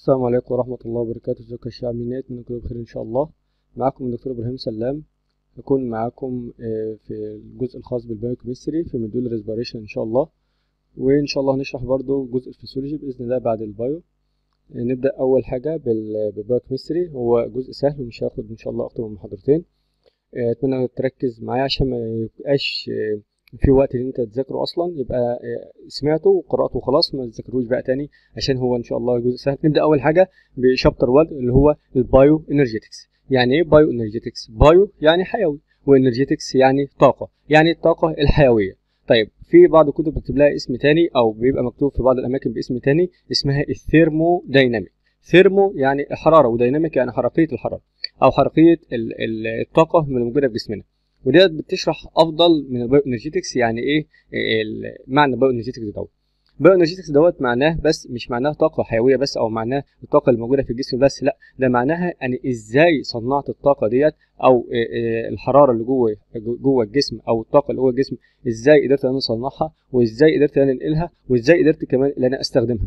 السلام عليكم ورحمة الله وبركاته ازيكم يا شباب عاملين ايه اتمنى تكونوا بخير ان شاء الله معاكم الدكتور ابراهيم سلام هكون معاكم آه، في الجزء الخاص بالبايوكيمستري في مديول ريسبيريشن ان شاء الله وان شاء الله هنشرح برضو جزء الفسيولوجي باذن الله بعد البايو آه، نبدا اول حاجه بال- بالبايوكيمستري هو جزء سهل ومش هياخد ان شاء الله اكتر من محاضرتين آه، اتمنى تركز معايا عشان ما يبقاش آه، في وقت ان انت تذاكره اصلا يبقى آه، سمعته وقراته وخلاص ما تذاكروش بقى تاني عشان هو ان شاء الله جزء سهل نبدا اول حاجه بشابتر 1 اللي هو البايو انرجيتكس يعني ايه بايو انرجيتكس بايو يعني حيوي وانرجيتكس يعني طاقه يعني الطاقه الحيويه طيب في بعض الكتب بتكتب لها اسم تاني او بيبقى مكتوب في بعض الاماكن باسم تاني اسمها الثيرمو دايناميك ثيرمو يعني حراره وديناميك يعني حركيه الحراره او حركيه ال- ال- الطاقه اللي موجوده في جسمنا وديت بتشرح افضل من البايو انرجيتكس يعني ايه ال- معنى البايو انرجيتكس دوت بايو انرجيتكس دوت معناه بس مش معناه طاقه حيويه بس او معناه الطاقه اللي موجوده في الجسم بس لا ده معناها يعني ازاي صنعت الطاقه ديت او آه، آه، الحراره اللي جوه جوه الجسم او الطاقه اللي جوه الجسم ازاي قدرت انا اصنعها وازاي قدرت انا انقلها وازاي قدرت كمان ان انا استخدمها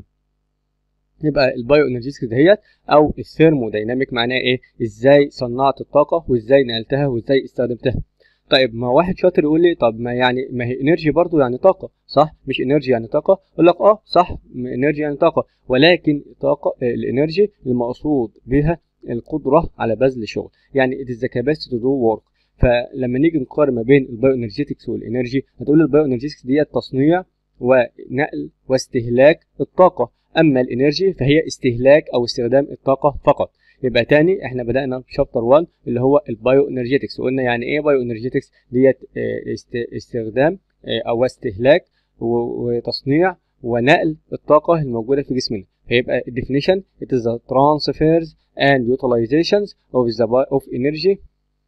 يبقى البايو انرجيتكس دهيت او الثيرمودايناميك معناه ايه ازاي صنعت الطاقه وازاي نقلتها وازاي استخدمتها طيب ما واحد شاطر يقول لي طب ما يعني ما هي انرجي برضو يعني طاقه صح مش انرجي يعني طاقه اقول لك اه صح انرجي يعني طاقه ولكن طاقه آه، الانرجي المقصود بها القدره على بذل شغل يعني it is the capacity to do work فلما نيجي نقارن ما بين البايو انرجيتكس والانرجي هتقول البايو انرجيتكس ديت تصنيع ونقل واستهلاك الطاقه اما الانرجي فهي استهلاك او استخدام الطاقه فقط يبقى تاني احنا بدانا في شابتر 1 اللي هو البايو انرجيتكس وقلنا يعني ايه بايو انرجيتكس ديت آه، است- استخدام آه، او استهلاك و- وتصنيع ونقل الطاقه الموجوده في جسمنا فيبقى definition it is the transfers and utilizations of the bi- of energy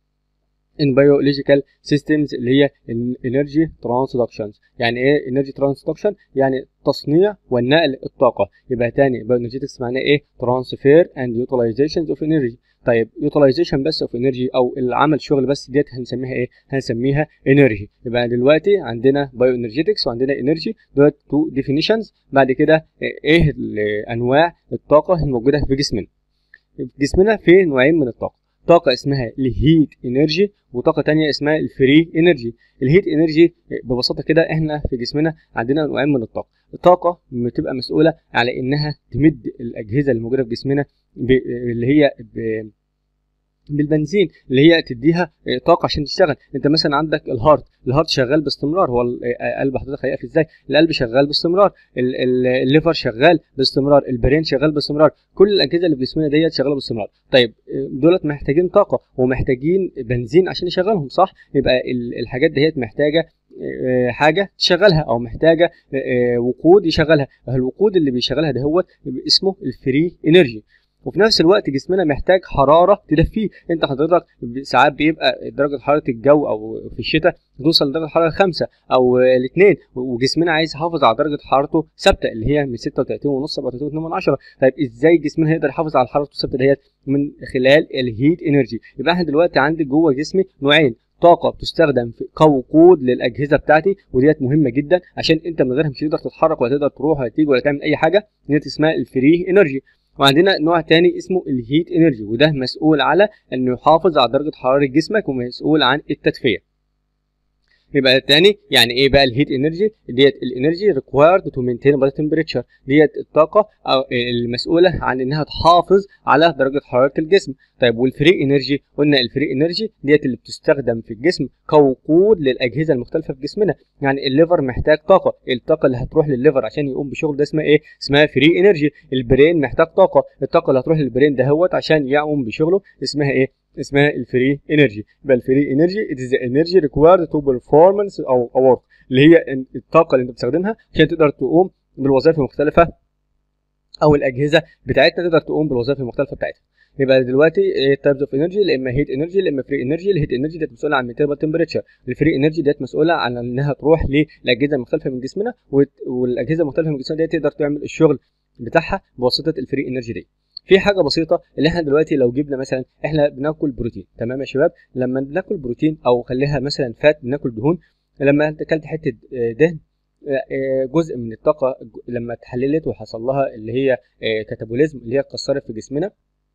in biological systems اللي هي ال- energy transductions يعني ايه energy transduction يعني تصنيع ونقل الطاقه يبقى تاني bioenergetics معناه ايه transfer and utilizations of energy طيب utilization بس of energy او العمل شغل بس ديت هنسميها ايه هنسميها energy يبقى دلوقتي عندنا bioenergetics وعندنا energy دول تو definitions بعد كده ايه ال- انواع الطاقه الموجوده في جسمنا في جسمنا في نوعين من الطاقه طاقه اسمها الهيت انرجي وطاقه تانية اسمها الفري انرجي الهيت انرجي ببساطه كده احنا في جسمنا عندنا نوعين من الطاقه الطاقه بتبقى مسؤوله على انها تمد الاجهزه اللي موجوده في جسمنا ب... اللي هي ب... بالبنزين اللي هي تديها طاقه عشان تشتغل انت مثلا عندك الهارت الهارت شغال باستمرار هو ال- قلب حضرتك هيقف ازاي القلب شغال باستمرار ال- ال- الليفر شغال باستمرار البرين شغال باستمرار كل الاجهزه اللي في جسمنا ديت شغاله باستمرار طيب دولت محتاجين طاقه ومحتاجين بنزين عشان يشغلهم صح يبقى ال- الحاجات ديت محتاجه آه، حاجه تشغلها او محتاجه آه، وقود يشغلها الوقود اللي بيشغلها ده هو اسمه الفري انرجي وفي نفس الوقت جسمنا محتاج حراره تدفيه انت حضرتك ساعات بيبقى درجه حراره الجو او في الشتاء توصل لدرجه حراره خمسة او الاثنين وجسمنا عايز يحافظ على درجه حرارته ثابته اللي هي من 36 ونص 37 من 10 طيب ازاي جسمنا هيقدر يحافظ على حرارته الثابته ديت من خلال الهيت انرجي يبقى احنا دلوقتي عندي جوه جسمي نوعين طاقة بتستخدم في كوقود للأجهزة بتاعتي وديت مهمة جدا عشان أنت من غيرها مش هتقدر تتحرك ولا تقدر تروح ولا تيجي ولا تعمل أي حاجة ديت اسمها الفري انرجي وعندنا نوع تاني اسمه الهيت انرجي وده مسؤول على انه يحافظ على درجه حراره جسمك ومسؤول عن التدفئه يبقى التاني يعني ايه بقى الهيت انرجي ديت الانرجي ريكوايرد تو مينتين بادي تمبريتشر ديت الطاقه او المسؤوله عن انها تحافظ على درجه حراره الجسم طيب والفري انرجي قلنا الفري انرجي ديت اللي بتستخدم في الجسم كوقود للاجهزه المختلفه في جسمنا يعني الليفر محتاج طاقه الطاقه اللي هتروح للليفر عشان يقوم بشغل ده اسمها ايه اسمها فري انرجي البرين محتاج طاقه الطاقه اللي هتروح للبرين ده هوت عشان يقوم بشغله اسمها ايه اسمها الفري انرجي يبقى الفري انرجي it is the energy required to performance او او work اللي هي الطاقه اللي انت بتستخدمها عشان تقدر تقوم بالوظائف المختلفه او الاجهزه بتاعتنا تقدر تقوم بالوظائف المختلفه بتاعتها يبقى دلوقتي تايبز اوف انرجي يا اما هيت انرجي يا اما فري انرجي الهيت انرجي ديت مسؤوله عن ميتابل تمبريتشر الفري انرجي ديت مسؤوله عن انها تروح للاجهزه المختلفه من جسمنا وت- والاجهزه المختلفه من جسمنا ديت تقدر تعمل الشغل بتاعها بواسطه الفري انرجي دي في حاجه بسيطه اللي احنا دلوقتي لو جبنا مثلا احنا بناكل بروتين تمام يا شباب لما بناكل بروتين او خليها مثلا فات بناكل دهون لما انت اكلت حته آه، دهن آه، جزء من الطاقه لما اتحللت وحصل لها اللي هي كاتابوليزم اللي هي اتكسرت في جسمنا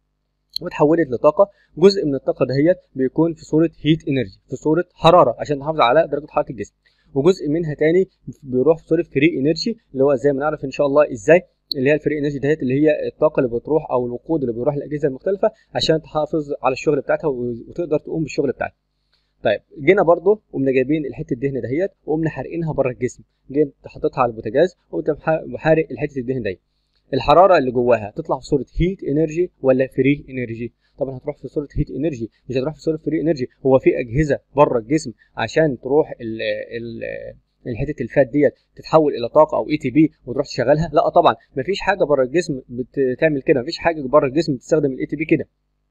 وتحولت لطاقه جزء من الطاقه دهيت بيكون في صوره هيت انرجي في صوره حراره عشان نحافظ على درجه حراره الجسم وجزء منها تاني بيروح في صوره فري انرجي اللي هو زي ما نعرف ان شاء الله ازاي اللي هي الفري انرجي دهيت اللي هي الطاقه اللي بتروح او الوقود اللي بيروح للاجهزه المختلفه عشان تحافظ على الشغل بتاعتها وتقدر تقوم بالشغل بتاعتها طيب جينا برضو قمنا جايبين الحته الدهن دهيت وقمنا حارقينها بره الجسم جيت حاططها على البوتاجاز وقمت حارق الحته الدهن ديت الحراره اللي جواها تطلع في صوره هيت انرجي ولا فري انرجي طبعا هتروح في صوره هيت انرجي مش هتروح في صوره فري انرجي هو في اجهزه بره الجسم عشان تروح ال ال الحته الفات ديت تتحول الى طاقه او اي تي بي وتروح تشغلها لا طبعا مفيش حاجه بره الجسم بتعمل كده مفيش حاجه بره الجسم بتستخدم الاي تي بي كده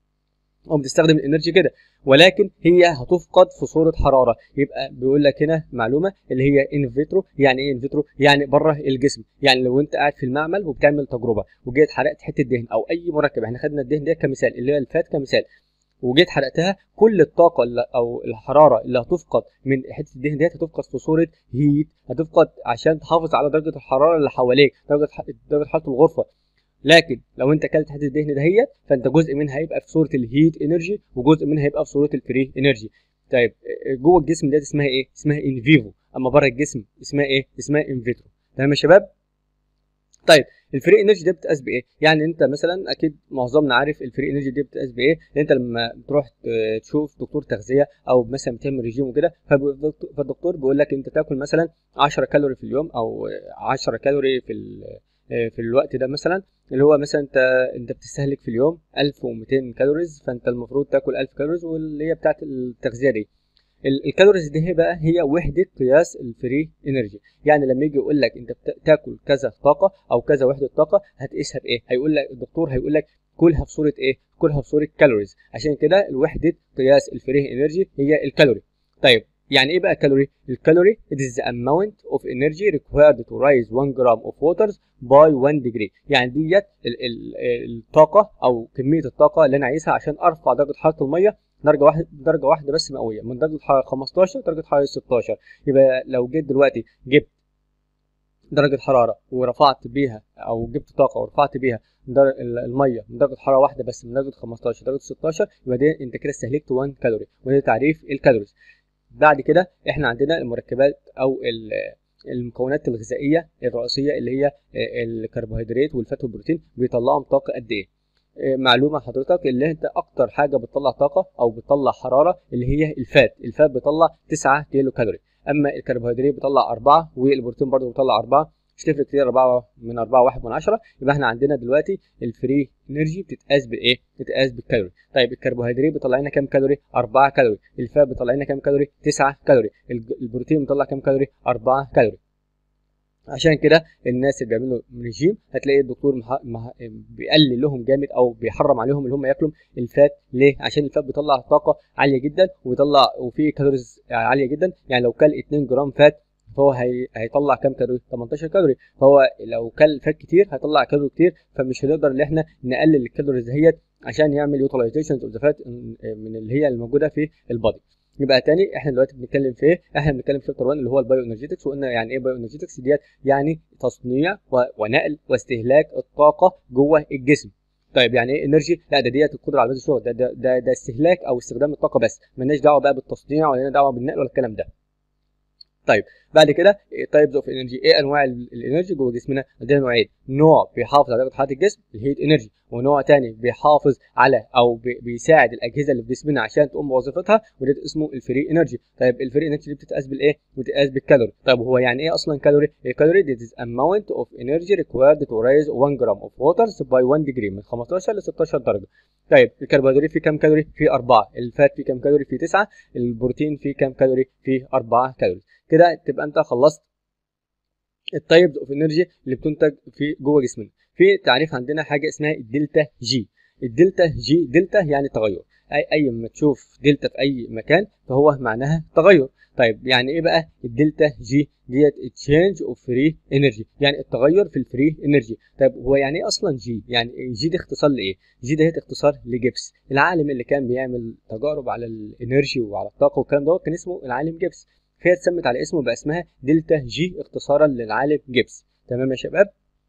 او بتستخدم الانرجي كده ولكن هي هتفقد في صوره حراره يبقى بيقول لك هنا معلومه اللي هي ان فيترو يعني ايه ان فيترو يعني بره الجسم يعني لو انت قاعد في المعمل وبتعمل تجربه وجيت حرقت حته دهن او اي مركب احنا خدنا الدهن ده كمثال اللي هي الفات كمثال وجيت حرقتها كل الطاقه اللي او الحراره اللي هتفقد من حته الدهن ديت هتفقد في صوره هيت هتفقد عشان تحافظ على درجه الحراره اللي حواليك درجه درجه حراره الغرفه لكن لو انت اكلت حته الدهن دهيت فانت جزء منها هيبقى في صوره الهيت انرجي وجزء منها هيبقى في صوره الفري انرجي طيب جوه الجسم ديت اسمها ايه اسمها ان فيفو اما بره الجسم اسمها ايه اسمها ان فيترو تمام يا شباب طيب الفري انرجي دي بتقاس بايه يعني انت مثلا اكيد معظمنا عارف الفري انرجي دي بتقاس بايه انت لما تروح تشوف دكتور تغذيه او مثلا بتعمل ريجيم وكده فالدكتور بيقول لك انت تاكل مثلا 10 كالوري في اليوم او 10 كالوري في في الوقت ده مثلا اللي هو مثلا انت انت بتستهلك في اليوم 1200 كالوريز فانت المفروض تاكل 1000 كالوريز واللي هي بتاعت التغذيه دي الكالوريز دي هي بقى هي وحده قياس الفري انرجي يعني لما يجي يقول لك انت تاكل كذا طاقه او كذا وحده طاقه هتقيسها بايه هيقول لك الدكتور هيقول لك كلها في صوره ايه كلها في صوره كالوريز عشان كده الوحده قياس الفري انرجي هي الكالوري طيب يعني ايه بقى كالوري الكالوري it is the amount of energy required to raise 1 gram of water by 1 degree يعني ديت الطاقه او كميه الطاقه اللي انا عايزها عشان ارفع درجه حراره الميه درجه واحده درجه واحده بس مئويه من درجه حراره 15 درجه حراره 16 يبقى لو جيت دلوقتي جبت درجه حراره ورفعت بيها او جبت طاقه ورفعت بيها الميه من درجه حراره واحده بس من درجه 15 درجه 16 يبقى دي انت كده استهلكت 1 كالوري وده تعريف الكالوريز بعد كده احنا عندنا المركبات او المكونات الغذائيه الرئيسيه اللي هي الكربوهيدرات والفات والبروتين بيطلعوا طاقه قد ايه معلومه حضرتك اللي انت اكتر حاجه بتطلع طاقه او بتطلع حراره اللي هي الفات الفات بيطلع 9 كيلو كالوري اما الكربوهيدرات بيطلع 4 والبروتين برضه بيطلع 4 مش تفرق كتير 4 من 4 1 من 10 يبقى احنا عندنا دلوقتي الفري انرجي بتتقاس بايه؟ بتتقاس بالكالوري طيب الكربوهيدرات بيطلع لنا كام كالوري؟ 4 كالوري الفات بيطلع لنا كام كالوري؟ 9 كالوري البروتين بيطلع كام كالوري؟ 4 كالوري عشان كده الناس اللي بيعملوا ريجيم هتلاقي الدكتور مح... مح... بيقلل لهم جامد او بيحرم عليهم اللي هم ياكلوا الفات ليه عشان الفات بيطلع طاقه عاليه جدا وبيطلع وفيه كالوريز عاليه جدا يعني لو كل 2 جرام فات فهو هي... هيطلع كام كالوري 18 كالوري فهو لو كل فات كتير هيطلع كالوري كتير فمش هنقدر ان احنا نقلل الكالوريز دهيت عشان يعمل يوتيلايزيشن اوف ذا فات من اللي هي الموجوده في البادي يبقى تاني احنا دلوقتي بنتكلم في ايه؟ احنا بنتكلم في شابتر 1 اللي هو البايو انرجيتكس وقلنا يعني ايه بايو انرجيتكس ديت يعني تصنيع ونقل واستهلاك الطاقه جوه الجسم. طيب يعني ايه انرجي؟ لا ده ديت القدره على الشغل ده ده, ده ده استهلاك او استخدام الطاقه بس مالناش دعوه بقى بالتصنيع ولا لنا دعوه بالنقل ولا الكلام ده. طيب بعد كده تايبز اوف انرجي ايه انواع الانرجي جوه جسمنا عندنا نوعين نوع بيحافظ على درجه حراره الجسم الهيت انرجي ونوع تاني بيحافظ على او بيساعد الاجهزه اللي في جسمنا عشان تقوم بوظيفتها وده اسمه الفري انرجي طيب الفري انرجي دي بتتقاس بالايه بتتقاس بالكالوري طيب هو يعني ايه اصلا كالوري الكالوري دي is amount of energy required to raise 1 gram of water by 1 degree من 15 ل 16 درجه طيب الكربوهيدرات فيه كام كالوري فيه 4 الفات فيه كام كالوري فيه 9 البروتين فيه كام كالوري فيه 4 كالوري كده تبقى انت خلصت التايبز اوف انرجي اللي بتنتج في جوه جسمنا في تعريف عندنا حاجه اسمها الدلتا جي الدلتا جي دلتا يعني تغير اي اي ما تشوف دلتا في اي مكان فهو معناها تغير طيب يعني ايه بقى الدلتا جي ديت تشينج اوف فري انرجي يعني التغير في الفري انرجي طيب هو يعني ايه اصلا جي يعني جي ده اختصار لايه جي ده اختصار لجبس العالم اللي كان بيعمل تجارب على الانرجي وعلى الطاقه والكلام دوت كان اسمه العالم جبس فهي اتسمت على اسمه بقى اسمها دلتا جي اختصارا للعالم جيبس تمام يا شباب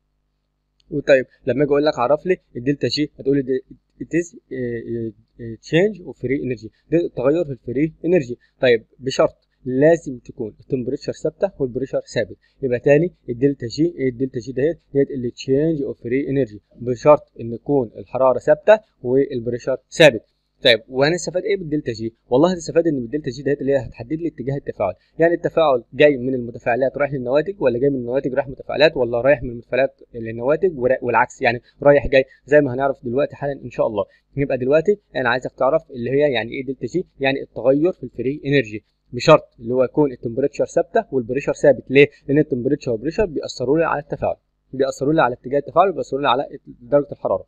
وطيب لما اجي اقول لك عرف لي الدلتا جي هتقول لي it is change of free energy ده التغير في الفري انرجي طيب بشرط لازم تكون التمبريتشر ثابته والبريشر ثابت يبقى تاني الدلتا جي ايه الدلتا جي ديت ديت اللي تشينج اوف فري انرجي بشرط ان يكون الحراره ثابته والبريشر ثابت طيب وهنستفاد ايه بالدلتا جي؟ والله هنستفاد ان بالدلتا جي ديت اللي هي هتحدد لي اتجاه التفاعل، يعني التفاعل جاي من المتفاعلات رايح للنواتج ولا جاي من النواتج رايح متفاعلات ولا رايح من المتفاعلات للنواتج والعكس يعني رايح جاي زي ما هنعرف دلوقتي حالا ان شاء الله. يبقى دلوقتي انا عايزك تعرف اللي هي يعني ايه دلتا جي؟ يعني التغير في الفري انرجي بشرط اللي هو يكون التمبريتشر ثابته والبريشر ثابت ليه؟ لان التمبريتشر والبريشر بيأثروا لي على التفاعل بيأثروا لي على اتجاه التفاعل وبيأثروا لي على درجه الحراره.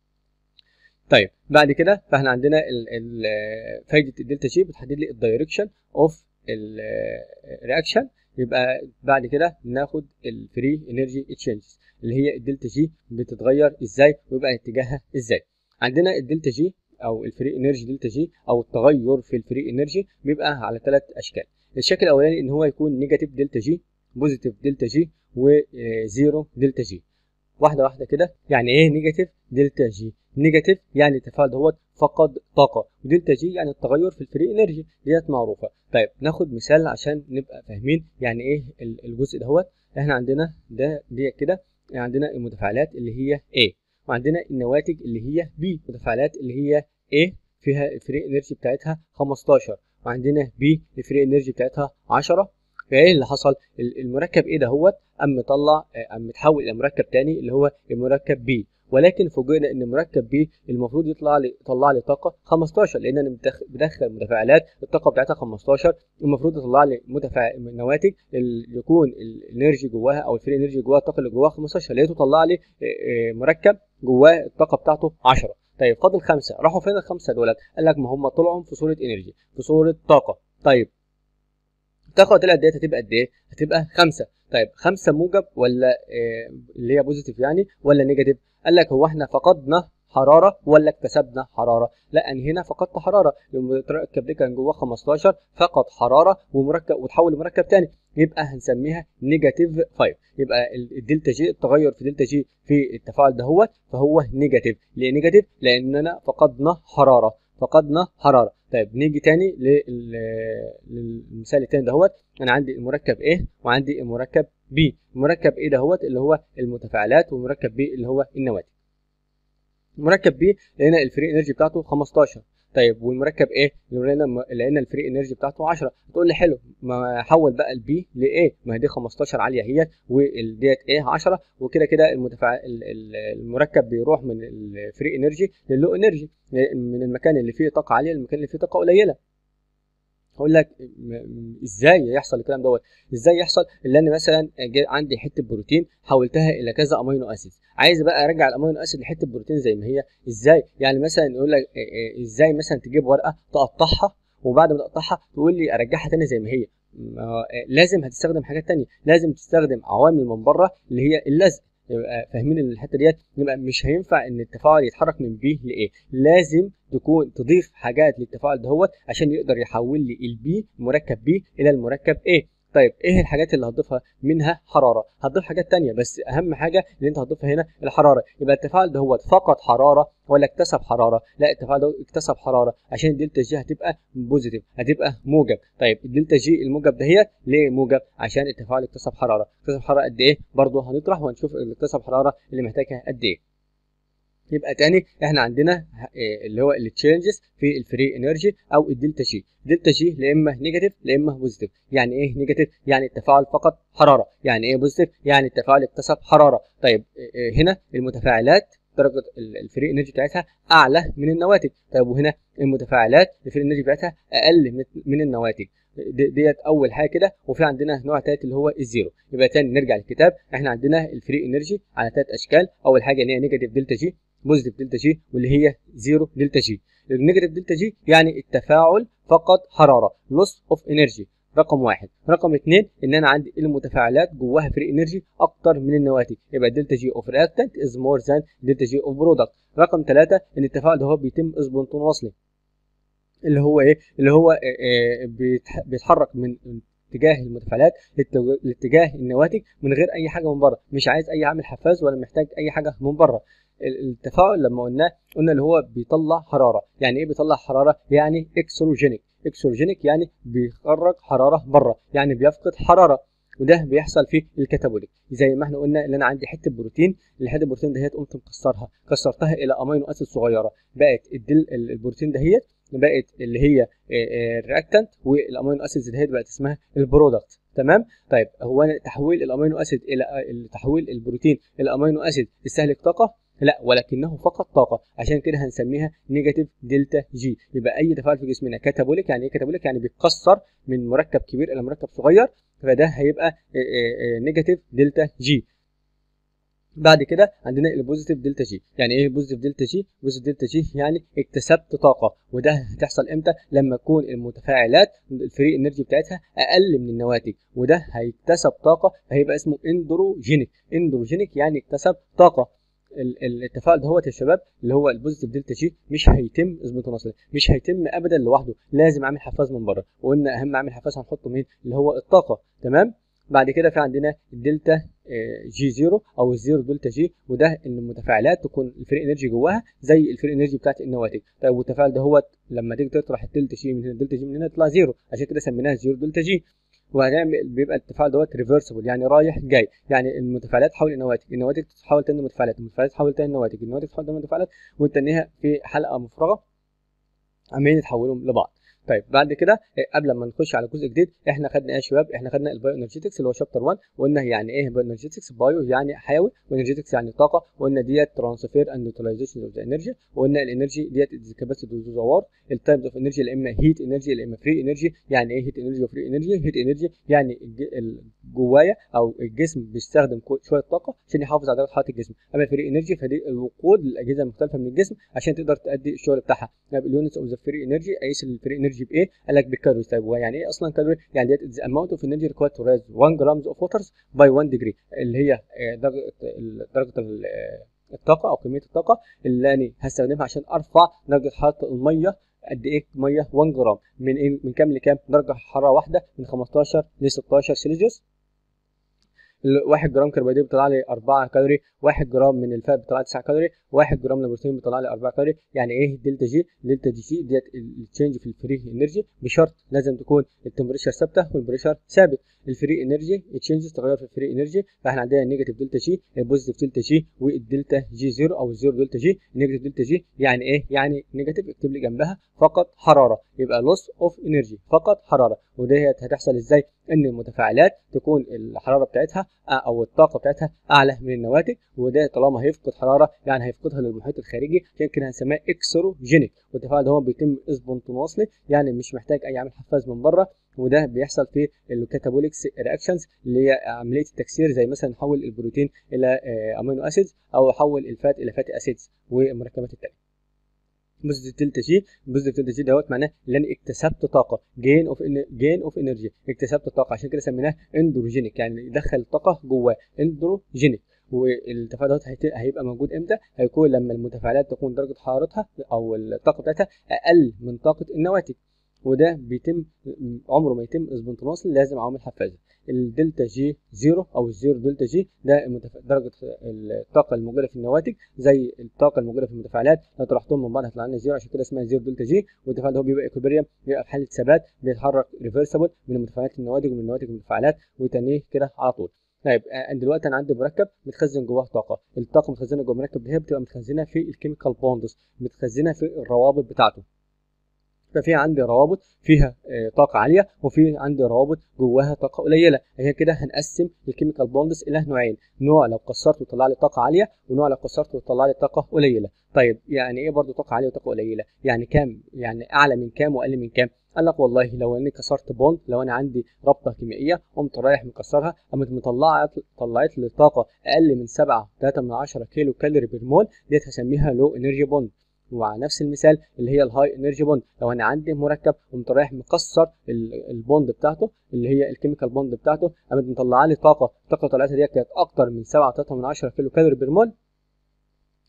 طيب بعد كده فاحنا عندنا ال ال فايده الدلتا جي بتحدد لي الدايركشن اوف الرياكشن يبقى بعد كده ناخد الفري انرجي تشينجز اللي هي الدلتا جي بتتغير ازاي ويبقى اتجاهها ازاي عندنا الدلتا جي او الفري انرجي دلتا جي او التغير في الفري انرجي بيبقى على ثلاث اشكال الشكل الاولاني ان هو يكون نيجاتيف دلتا جي بوزيتيف دلتا جي وزيرو دلتا جي واحده واحده كده يعني ايه نيجاتيف دلتا جي نيجاتيف يعني التفاعل دوت فقد طاقه ودلتا جي يعني التغير في الفري انرجي ديت معروفه طيب ناخد مثال عشان نبقى فاهمين يعني ايه الجزء دهوت احنا عندنا ده دي كده يعني عندنا المتفاعلات اللي هي A وعندنا النواتج اللي هي B متفاعلات اللي هي A فيها الفري انرجي بتاعتها 15 وعندنا B الفري انرجي بتاعتها 10 فايه اللي حصل المركب ايه دهوت قام مطلع قام متحول الى مركب تاني اللي هو المركب بي ولكن فوجئنا ان مركب بي المفروض يطلع لي يطلع لي طاقه 15 لان انا بدخل متفاعلات الطاقه بتاعتها 15 المفروض يطلع لي متفاعل نواتج اللي يكون الانرجي جواها او الفري انرجي جواها الطاقه اللي جواها 15 لقيته طلع لي مركب جواه الطاقه بتاعته 10 طيب فاضل خمسه راحوا فين الخمسه دولت؟ قال لك ما هم طلعوا في صوره انرجي في صوره طاقه طيب الطاقه طلعت ديت هتبقى قد ايه؟ هتبقى خمسه طيب خمسه موجب ولا إيه اللي هي بوزيتيف يعني ولا نيجاتيف؟ قال لك هو احنا فقدنا حراره ولا اكتسبنا حراره؟ لا انا هنا فقدت حراره المركب ده كان جواه 15 فقد حراره ومركب وتحول لمركب تاني يبقى هنسميها نيجاتيف 5 يبقى الدلتا جي التغير في دلتا جي في التفاعل ده هو فهو نيجاتيف ليه نيجاتيف؟ لاننا فقدنا حراره فقدنا حراره طيب نيجي تاني للمثال التاني دهوت انا عندي المركب A وعندي المركب B المركب A دهوت اللي هو المتفاعلات والمركب B اللي هو النواتج مركب B لقينا الفري انرجي بتاعته 15 طيب والمركب A لقينا لقينا الفري انرجي بتاعته 10 تقول لي حلو ما احول بقى البي لايه ما هي دي 15 عاليه اهي والديت ايه 10 وكده كده المتفاعل المركب بيروح من الفري انرجي للو انرجي من المكان اللي فيه طاقه عاليه للمكان اللي فيه طاقه قليله هقول لك ازاي يحصل الكلام دوت ازاي يحصل اللي انا مثلا عندي حته بروتين حولتها الى كذا امينو اسيد عايز بقى ارجع الامينو اسيد لحته بروتين زي ما هي ازاي يعني مثلا يقول لك ازاي مثلا تجيب ورقه تقطعها وبعد ما تقطعها تقول لي ارجعها تاني زي ما هي لازم هتستخدم حاجات تانية لازم تستخدم عوامل من بره اللي هي اللزق يبقى فاهمين الحته ديت يبقى مش هينفع ان التفاعل يتحرك من بي لايه لازم تكون تضيف حاجات للتفاعل دهوت عشان يقدر يحول لي البي مركب بي الى المركب ايه طيب ايه الحاجات اللي هتضيفها منها حراره هتضيف حاجات تانية بس اهم حاجه اللي انت هتضيفها هنا الحراره يبقى التفاعل ده هو فقط حراره ولا اكتسب حراره لا التفاعل ده اكتسب حراره عشان الدلتا جي هتبقى بوزيتيف هتبقى موجب طيب الدلتا جي الموجب دهيت ليه موجب عشان التفاعل اكتسب حراره اكتسب حراره قد ايه برضه هنطرح وهنشوف اللي اكتسب حراره اللي محتاجها قد ايه يبقى تاني احنا عندنا اللي هو التشينجز في الفري انرجي او الدلتا جي دلتا جي لا اما نيجاتيف لا اما بوزيتيف يعني ايه نيجاتيف يعني التفاعل فقط حراره يعني ايه بوزيتيف يعني التفاعل اكتسب حراره طيب هنا المتفاعلات درجه الفري انرجي بتاعتها اعلى من النواتج طيب وهنا المتفاعلات الفري انرجي بتاعتها اقل من النواتج ديت اول حاجه كده وفي عندنا نوع ثالث اللي هو الزيرو يبقى تاني نرجع للكتاب احنا عندنا الفري انرجي على ثلاث اشكال اول حاجه اللي هي نيجاتيف دلتا جي بوزيتيف دلتا جي واللي هي زيرو دلتا جي النيجاتيف دلتا جي يعني التفاعل فقط حراره لوس اوف انرجي رقم واحد رقم اثنين ان انا عندي المتفاعلات جواها فري انرجي اكتر من النواتج يبقى دلتا جي اوف رياكتنت از مور ذان دلتا جي اوف برودكت رقم ثلاثة ان التفاعل ده هو بيتم اسبونتون وصلي اللي هو ايه اللي هو بيتحرك من اتجاه المتفاعلات للتو- لاتجاه النواتج من غير اي حاجه من بره مش عايز اي عامل حفاز ولا محتاج اي حاجه من بره ال- التفاعل لما قلناه قلنا اللي هو بيطلع حراره يعني ايه بيطلع حراره يعني اكسروجينيك اكسروجينيك يعني بيخرج حراره بره يعني بيفقد حراره وده بيحصل في الكتابوليك زي ما احنا قلنا ان انا عندي حته بروتين الحته البروتين دهيت قمت مكسرها كسرتها الى امينو اسيد صغيره بقت الدل ال- البروتين دهيت بقت اللي هي الرياكتنت والامينو اسيدز دهيت بقت اسمها البرودكت تمام طيب هو أنا تحويل الامينو اسيد الى ال- تحويل البروتين الى امينو اسيد يستهلك طاقه لا ولكنه فقط طاقه عشان كده هنسميها نيجاتيف دلتا جي يبقى اي تفاعل في جسمنا كاتابوليك يعني ايه كاتابوليك يعني بيتكسر من مركب كبير الى مركب صغير فده هيبقى نيجاتيف دلتا جي بعد كده عندنا البوزيتيف دلتا جي يعني ايه البوزيتيف دلتا جي بوزيتيف دلتا جي يعني اكتسبت طاقه وده هتحصل امتى لما تكون المتفاعلات الفري انرجي بتاعتها اقل من النواتج وده هيكتسب طاقه فهيبقى اسمه اندروجينيك اندروجينيك يعني اكتسب طاقه ال- ال- التفاعل دهوت يا شباب اللي هو البوزيتيف دلتا جي مش هيتم اثبات نصل مش هيتم ابدا لوحده لازم اعمل حفاز من بره وقلنا اهم عامل حفاز هنحطه مين اللي هو الطاقه تمام بعد كده في عندنا الدلتا آه، جي زيرو او الزيرو دلتا جي وده ان المتفاعلات تكون الفري انرجي جواها زي الفري انرجي بتاعت النواتج طيب والتفاعل دهوت لما تيجي تطرح الدلتا جي من هنا الدلتا جي من هنا يطلع زيرو عشان كده سميناها زيرو دلتا جي وهنعمل بيبقى التفاعل دوت ريفرسبل يعني رايح جاي يعني المتفاعلات تحول النواتج النواتج تتحول تاني متفاعلات المتفاعلات تحول تاني نواتج النواتج تحول تاني متفاعلات ونتنيها في حلقه مفرغه عمالين يتحولوا لبعض طيب بعد كده آه، قبل ما نخش على جزء جديد احنا خدنا ايه يا شباب احنا خدنا البايو انرجيتكس اللي هو شابتر 1 وقلنا يعني ايه بايو انرجيتكس بايو يعني حيوي وانرجيتكس يعني طاقه وقلنا ديت ترانسفير اند يوتيلايزيشن اوف ذا انرجي وقلنا الانرجي ديت كاباسيتي تو زوار التايبس اوف انرجي يا اما هيت انرجي يا اما فري انرجي يعني ايه هيت انرجي وفري انرجي هيت انرجي يعني الج- ال- جوايا او الجسم بيستخدم كو- شويه طاقه عشان يحافظ على درجه حراره الجسم اما فري انرجي فدي الوقود للاجهزه المختلفه من الجسم عشان تقدر تؤدي الشغل بتاعها طيب اليونتس اوف ذا فري انرجي قيس الفري انرجي بايه قال لك بالكالوريز طيب هو يعني ايه اصلا كالوري يعني ديت the amount of energy required to raise 1 grams of water by 1 degree اللي هي آه، درجه ال- درجه ال- آه، الطاقه او كميه الطاقه اللي انا هستخدمها عشان ارفع درجه حراره الميه قد ايه ميه 1 جرام من إيه؟ من كام لكام درجه حراره واحده من 15 ل 16 سيليزيوس 1 جرام كربوهيدرات بيطلع لي 4 كالوري 1 جرام من الفات بيطلع لي 9 كالوري 1 جرام من البروتين بيطلع لي 4 كالوري يعني ايه دلتا جي دلتا جي سي ديت التشينج في الفري انرجي بشرط لازم تكون التمبريتشر ثابته والبريشر ثابت الفري انرجي تشينجز تغير في الفري انرجي فاحنا عندنا النيجاتيف دلتا جي البوزيتيف دلتا جي والدلتا جي زيرو او الزيرو دلتا جي النيجاتيف دلتا جي يعني ايه يعني نيجاتيف اكتب لي جنبها فقط حراره يبقى لوس اوف انرجي فقط حراره وديت هتحصل ازاي ان المتفاعلات تكون الحراره بتاعتها او الطاقه بتاعتها اعلى من النواتج وده طالما هيفقد حراره يعني هيفقدها للمحيط الخارجي عشان كده هنسميها اكسروجينيك والتفاعل ده هو بيتم اسبونتونوسلي يعني مش محتاج اي عامل حفاز من بره وده بيحصل في الكاتابوليكس رياكشنز اللي هي عمليه التكسير زي مثلا نحول البروتين الى آه، امينو اسيدز او احول الفات الى فاتي اسيدز والمركبات التانيه بوزيتيف دلتا جي بوزيتيف دلتا جي دوت معناه ان انا اكتسبت طاقه جين اوف جين اوف انرجي اكتسبت طاقه عشان كده سميناه اندروجينيك يعني يدخل طاقه جواه اندروجينيك والتفاعل دوت هيت- هيبقى موجود امتى؟ هيكون لما المتفاعلات تكون درجه حرارتها او الطاقه بتاعتها اقل من طاقه النواتج وده بيتم عمره ما يتم اسبونتونوسلي لازم عوامل حفازه الدلتا جي زيرو او الزيرو دلتا جي ده المتف... درجه الطاقه الموجوده في النواتج زي الطاقه الموجوده في المتفاعلات لو طرحتهم من بعض هيطلع لنا زيرو عشان كده اسمها زيرو دلتا جي والتفاعل ده هو بيبقى ايكوبيريم بيبقى في حاله ثبات بيتحرك ريفرسبل من المتفاعلات للنواتج ومن النواتج للمتفاعلات وتنيه كده على طول طيب آه، دلوقتي انا عندي مركب متخزن جواه طاقه الطاقه متخزنه جوه المركب دي بتبقى متخزنه في الكيميكال بوندز متخزنه في الروابط بتاعته ففي عندي روابط فيها آه، طاقه عاليه وفي عندي روابط جواها طاقه قليله عشان كده هنقسم الكيميكال بوندز الى نوعين نوع لو كسرته يطلع لي طاقه عاليه ونوع لو كسرته يطلع لي طاقه قليله طيب يعني ايه برضو طاقه عاليه وطاقه قليله يعني كام يعني اعلى من كام واقل من كام قال لك والله لو اني كسرت بوند لو انا عندي رابطه كيميائيه قمت رايح مكسرها قامت مطلعه طلعت لي طاقه اقل من 7 3 من 10 كيلو كالوري بير مول ديت هسميها لو انرجي بوند وعلى نفس المثال اللي هي الهاي انرجي بوند لو انا عندي مركب قمت رايح مكسر ال- البوند بتاعته اللي هي الكيميكال بوند بتاعته قامت مطلعه لي طاقه الطاقه اللي طلعتها دي كانت اكتر من 7 3 من 10 كيلو كالوري بير مول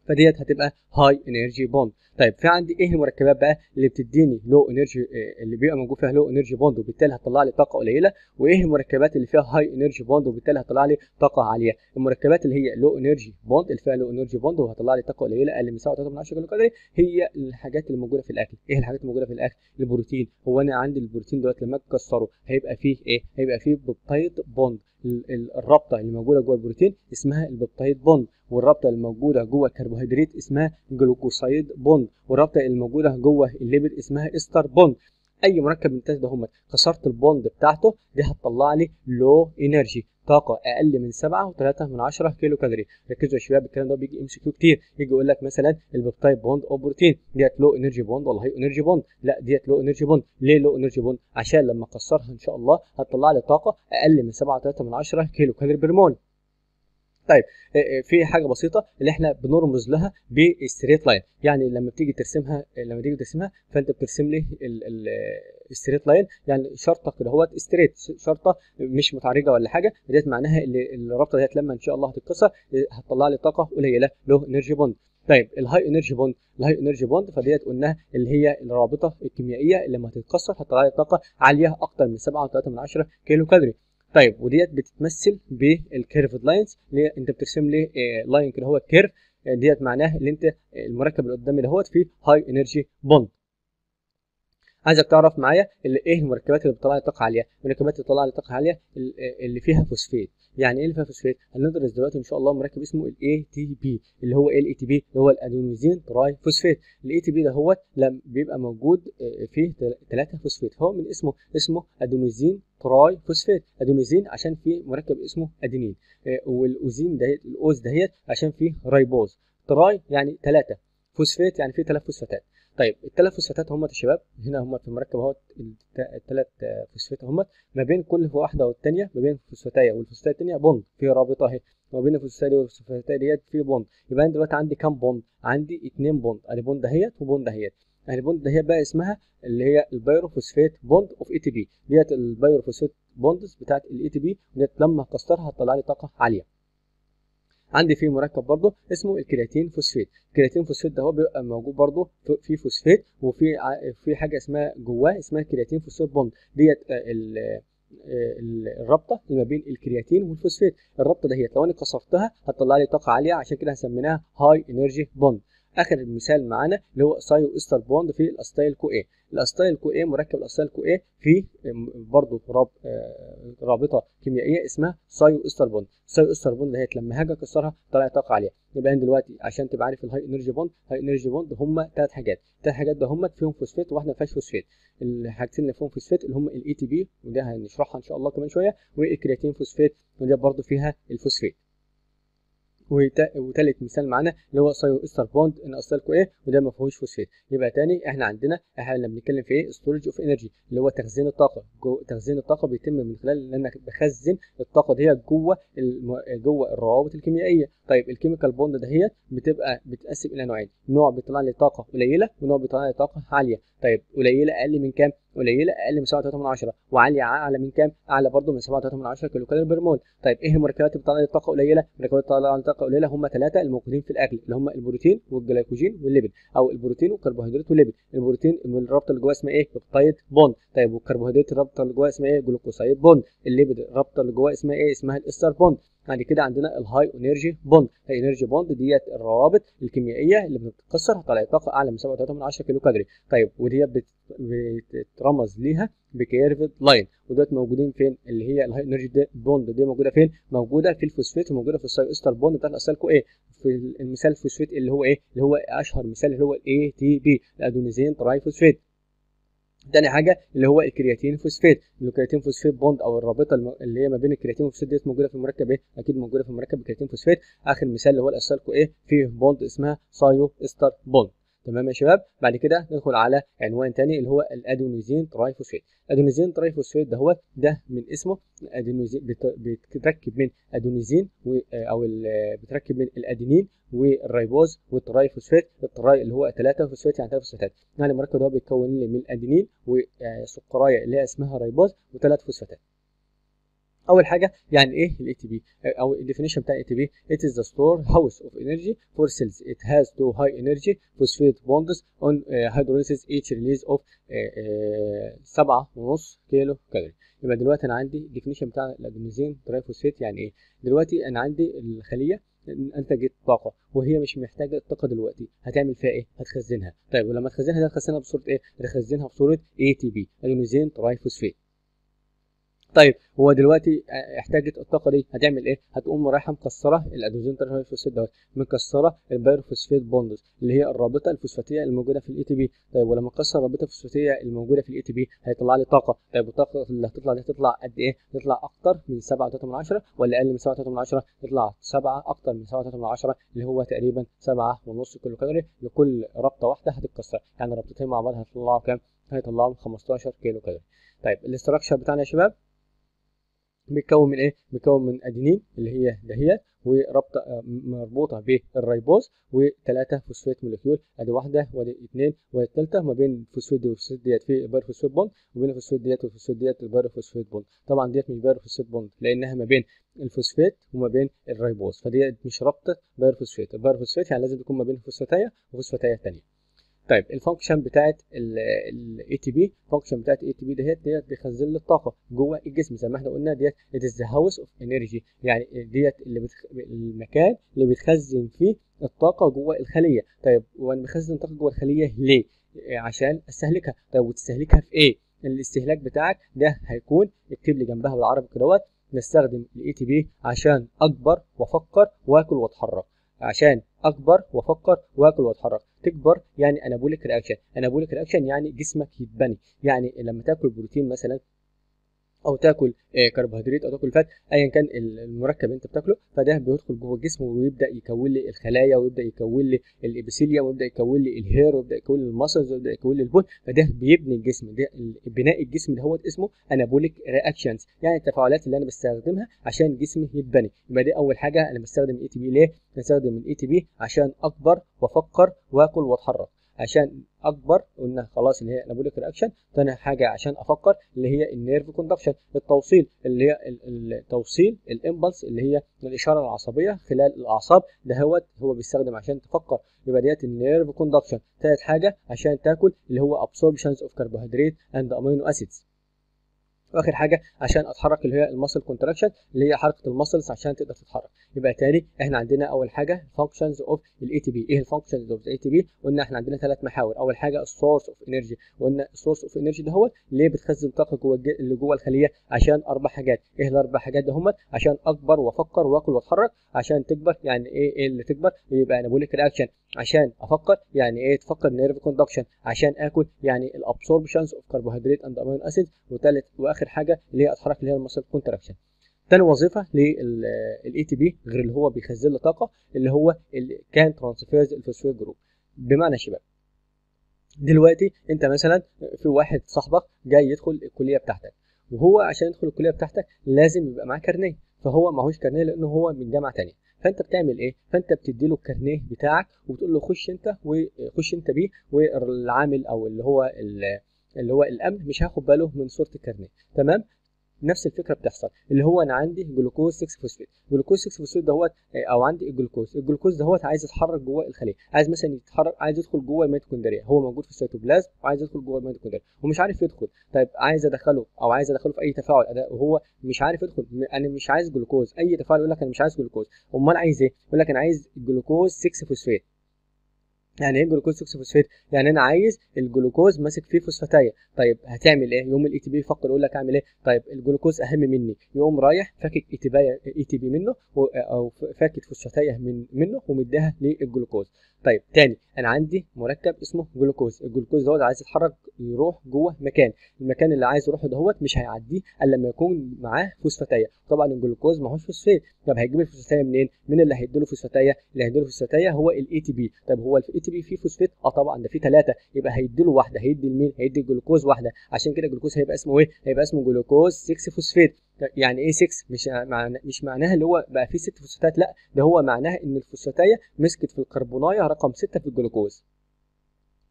فديت هتبقى هاي انرجي بوند طيب في عندي ايه المركبات بقى اللي بتديني لو انرجي اللي بيبقى موجود فيها لو انرجي بوند وبالتالي هتطلع لي طاقه قليله وايه المركبات اللي فيها هاي انرجي بوند وبالتالي هتطلع لي طاقه عاليه المركبات اللي هي لو انرجي بوند اللي فيها لو انرجي بوند وهتطلع لي طاقه قليله اقل من 7.3 كيلو كالوري هي الحاجات اللي موجوده في الاكل ايه الحاجات اللي موجوده في الاكل البروتين هو انا عندي البروتين دلوقتي لما اكسره هيبقى فيه ايه هيبقى فيه بيبتايد بوند الرابطه اللي موجوده جوه البروتين اسمها البيبتايد بوند والرابطه اللي موجوده جوه الكربوهيدرات اسمها جلوكوسايد بوند والرابطه اللي موجوده جوه الليبيد اسمها استر بوند اي مركب من الثلاثه هم كسرت البوند بتاعته دي هتطلع لي لو انرجي طاقه اقل من 7.3 من 10 كيلو كالوري ركزوا يا شباب الكلام ده بيجي ام سي كيو كتير يجي يقول لك مثلا البيبتايد بوند او بروتين ديت لو انرجي بوند ولا هاي انرجي بوند لا ديت لو انرجي بوند ليه لو انرجي بوند عشان لما اكسرها ان شاء الله هتطلع لي طاقه اقل من 7.3 من 10 كيلو كالوري برمول طيب في حاجه بسيطه اللي احنا بنرمز لها بالستريت لاين يعني لما بتيجي ترسمها لما تيجي ترسمها فانت بترسم لي الستريت لاين يعني شرطه كده هو ستريت شرطه مش متعرجه ولا حاجه ديت معناها اللي الرابطه ديت لما ان شاء الله هتتكسر هتطلع لي طاقه قليله له انرجي بوند طيب الهاي انرجي بوند الهاي انرجي بوند فديت قلناها اللي هي الرابطه الكيميائيه اللي لما تتكسر هتطلع لي طاقه عاليه اكتر من 7.3 من 10 كيلو كالوري طيب وديت بتتمثل بالكيرفد لاينز اللي انت بترسم لي لاين كده هو كيرف ديت معناه ان انت المركب اللي قدامي دهوت فيه هاي انرجي بوند عايزك تعرف معايا اللي ايه المركبات اللي بتطلع لي طاقه عاليه المركبات اللي بتطلع لي طاقه عاليه اللي فيها فوسفات يعني ايه اللي فيها فوسفات هندرس دلوقتي ان شاء الله مركب اسمه الاي تي بي اللي هو ايه الاي تي بي اللي هو الادينوزين تراي فوسفات الاي تي بي ده هو لما بيبقى موجود فيه ثلاثه فوسفات هو من اسمه اسمه ادينوزين تراي فوسفات ادينوزين عشان فيه مركب اسمه ادينين والاوزين دهيت الاوز دهيت عشان فيه رايبوز تراي يعني ثلاثه فوسفات يعني فيه ثلاث فوسفاتات طيب الثلاث فوسفاتات هم يا شباب هنا هم في المركب اهوت الثلاث فوسفات هم ما بين كل واحده والثانيه ما بين الفوسفاتايه والفوسفاتايه الثانيه بوند في رابطه اهي ما بين الفوسفاتايه والفوسفاتايه ديت في بوند يبقى انا دلوقتي عندي كام بوند عندي اثنين بوند ادي بوند اهيت وبوند اهيت يعني البوند دهيت بقى اسمها اللي هي البيروفوسفات بوند اوف اي تي بي ديت البيروفوسفات بوندز بتاعت الاي تي بي ديت لما اكسرها هتطلع لي طاقه عاليه عندي فيه مركب برضه اسمه الكرياتين فوسفات الكرياتين فوسفات ده هو بيبقى موجود برضه في فوسفات وفي في حاجه اسمها جواه اسمها كرياتين فوسفات بوند ديت الرابطه اللي ما بين الكرياتين والفوسفات الرابطه دهيت لو انا كسرتها هتطلع لي طاقه عاليه عشان كده هسميناها هاي انرجي بوند اخر مثال معانا اللي هو سايو استر بوند في الاستايل كو اي الاستايل كو اي مركب الاستايل كو اي فيه برضه راب رابطه كيميائيه اسمها سايو استر بوند سايو استر بوند دهيت لما هاجي اكسرها طلع طاقه عاليه يبقى انا دلوقتي عشان تبقى عارف الهاي انرجي بوند هاي انرجي بوند هم ثلاث حاجات ثلاث حاجات ده هم فيهم فوسفات وواحده ما فيهاش فوسفات الحاجتين اللي فيهم فوسفات اللي هم الاي تي بي وده هنشرحها ان شاء الله كمان شويه والكرياتين فوسفات وده برضه فيها الفوسفات وثالث مثال معانا اللي هو سايو استر بوند ان اصلكوا ايه وده ما فيهوش فوسفات يبقى تاني احنا عندنا احنا لما بنتكلم في ايه ستورج اوف انرجي اللي هو تخزين الطاقه جو تخزين الطاقه بيتم من خلال ان انا بخزن الطاقه دي جوه الم... جوه الروابط الكيميائيه طيب الكيميكال بوند دهيت بتبقى بتتقسم الى نوعين نوع بيطلع لي طاقه قليله ونوع بيطلع لي طاقه عاليه طيب قليله اقل من كام قليله اقل من 7.3 من 10 وعاليه اعلى من كام اعلى برضه من 7.3 من 10 كيلو كالوري برمول طيب ايه المركبات اللي بتطلع لي طاقه قليله المركبات اللي بتطلع لي طاقه قليله هم ثلاثه الموجودين في الاكل اللي هم البروتين والجلايكوجين والليبيد او البروتين والكربوهيدرات والليبيد البروتين الرابطه اللي جواه اسمها ايه بيبتايد بوند طيب والكربوهيدرات الرابطه اللي جواه اسمها ايه جلوكوسايد بوند الليبيد الرابطه اللي جواه اسمها ايه اسمها الاستر بوند بعد كده عندنا الهاي انرجي بوند الهاي انرجي بوند ديت الروابط الكيميائيه اللي بتتكسر هتطلع طاقه اعلى من 7.3 من 10 كيلو كالوري طيب وديت بتترمز ليها بكيرفد لاين ودوت موجودين فين اللي هي الهاي انرجي بوند دي موجوده فين موجوده في الفوسفات وموجوده في الساي استر بوند بتاع الاسالكو ايه في المثال الفوسفات اللي هو ايه اللي هو اشهر مثال اللي هو الاي تي بي الادونيزين تراي فوسفات تاني حاجه اللي هو الكرياتين فوسفات الكرياتين فوسفات بوند او الرابطه اللي هي ما بين الكرياتين والفوسفات ديت موجوده في المركب ايه اكيد موجوده في المركب الكرياتين فوسفات اخر مثال اللي هو الاسالكو ايه فيه بوند اسمها سايو استر بوند تمام يا شباب بعد كده ندخل على عنوان تاني اللي هو الادونيزين ترايفوسفات الادونيزين ترايفوسفات ده هو ده من اسمه ادونيزين بتركب من ادونيزين او بتركب من الادينين والريبوز والترايفوسفات التراي اللي هو ثلاثه فوسفات يعني ثلاث فوسفاتات يعني المركب ده بيتكون لي من الادينين وسكرايه اللي هي اسمها ريبوز وثلاث فوسفاتات اول حاجه يعني ايه الاي تي بي او الديفينيشن بتاع الاي تي بي it is the store house of energy for cells it has two high energy phosphate bonds on uh, hydrolysis each release of uh, uh, 7.5 كيلو كالوري يبقى دلوقتي انا عندي الديفينيشن بتاع الادينوزين ترايفوسفيت يعني ايه دلوقتي انا عندي الخليه انتجت طاقه وهي مش محتاجه الطاقه دلوقتي هتعمل فيها ايه هتخزنها طيب ولما تخزنها ده تخزنها بصوره ايه تخزنها بصوره اي تي بي ادينوزين ترايفوسفيت طيب هو دلوقتي احتاجت الطاقه دي هتعمل ايه هتقوم رايحه مكسره الادوزين ترايفوسفيت دوت مكسره البيروفوسفيت بوندز اللي هي الرابطه الفوسفاتيه الموجوده في الاي تي بي طيب ولما اكسر الرابطه الفوسفاتيه الموجوده في الاي تي بي هيطلع لي طاقه طيب الطاقه اللي هتطلع دي هتطلع قد ايه تطلع اكتر من 7.3 ولا اقل من 7.3 تطلع 7 اكتر من 7.3 اللي هو تقريبا 7.5 كيلو كالوري لكل رابطه واحده هتتكسر يعني رابطتين مع بعض هيطلعوا كام هيطلعوا 15 كيلو كالوري طيب الاستراكشر بتاعنا يا شباب بيتكون من ايه؟ بيتكون من ادينين اللي هي دهيت ورابطه مربوطه بالريبوز وثلاثه فوسفات موليكيول ادي واحده وادي اثنين وادي الثالثه ما بين الفوسفات دي والفوسفات ديت في البيروفوسفات بوند وبين الفوسفات ديت والفوسفات ديت البيروفوسفات بوند طبعا ديت مش بيروفوسفات بوند لانها ما بين الفوسفات وما بين الريبوز فديت مش رابطه بيروفوسفات البيروفوسفات يعني لازم تكون ما بين فوسفاتيه وفوسفاتيه ثانيه طيب الفانكشن بتاعت الاي تي بي الفانكشن بتاعت الاي تي بي ديت ديت بيخزن لي الطاقه جوه الجسم زي ما احنا قلنا ديت ات از ذا هاوس اوف انرجي يعني ديت اللي بتخ... المكان اللي بتخزن فيه الطاقه جوه الخليه طيب وانا بخزن الطاقه جوه الخليه ليه عشان استهلكها طيب وتستهلكها في ايه الاستهلاك بتاعك ده هيكون اكتب لي جنبها بالعربي كدهوت نستخدم الاي تي بي عشان اكبر وافكر واكل واتحرك عشان اكبر وافكر واكل واتحرك تكبر يعني انابوليك رياكشن انابوليك رياكشن يعني جسمك يتبني يعني لما تاكل بروتين مثلا او تاكل كربوهيدرات او تاكل فات ايا كان المركب اللي انت بتاكله فده بيدخل جوه الجسم ويبدا يكون لي الخلايا ويبدا يكون لي الابيثيليوم ويبدا يكون لي الهير ويبدا يكون لي المسلز ويبدا يكون لي البون فده بيبني الجسم ده بناء الجسم ده هو اسمه انابوليك رياكشنز يعني التفاعلات اللي انا بستخدمها عشان جسمي يتبني يبقى دي اول حاجه انا بستخدم الاي تي بي ليه بستخدم الاي تي بي عشان اكبر وافكر واكل واتحرك عشان اكبر قلنا خلاص اللي هي انابوليك رياكشن ثاني حاجه عشان افكر اللي هي النيرف كوندكشن التوصيل اللي هي التوصيل الامبلس اللي هي الاشاره العصبيه خلال الاعصاب ده هو هو بيستخدم عشان تفكر يبقى ديت النيرف كوندكشن ثالث حاجه عشان تاكل اللي هو ابسوربشنز اوف كربوهيدرات اند امينو اسيدز واخر حاجه عشان اتحرك اللي هي المسل كونتراكشن اللي هي حركه المسلز عشان تقدر تتحرك يبقى تاني احنا عندنا اول حاجه فانكشنز اوف الاي تي بي ايه الفانكشنز اوف الاي تي بي قلنا احنا عندنا ثلاث محاور اول حاجه السورس اوف انرجي قلنا السورس اوف انرجي ده هو ليه بتخزن طاقه جوه اللي جوه الخليه عشان اربع حاجات ايه الاربع حاجات ده هم عشان اكبر وافكر واكل واتحرك عشان تكبر يعني ايه ايه اللي تكبر يبقى انابوليك رياكشن عشان افكر يعني ايه تفكر نيرف كوندكشن عشان اكل يعني الابسوربشنز اوف كربوهيدرات اند امينو اسيد وثالث واخر حاجه اللي هي اتحرك اللي هي المسل كونتراكشن تاني وظيفه للاي تي بي غير اللي هو بيخزن لي طاقه اللي هو اللي كان ترانسفيرز الفوسفات جروب بمعنى يا شباب دلوقتي انت مثلا في واحد صاحبك جاي يدخل الكليه بتاعتك وهو عشان يدخل الكليه بتاعتك لازم يبقى معاه كارنيه فهو معهوش كارنيه لانه هو من جامعه تانية فانت بتعمل ايه فانت بتدي له الكارنيه بتاعك وبتقول له خش انت وخش انت بيه والعامل او اللي هو اللي هو الامن مش هاخد باله من صوره الكارنيه تمام نفس الفكره بتحصل اللي هو انا عندي جلوكوز 6 فوسفات جلوكوز 6 فوسفات دهوت او عندي الجلوكوز الجلوكوز دهوت عايز يتحرك جوه الخليه عايز مثلا يتحرك عايز يدخل جوه الميتوكوندريا هو موجود في السيتوبلازم وعايز يدخل جوه الميتوكوندريا ومش عارف يدخل طيب عايز ادخله او عايز ادخله في اي تفاعل وهو مش عارف يدخل انا مش عايز جلوكوز اي تفاعل يقول لك انا مش عايز جلوكوز امال عايز ايه يقول لك انا عايز الجلوكوز 6 فوسفات يعني ايه جلوكوز 6 فوسفات يعني انا عايز الجلوكوز ماسك فيه فوسفاتايه طيب هتعمل ايه يوم الاي تي بي يفكر يقول لك اعمل ايه طيب الجلوكوز اهم مني يقوم رايح فاكك اي تي بي اي تي بي منه او فاكك فوسفاتيه من منه ومديها للجلوكوز طيب تاني انا عندي مركب اسمه جلوكوز الجلوكوز دوت عايز يتحرك يروح جوه مكان المكان اللي عايز يروحه دهوت مش هيعديه الا لما يكون معاه فوسفاتيه طبعا الجلوكوز ماهوش فوسفات طب هيجيب الفوسفاتيه منين مين اللي هيديله فوسفاتيه اللي هيديله فوسفاتيه هو الاي تي بي طب هو الاي تي بي فيه فوسفات اه طبعا ده فيه ثلاثه يبقى هيديله واحده هيدي لمين هيدي الجلوكوز واحده عشان كده الجلوكوز هيبقى اسمه ايه هيبقى اسمه جلوكوز 6 فوسفات يعني ايه 6 مش معنى مش معناها اللي هو بقى فيه ست فوسفاتات لا ده هو معناها ان الفوسفاتيه مسكت في الكربونايه رقم 6 في الجلوكوز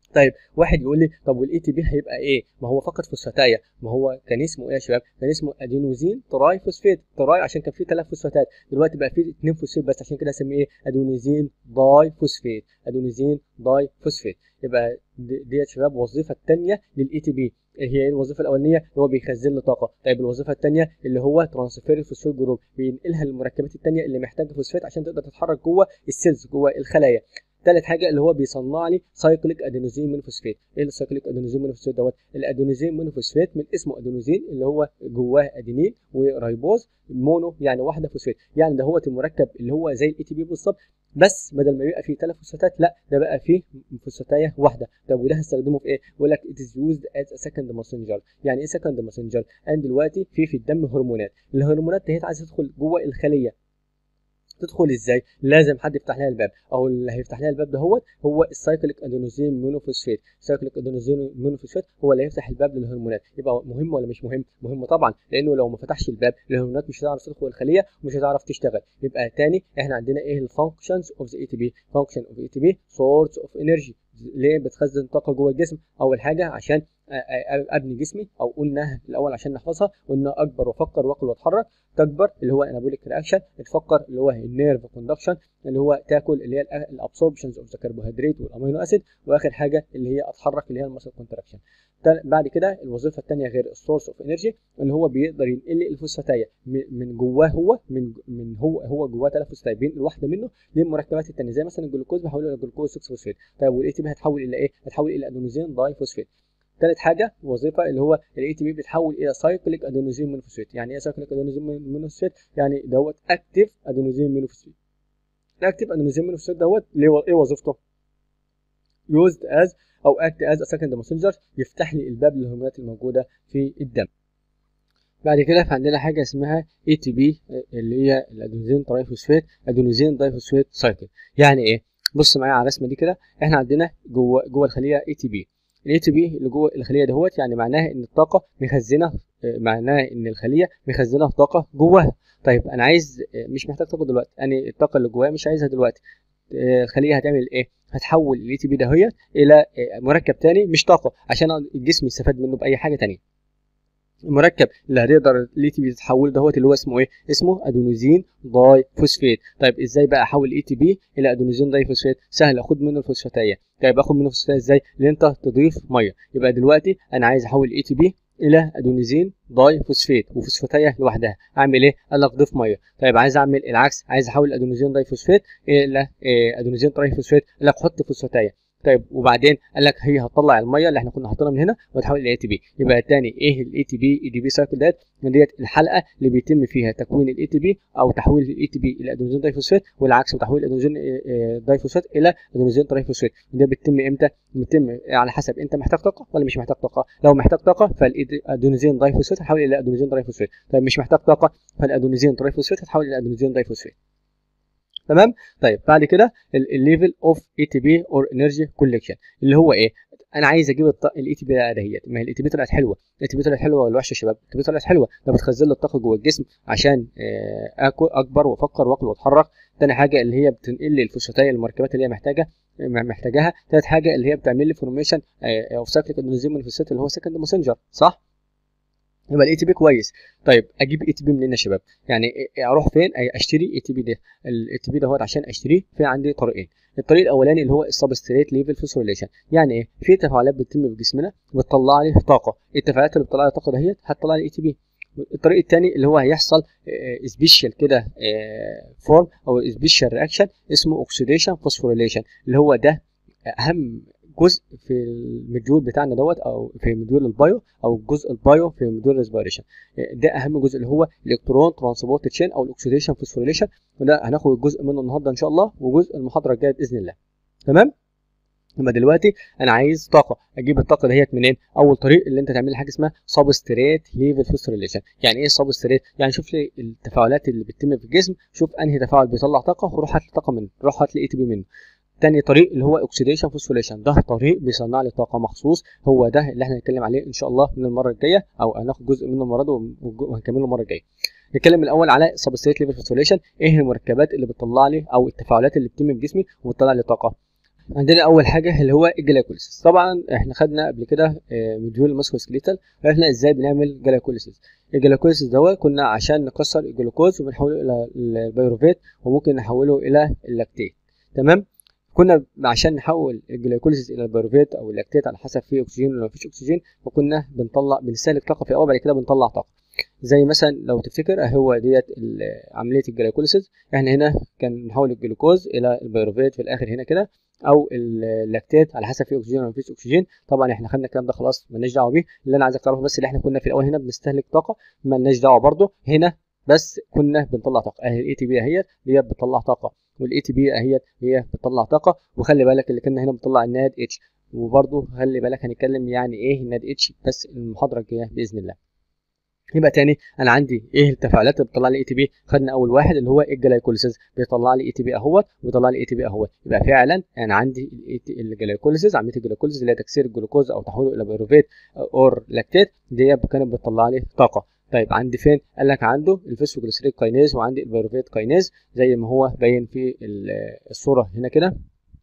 طيب واحد يقول لي طب والاي تي بي هيبقى ايه؟ ما هو فقط فوسفاتايه ما هو كان اسمه ايه يا شباب؟ كان اسمه ادينوزين تراي فوسفات تراي عشان كان فيه ثلاث فوسفاتات دلوقتي بقى فيه اثنين فوسفات بس عشان كده اسميه ايه؟ ادينوزين داي فوسفات ادينوزين داي فوسفات يبقى دي يا شباب الوظيفه الثانيه للاي تي بي هي ايه الوظيفه الاولانيه اللي هو بيخزن له طاقه طيب الوظيفه الثانيه اللي هو ترانسفير الفوسفات جروب بينقلها للمركبات الثانيه اللي محتاجه فوسفات عشان تقدر تتحرك جوه السيلز جوه الخلايا ثالث حاجه اللي هو بيصنع لي سايكليك ادينوزين مونوفوسفات ايه السايكليك ادينوزين مونوفوسفات دوت الادينوزين مونوفوسفات من اسمه ادينوزين اللي هو جواه ادينين ورايبوز مونو يعني واحده فوسفات يعني ده هو المركب اللي هو زي الاي تي بي بالظبط بس بدل ما يبقى فيه ثلاث فوسفاتات لا ده بقى فيه فوسفاتايه واحده طب وده هستخدمه في ايه بيقول لك it is used as a second messenger يعني ايه second messenger انا دلوقتي في في الدم هرمونات الهرمونات ديت عايزه تدخل جوه الخليه تدخل ازاي لازم حد يفتح لها الباب او اللي هيفتح لها الباب دهوت هو السايكليك ادينوزين مونوفوسفات السايكليك ادينوزين مونوفوسفات هو اللي هيفتح الباب للهرمونات يبقى مهم ولا مش مهم مهم طبعا لانه لو ما فتحش الباب الهرمونات مش هتعرف تدخل الخليه ومش هتعرف تشتغل يبقى تاني احنا عندنا ايه الفانكشنز اوف ذا اي تي بي فانكشن اوف اي تي بي سورس اوف انرجي ليه بتخزن طاقه جوه الجسم اول حاجه عشان ابني جسمي او قلنا الاول عشان نحفظها قلنا اكبر وافكر واكل واتحرك تكبر اللي هو انابوليك رياكشن تفكر اللي هو النيرف كوندكشن اللي هو تاكل اللي هي الابسوربشنز اوف ذا كربوهيدرات والامينو اسيد واخر حاجه اللي هي اتحرك اللي هي المسل كونتراكشن بعد كده الوظيفه الثانيه غير السورس اوف انرجي اللي هو بيقدر ينقل الفوسفاتيه من جواه هو من من هو هو جواه ثلاث فوسفاتات بينقل واحده منه للمركبات الثانيه زي مثلا الجلوكوز بيحوله الى جلوكوز 6 فوسفات طيب والاي تي بي هتحول الى ايه؟ هتحول الى ادينوزين داي فوسفات ثالث حاجه وظيفه اللي هو الاي تي بي بيتحول الى سايكليك ادينوزين مونوفوسفات يعني ايه سايكليك ادينوزين مونوفوسفات يعني دوت اكتيف ادينوزين مونوفوسفات الاكتيف ادينوزين مونوفوسفات دوت ايه وظيفته used as او act as a second messenger يفتح لي الباب للهرمونات الموجوده في الدم بعد كده فعندنا حاجه اسمها اي تي بي اللي هي الادينوزين ترايفوسفات ادينوزين دايفوسفات سايكل يعني ايه بص معايا على الرسمه دي كده احنا عندنا جوه جوه الخليه اي تي بي الاي تي بي اللي جوه الخليه دهوت يعني معناها ان الطاقه مخزنه معناها ان الخليه مخزنه طاقه جواها طيب انا عايز مش محتاج طاقه دلوقتي انا الطاقه اللي جواها مش عايزها دلوقتي الخليه هتعمل ايه هتحول الاي تي بي دهيت الى مركب تاني مش طاقه عشان الجسم يستفاد منه باي حاجه تانية المركب اللي هتقدر الاي تي بي تتحول دهوت اللي هو اسمه ايه اسمه ادينوزين داي فوسفات طيب ازاي بقى احول الاي تي بي الى ادينوزين داي فوسفات سهل اخد منه الفوسفاتيه طيب اخد منه الفوسفاتيه ازاي اللي انت تضيف ميه يبقى دلوقتي انا عايز احول الاي تي بي الى ادونيزين داي فوسفات وفوسفاتيه لوحدها اعمل ايه قال لك ضيف ميه طيب عايز اعمل العكس عايز احول الادونيزين داي فوسفات الى ادونيزين تراي فوسفات قال لك حط فوسفاتيه طيب وبعدين قال لك هي هتطلع الميه اللي احنا كنا حاطينها من هنا وتحول الى اي تي بي يبقى الثاني ايه الاي تي بي اي دي بي سايكل ديت ديت الحلقه اللي بيتم فيها تكوين الاي تي بي او تحويل الاي تي بي الى ادونيزين دايفوسفات والعكس وتحويل الادونيزين دايفوسفات الى ادونيزين ترايفوسفات ده بيتم امتى بيتم على حسب انت محتاج طاقه ولا مش محتاج طاقه لو محتاج طاقه فالادونيزين دايفوسفات هتحول الى ادونيزين دايفوسفات طيب مش محتاج طاقه فالادونيزين ترايفوسفات هتحول الى ادونيزين دايفوسفات تمام طيب بعد كده الليفل اوف اي تي بي اور انرجي كولكشن اللي هو ايه انا عايز اجيب الاي تي بي دهيت ما هي الاي تي بي طلعت حلوه الاي تي بي طلعت حلوه ولا وحشه يا شباب الاي تي بي طلعت حلوه ده بتخزن لي الطاقه جوه الجسم عشان اكل اكبر وافكر واكل واتحرك تاني حاجه اللي هي بتنقل لي الفوسفاتيه المركبات اللي هي محتاجه محتاجاها تالت حاجه اللي هي بتعمل لي فورميشن اوف سايكليك ادينوزين مونوفوسفات اللي هو سكند ماسنجر صح يبقى الاي تي بي كويس طيب اجيب اي تي بي منين يا شباب يعني اروح فين اشتري اي تي بي ده الاي تي بي ده عشان اشتريه في عندي طريقين الطريق الاولاني اللي هو السبستريت ليفل فوسفوريليشن يعني ايه في تفاعلات بتتم في جسمنا بتطلع لي طاقه التفاعلات اللي بتطلع لي طاقه دهيت هتطلع لي اي تي بي الطريق الثاني اللي هو هيحصل سبيشال كده فورم او سبيشال رياكشن اسمه اوكسيديشن فوسفوريليشن اللي هو ده اهم جزء في المديول بتاعنا دوت او في مديول البايو او الجزء البايو في مديول الريسبيريشن ده اهم جزء اللي هو الالكترون ترانسبورت تشين او الاكسيديشن فوسفوريليشن وده هناخد جزء منه النهارده ان شاء الله وجزء المحاضره الجايه باذن الله تمام يبقى دلوقتي انا عايز طاقه اجيب الطاقه دهيت منين اول طريق اللي انت تعمل حاجه اسمها سبستريت ليفل فوسفوريليشن يعني ايه سبستريت يعني شوف لي التفاعلات اللي بتتم في الجسم شوف انهي تفاعل بيطلع طاقه وروح هات لي طاقه منه روح هات لي اي تي بي منه تاني طريق اللي هو اوكسيديشن فوسفوريليشن ده طريق بيصنع لي طاقه مخصوص هو ده اللي احنا هنتكلم عليه ان شاء الله من المره الجايه او هناخد جزء منه المره دي وهنكمله المره الجايه نتكلم الاول على سبستريت ليفل فوسفوريليشن ايه المركبات اللي بتطلع لي او التفاعلات اللي بتتم في جسمي وبتطلع لي طاقه عندنا اول حاجه اللي هو الجلايكوليسيس طبعا احنا خدنا قبل كده مديول ماسكوسكليتال عرفنا ازاي بنعمل جلايكوليسيس الجلايكوليسيس دوت كنا عشان نكسر الجلوكوز وبنحوله الى البيروفيت وممكن نحوله الى اللاكتيت تمام كنا عشان نحول الجلايكوليسيس الى البيروفيت او اللاكتيت على حسب فيه اكسجين ولا مفيش اكسجين فكنا بنطلع بنستهلك طاقه في الاول بعد كده بنطلع طاقه زي مثلا لو تفتكر اهو ديت عمليه الجلايكوليسيس احنا هنا كان نحول الجلوكوز الى البيروفيت في الاخر هنا كده او اللاكتات على حسب فيه اكسجين ولا مفيش اكسجين طبعا احنا خدنا الكلام ده خلاص مالناش دعوه بيه اللي انا عايزك تعرفه بس اللي احنا كنا في الاول هنا بنستهلك طاقه مالناش دعوه برده هنا بس كنا بنطلع طاقه اهي الاي تي بي اهيت ديت بتطلع طاقه والاي تي بي اهيت هي بتطلع طاقه وخلي بالك اللي كنا هنا بنطلع الناد اتش وبرده خلي بالك هنتكلم يعني ايه الناد اتش بس المحاضره الجايه باذن الله يبقى تاني انا عندي ايه التفاعلات اللي بتطلع لي اي تي بي خدنا اول واحد اللي هو الجلايكوليسيس بيطلع لي اي تي بي اهوت وبيطلع لي اي تي بي اهوت يبقى فعلا انا عندي الجلايكوليسيس عمليه الجلايكوليسيس اللي هي تكسير الجلوكوز او تحويله الى بيروفيت اور لاكتيت دي كانت بتطلع لي طاقه طيب عندي فين قال لك عنده الفوسفوجليسيريد كاينيز وعندي البيروفيت كاينيز زي ما هو باين في الصوره هنا كده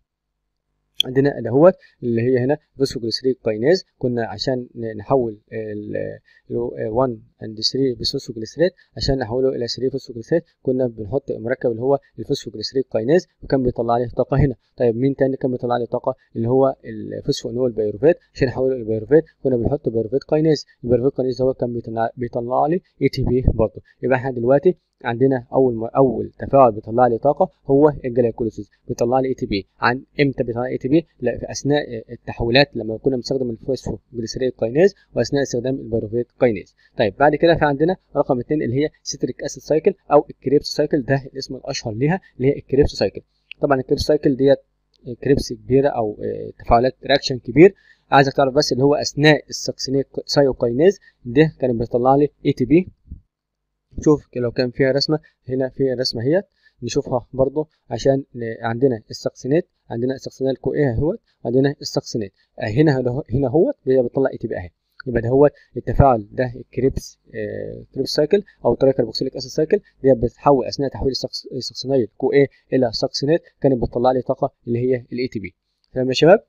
عندنا اللي هو اللي هي هنا فوسفوجليسيريد كاينيز كنا عشان نحول ال 1 اند 3 بفوسفوجليسيريد عشان نحوله الى 3 فوسفوجليسيريد كنا بنحط مركب اللي هو الفوسفوجليسيريد كاينيز وكان بيطلع لي طاقه هنا طيب مين تاني كان بيطلع لي طاقه اللي هو الفوسفونول بيروفيت عشان نحوله للبيروفيت كنا بنحط بيروفيت كاينيز البيروفيت كاينيز هو كان بيطلع لي اي تي بي برضه يبقى احنا دلوقتي عندنا اول م... اول تفاعل بيطلع لي طاقه هو الجلايكوليسيس بيطلع لي اي تي بي عن امتى بيطلع لي اي تي بي لا في اثناء التحويلات لما كنا بنستخدم الفوسفوجليسيريد كاينيز واثناء استخدام البيروفيت كاينيز طيب بعد كده في عندنا رقم اثنين اللي هي سيتريك اسيد سايكل او الكريبس سايكل ده الاسم الاشهر ليها اللي هي الكريبس سايكل طبعا الكريبس سايكل ديت كريبس كبيره او تفاعلات رياكشن كبير عايزك تعرف بس اللي هو اثناء السكسينيت سايوكاينيز ده كان بيطلع لي اي تي بي شوف لو كان فيها رسمه هنا في رسمه اهيت نشوفها برضو عشان عندنا السكسينات عندنا السكسينال كو ايه اهوت عندنا السكسينات هنا هنا هوت هي بتطلع اي تي بي اهي يبقى ده هو التفاعل ده الكريبس آه كريبس سايكل او طريقه كربوكسيليك اسيد سايكل دي بتحول اثناء تحويل السكسينايل كو ايه الى سكسينات كانت بتطلع لي طاقه اللي هي الاي تي بي تمام يا شباب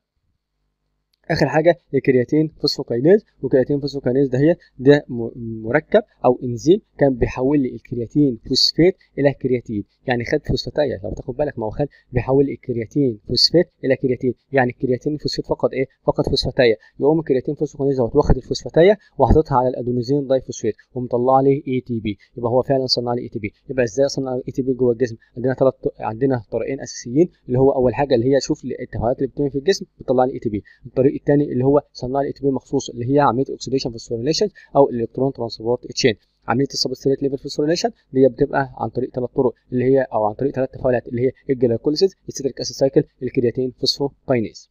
اخر حاجه الكرياتين فوسفوكاينيز وكرياتين فوسفوكاينيز ده هي ده مركب او انزيم كان بيحول لي الكرياتين فوسفات الى كرياتين يعني خد فوسفاتيه لو تاخد بالك ما هو خد بيحول الكرياتين فوسفات الى كرياتين يعني الكرياتين فوسفات فقد ايه فقد فوسفاتيه يقوم الكرياتين فوسفوكاينيز دوت واخد الفوسفاتيه وحاططها على الادونيزين داي فوسفات ومطلع لي اي تي بي يبقى هو فعلا صنع لي اي تي بي يبقى ازاي صنع اي تي بي جوه الجسم عندنا ثلاث عندنا طريقين اساسيين اللي هو اول حاجه اللي هي شوف التفاعلات اللي بتتم في الجسم بتطلع لي اي تي بي الطريق الثاني اللي هو صنع لي اي تي بي مخصوص اللي هي عمليه اوكسيديشن فوسفوريليشن او الالكترون ترانسبورت تشين عمليه السبستريت ليفل فوسفوريليشن اللي هي بتبقى عن طريق ثلاث طرق اللي هي او عن طريق ثلاث تفاعلات اللي هي الجلايكوليسيس السيتريك اسيد سايكل الكرياتين فوسفوكاينيز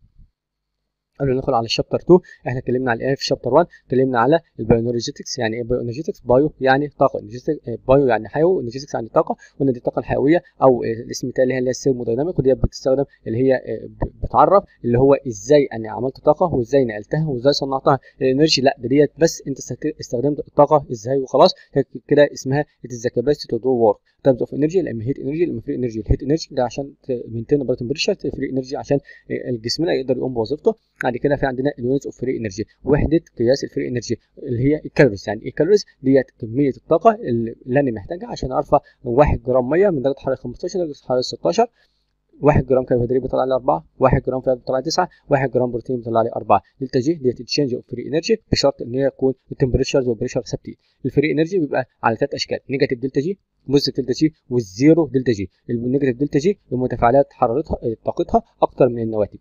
قبل ما ندخل على الشابتر 2 احنا اتكلمنا على ايه في شابتر 1 اتكلمنا على البايونرجيتكس يعني ايه بايونرجيتكس بايو يعني طاقه بايو يعني حيوي انرجيتكس يعني طاقه وان دي الطاقه الحيويه او الاسم التاني اللي هي السيرمودايناميك ودي بتستخدم اللي هي بتعرف اللي هو ازاي انا عملت طاقه وازاي نقلتها وازاي صنعتها الانرجي لا ده ديت بس انت استخدمت الطاقه ازاي وخلاص كده اسمها it is the capacity to do work terms of energy لما هيت انرجي لما فري انرجي الهيت انرجي ده عشان مينتين بلاد تمبريتشر فري انرجي عشان جسمنا يقدر يقوم بوظيفته بعد كده في عندنا اليونتس اوف فري انرجي وحده قياس الفري انرجي اللي هي الكالوريز يعني ايه الكالوريز ديت كميه الطاقه اللي انا محتاجها عشان ارفع 1 جرام ميه من درجه حراره 15 لدرجه حراره 16 1 جرام كربوهيدرات بيطلع لي 4 1 جرام فات بيطلع لي 9 1 جرام بروتين بيطلع لي 4 دلتا جي ديت تشينج اوف فري انرجي بشرط ان هي يكون التمبريتشرز والبريشر ثابتين الفري انرجي بيبقى على ثلاث اشكال نيجاتيف دلتا جي بوزيتيف دلتا جي والزيرو دلتا جي النيجاتيف دلتا جي المتفاعلات حرارتها طاقتها اكتر من النواتج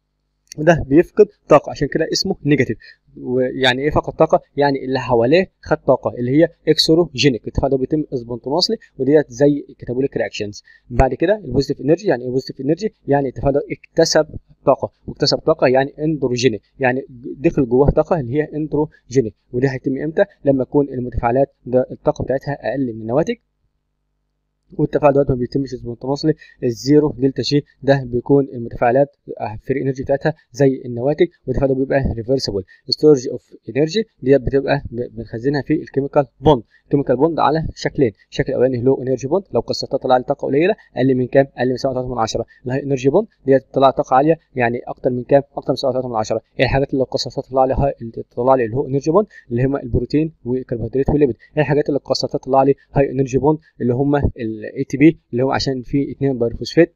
وده بيفقد طاقه عشان كده اسمه نيجاتيف ويعني ايه فقد طاقه يعني اللي حواليه خد طاقه اللي هي اكسوروجينيك التفاعل ده بيتم اسبونتونوسلي وديت زي كاتابوليك رياكشنز بعد كده البوزيتيف انرجي يعني ايه بوزيتيف انرجي يعني التفاعل ده اكتسب طاقه واكتسب طاقه يعني اندروجينيك يعني دخل جواه طاقه اللي هي اندروجينيك وده هيتم امتى لما يكون المتفاعلات ده الطاقه بتاعتها اقل من النواتج والتفاعل دوت ما بيتمش سبونتانوسلي الزيرو دلتا جي ده بيكون المتفاعلات فري انرجي بتاعتها زي النواتج والتفاعل ده بيبقى ريفرسبل ستورج اوف انرجي ديت بتبقى بنخزنها في الكيميكال بوند الكيميكال بوند على شكلين الشكل الاولاني لو انرجي بوند لو كثرتها طلع لي طاقه قليله اقل من كام اقل من 7.3 من 10 الهاي انرجي بوند ديت طلع طاقه عاليه يعني اكتر من كام اكتر من 7.3 من 10 ايه الحاجات اللي لو كثرتها طلع لي هاي طلع لي الهو انرجي بوند اللي هم البروتين والكربوهيدرات والليبيد ايه الحاجات اللي كثرتها طلع لي هاي انرجي بوند اللي هم الاي تي بي اللي هو عشان في اثنين بايروفوسفات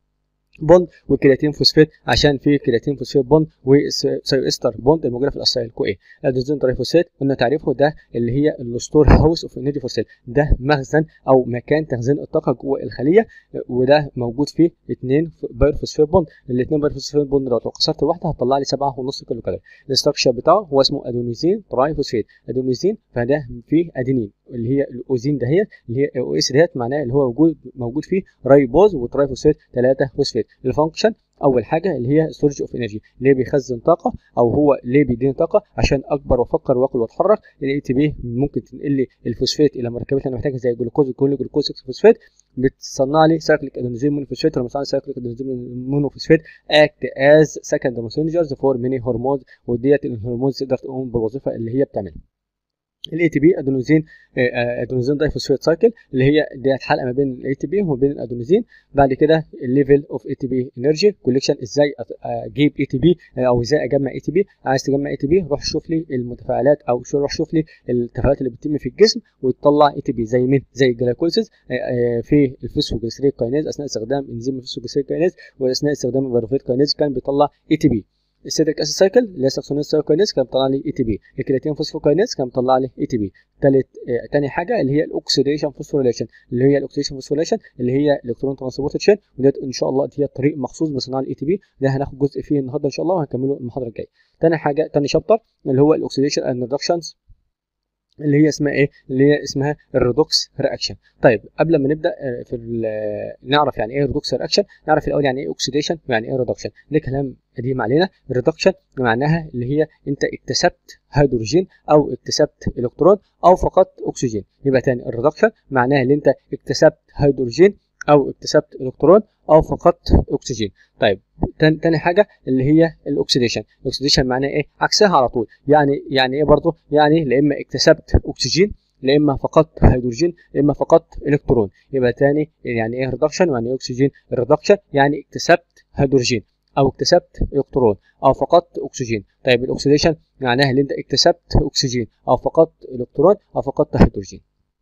بوند وكرياتين فوسفات عشان في كرياتين فوسفات بوند وسيو استر بوند الموجوده في الاسايل كو اي الادوزين ترايفوسفات قلنا تعريفه ده اللي هي الستور هاوس اوف انرجي فوسفات ده مخزن او مكان تخزين الطاقه جوه الخليه وده موجود فيه اثنين بايروفوسفات بوند الاثنين بايروفوسفات بوند لو كسرت الواحده هتطلع لي 7.5 كيلو كالوري الاستراكشر بتاعه هو اسمه ادونيزين ترايفوسفات ادونيزين فده فيه ادينين اللي هي الاوزين دهيت اللي هي او اس دهيت معناها اللي هو موجود موجود فيه رايبوز وترايفوسفات 3 فوسفات الفانكشن اول حاجه اللي هي ستورج اوف انرجي ليه بيخزن طاقه او هو ليه بيديني طاقه عشان اكبر وافكر واكل واتحرك الاي تي بي ممكن تنقل لي الفوسفات الى مركبات انا محتاجها زي الجلوكوز كل جلوكوز 6 فوسفات بتصنع لي سايكليك ادينوزين مونوفوسفات لما تصنع سايكليك ادينوزين مونوفوسفات اكت از سكند ماسنجرز فور ميني هرمونز وديت الهرمونز تقدر تقوم بالوظيفه اللي هي بتعملها الاي تي بي ادونوزين ادونوزين دايفوسفيت سايكل اللي هي ديت حلقه ما بين الاي تي بي وما بين الادونوزين بعد كده الليفل اوف اي تي بي انرجي كوليكشن ازاي اجيب اي تي بي او ازاي اجمع اي تي بي عايز تجمع اي تي بي روح شوف لي المتفاعلات او شو روح شوف لي التفاعلات اللي بتتم في الجسم وتطلع اي تي بي زي مين زي الجلايكوليسيس في الفوسفوجليسريك كاينيز اثناء استخدام انزيم الفوسفوجليسريك كاينيز واثناء استخدام الباروفيت كاينيز كان بيطلع اي تي بي السيتريك اسيد سايكل اللي هي ساكسونيز سايكلينيز كان بيطلع لي اي تي بي الكرياتين فوسفوكاينيز كان بيطلع لي اي تي بي ثالث آه تاني حاجه اللي هي الاكسيديشن فوسفوريليشن اللي هي الاكسيديشن فوسفوريليشن اللي هي الكترون ترانسبورت تشين وديت ان شاء الله هي طريق مخصوص بصناعه الاي تي بي ده هناخد جزء فيه النهارده ان شاء الله وهنكمله المحاضره الجايه تاني حاجه تاني شابتر اللي هو الاكسيديشن اند ريدكشنز اللي هي اسمها ايه اللي هي اسمها الريدوكس رياكشن طيب قبل ما نبدا في نعرف يعني ايه ريدوكس رياكشن نعرف الاول يعني ايه اوكسيديشن ويعني ايه ريدكشن ده كلام قديم علينا الريدكشن معناها اللي هي انت اكتسبت هيدروجين او اكتسبت الكترون او فقدت اكسجين يبقى تاني الريدكشن معناها ان انت اكتسبت هيدروجين او اكتسبت الكترون او فقدت اكسجين طيب تاني حاجه اللي هي الاكسيديشن الاكسيديشن معناه ايه عكسها على طول يعني يعني ايه برضه يعني لا اما اكتسبت اكسجين لا اما فقدت هيدروجين لا اما فقدت الكترون يبقى تاني يعني ايه ريدكشن يعني ايه اكسجين الريدكشن يعني اكتسبت هيدروجين او اكتسبت الكترون او فقدت اكسجين طيب الاكسيديشن معناها ان انت اكتسبت اكسجين او فقدت الكترون او فقدت هيدروجين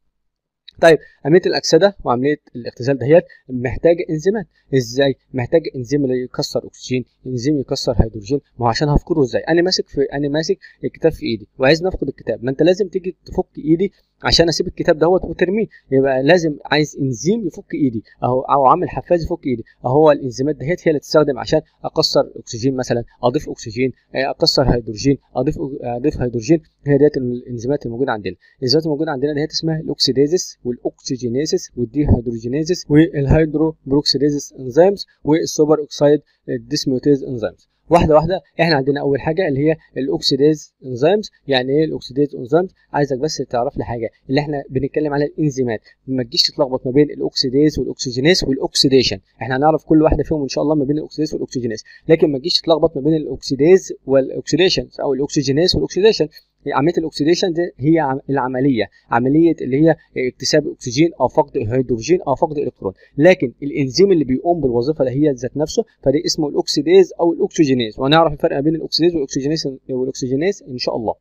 طيب عمليه الاكسده وعمليه الاختزال دهيت محتاجه انزيمات ازاي محتاج انزيم اللي يكسر اكسجين انزيم يكسر هيدروجين ما هو عشان هفقده ازاي انا ماسك في انا ماسك الكتاب في ايدي وعايز نفقد الكتاب ما انت لازم تيجي تفك ايدي عشان اسيب الكتاب دوت وترميه يبقى لازم عايز انزيم يفك ايدي اهو او عامل حفاز يفك ايدي اهو الانزيمات دهيت هي اللي تستخدم عشان اكسر اكسجين مثلا اضيف اكسجين اكسر هيدروجين اضيف اضيف هيدروجين هي ديت الانزيمات الموجوده عندنا الانزيمات الموجوده عندنا ديت اسمها الاكسيديزس والاكسجينيسيس والديهيدروجينيزس والهيدروبروكسيديزس انزيمز والسوبر اوكسايد ديسميوتيز انزيمز واحده واحده احنا عندنا اول حاجه اللي هي الاكسيديز انزيمز يعني ايه الاكسيديز انزيمز عايزك بس تعرف لي حاجه اللي احنا بنتكلم على الانزيمات ما تجيش تتلخبط ما بين الاكسيديز والاكسجينيز والاكسيديشن احنا هنعرف كل واحده فيهم ان شاء الله ما بين الاكسيديز والاكسجينيز لكن ما تجيش تتلخبط ما بين الاكسيديز والاكسيديشن او الاكسجينيز والاكسيديشن عمليه الاكسيديشن دي هي العمليه عمليه اللي هي اكتساب اكسجين او فقد هيدروجين او فقد الكترون لكن الانزيم اللي بيقوم بالوظيفه ده هي ذات نفسه فده اسمه الاكسيديز او الاكسجينيز وهنعرف الفرق ما بين الاكسيديز والاكسجينيز والاكسجينيز ان شاء الله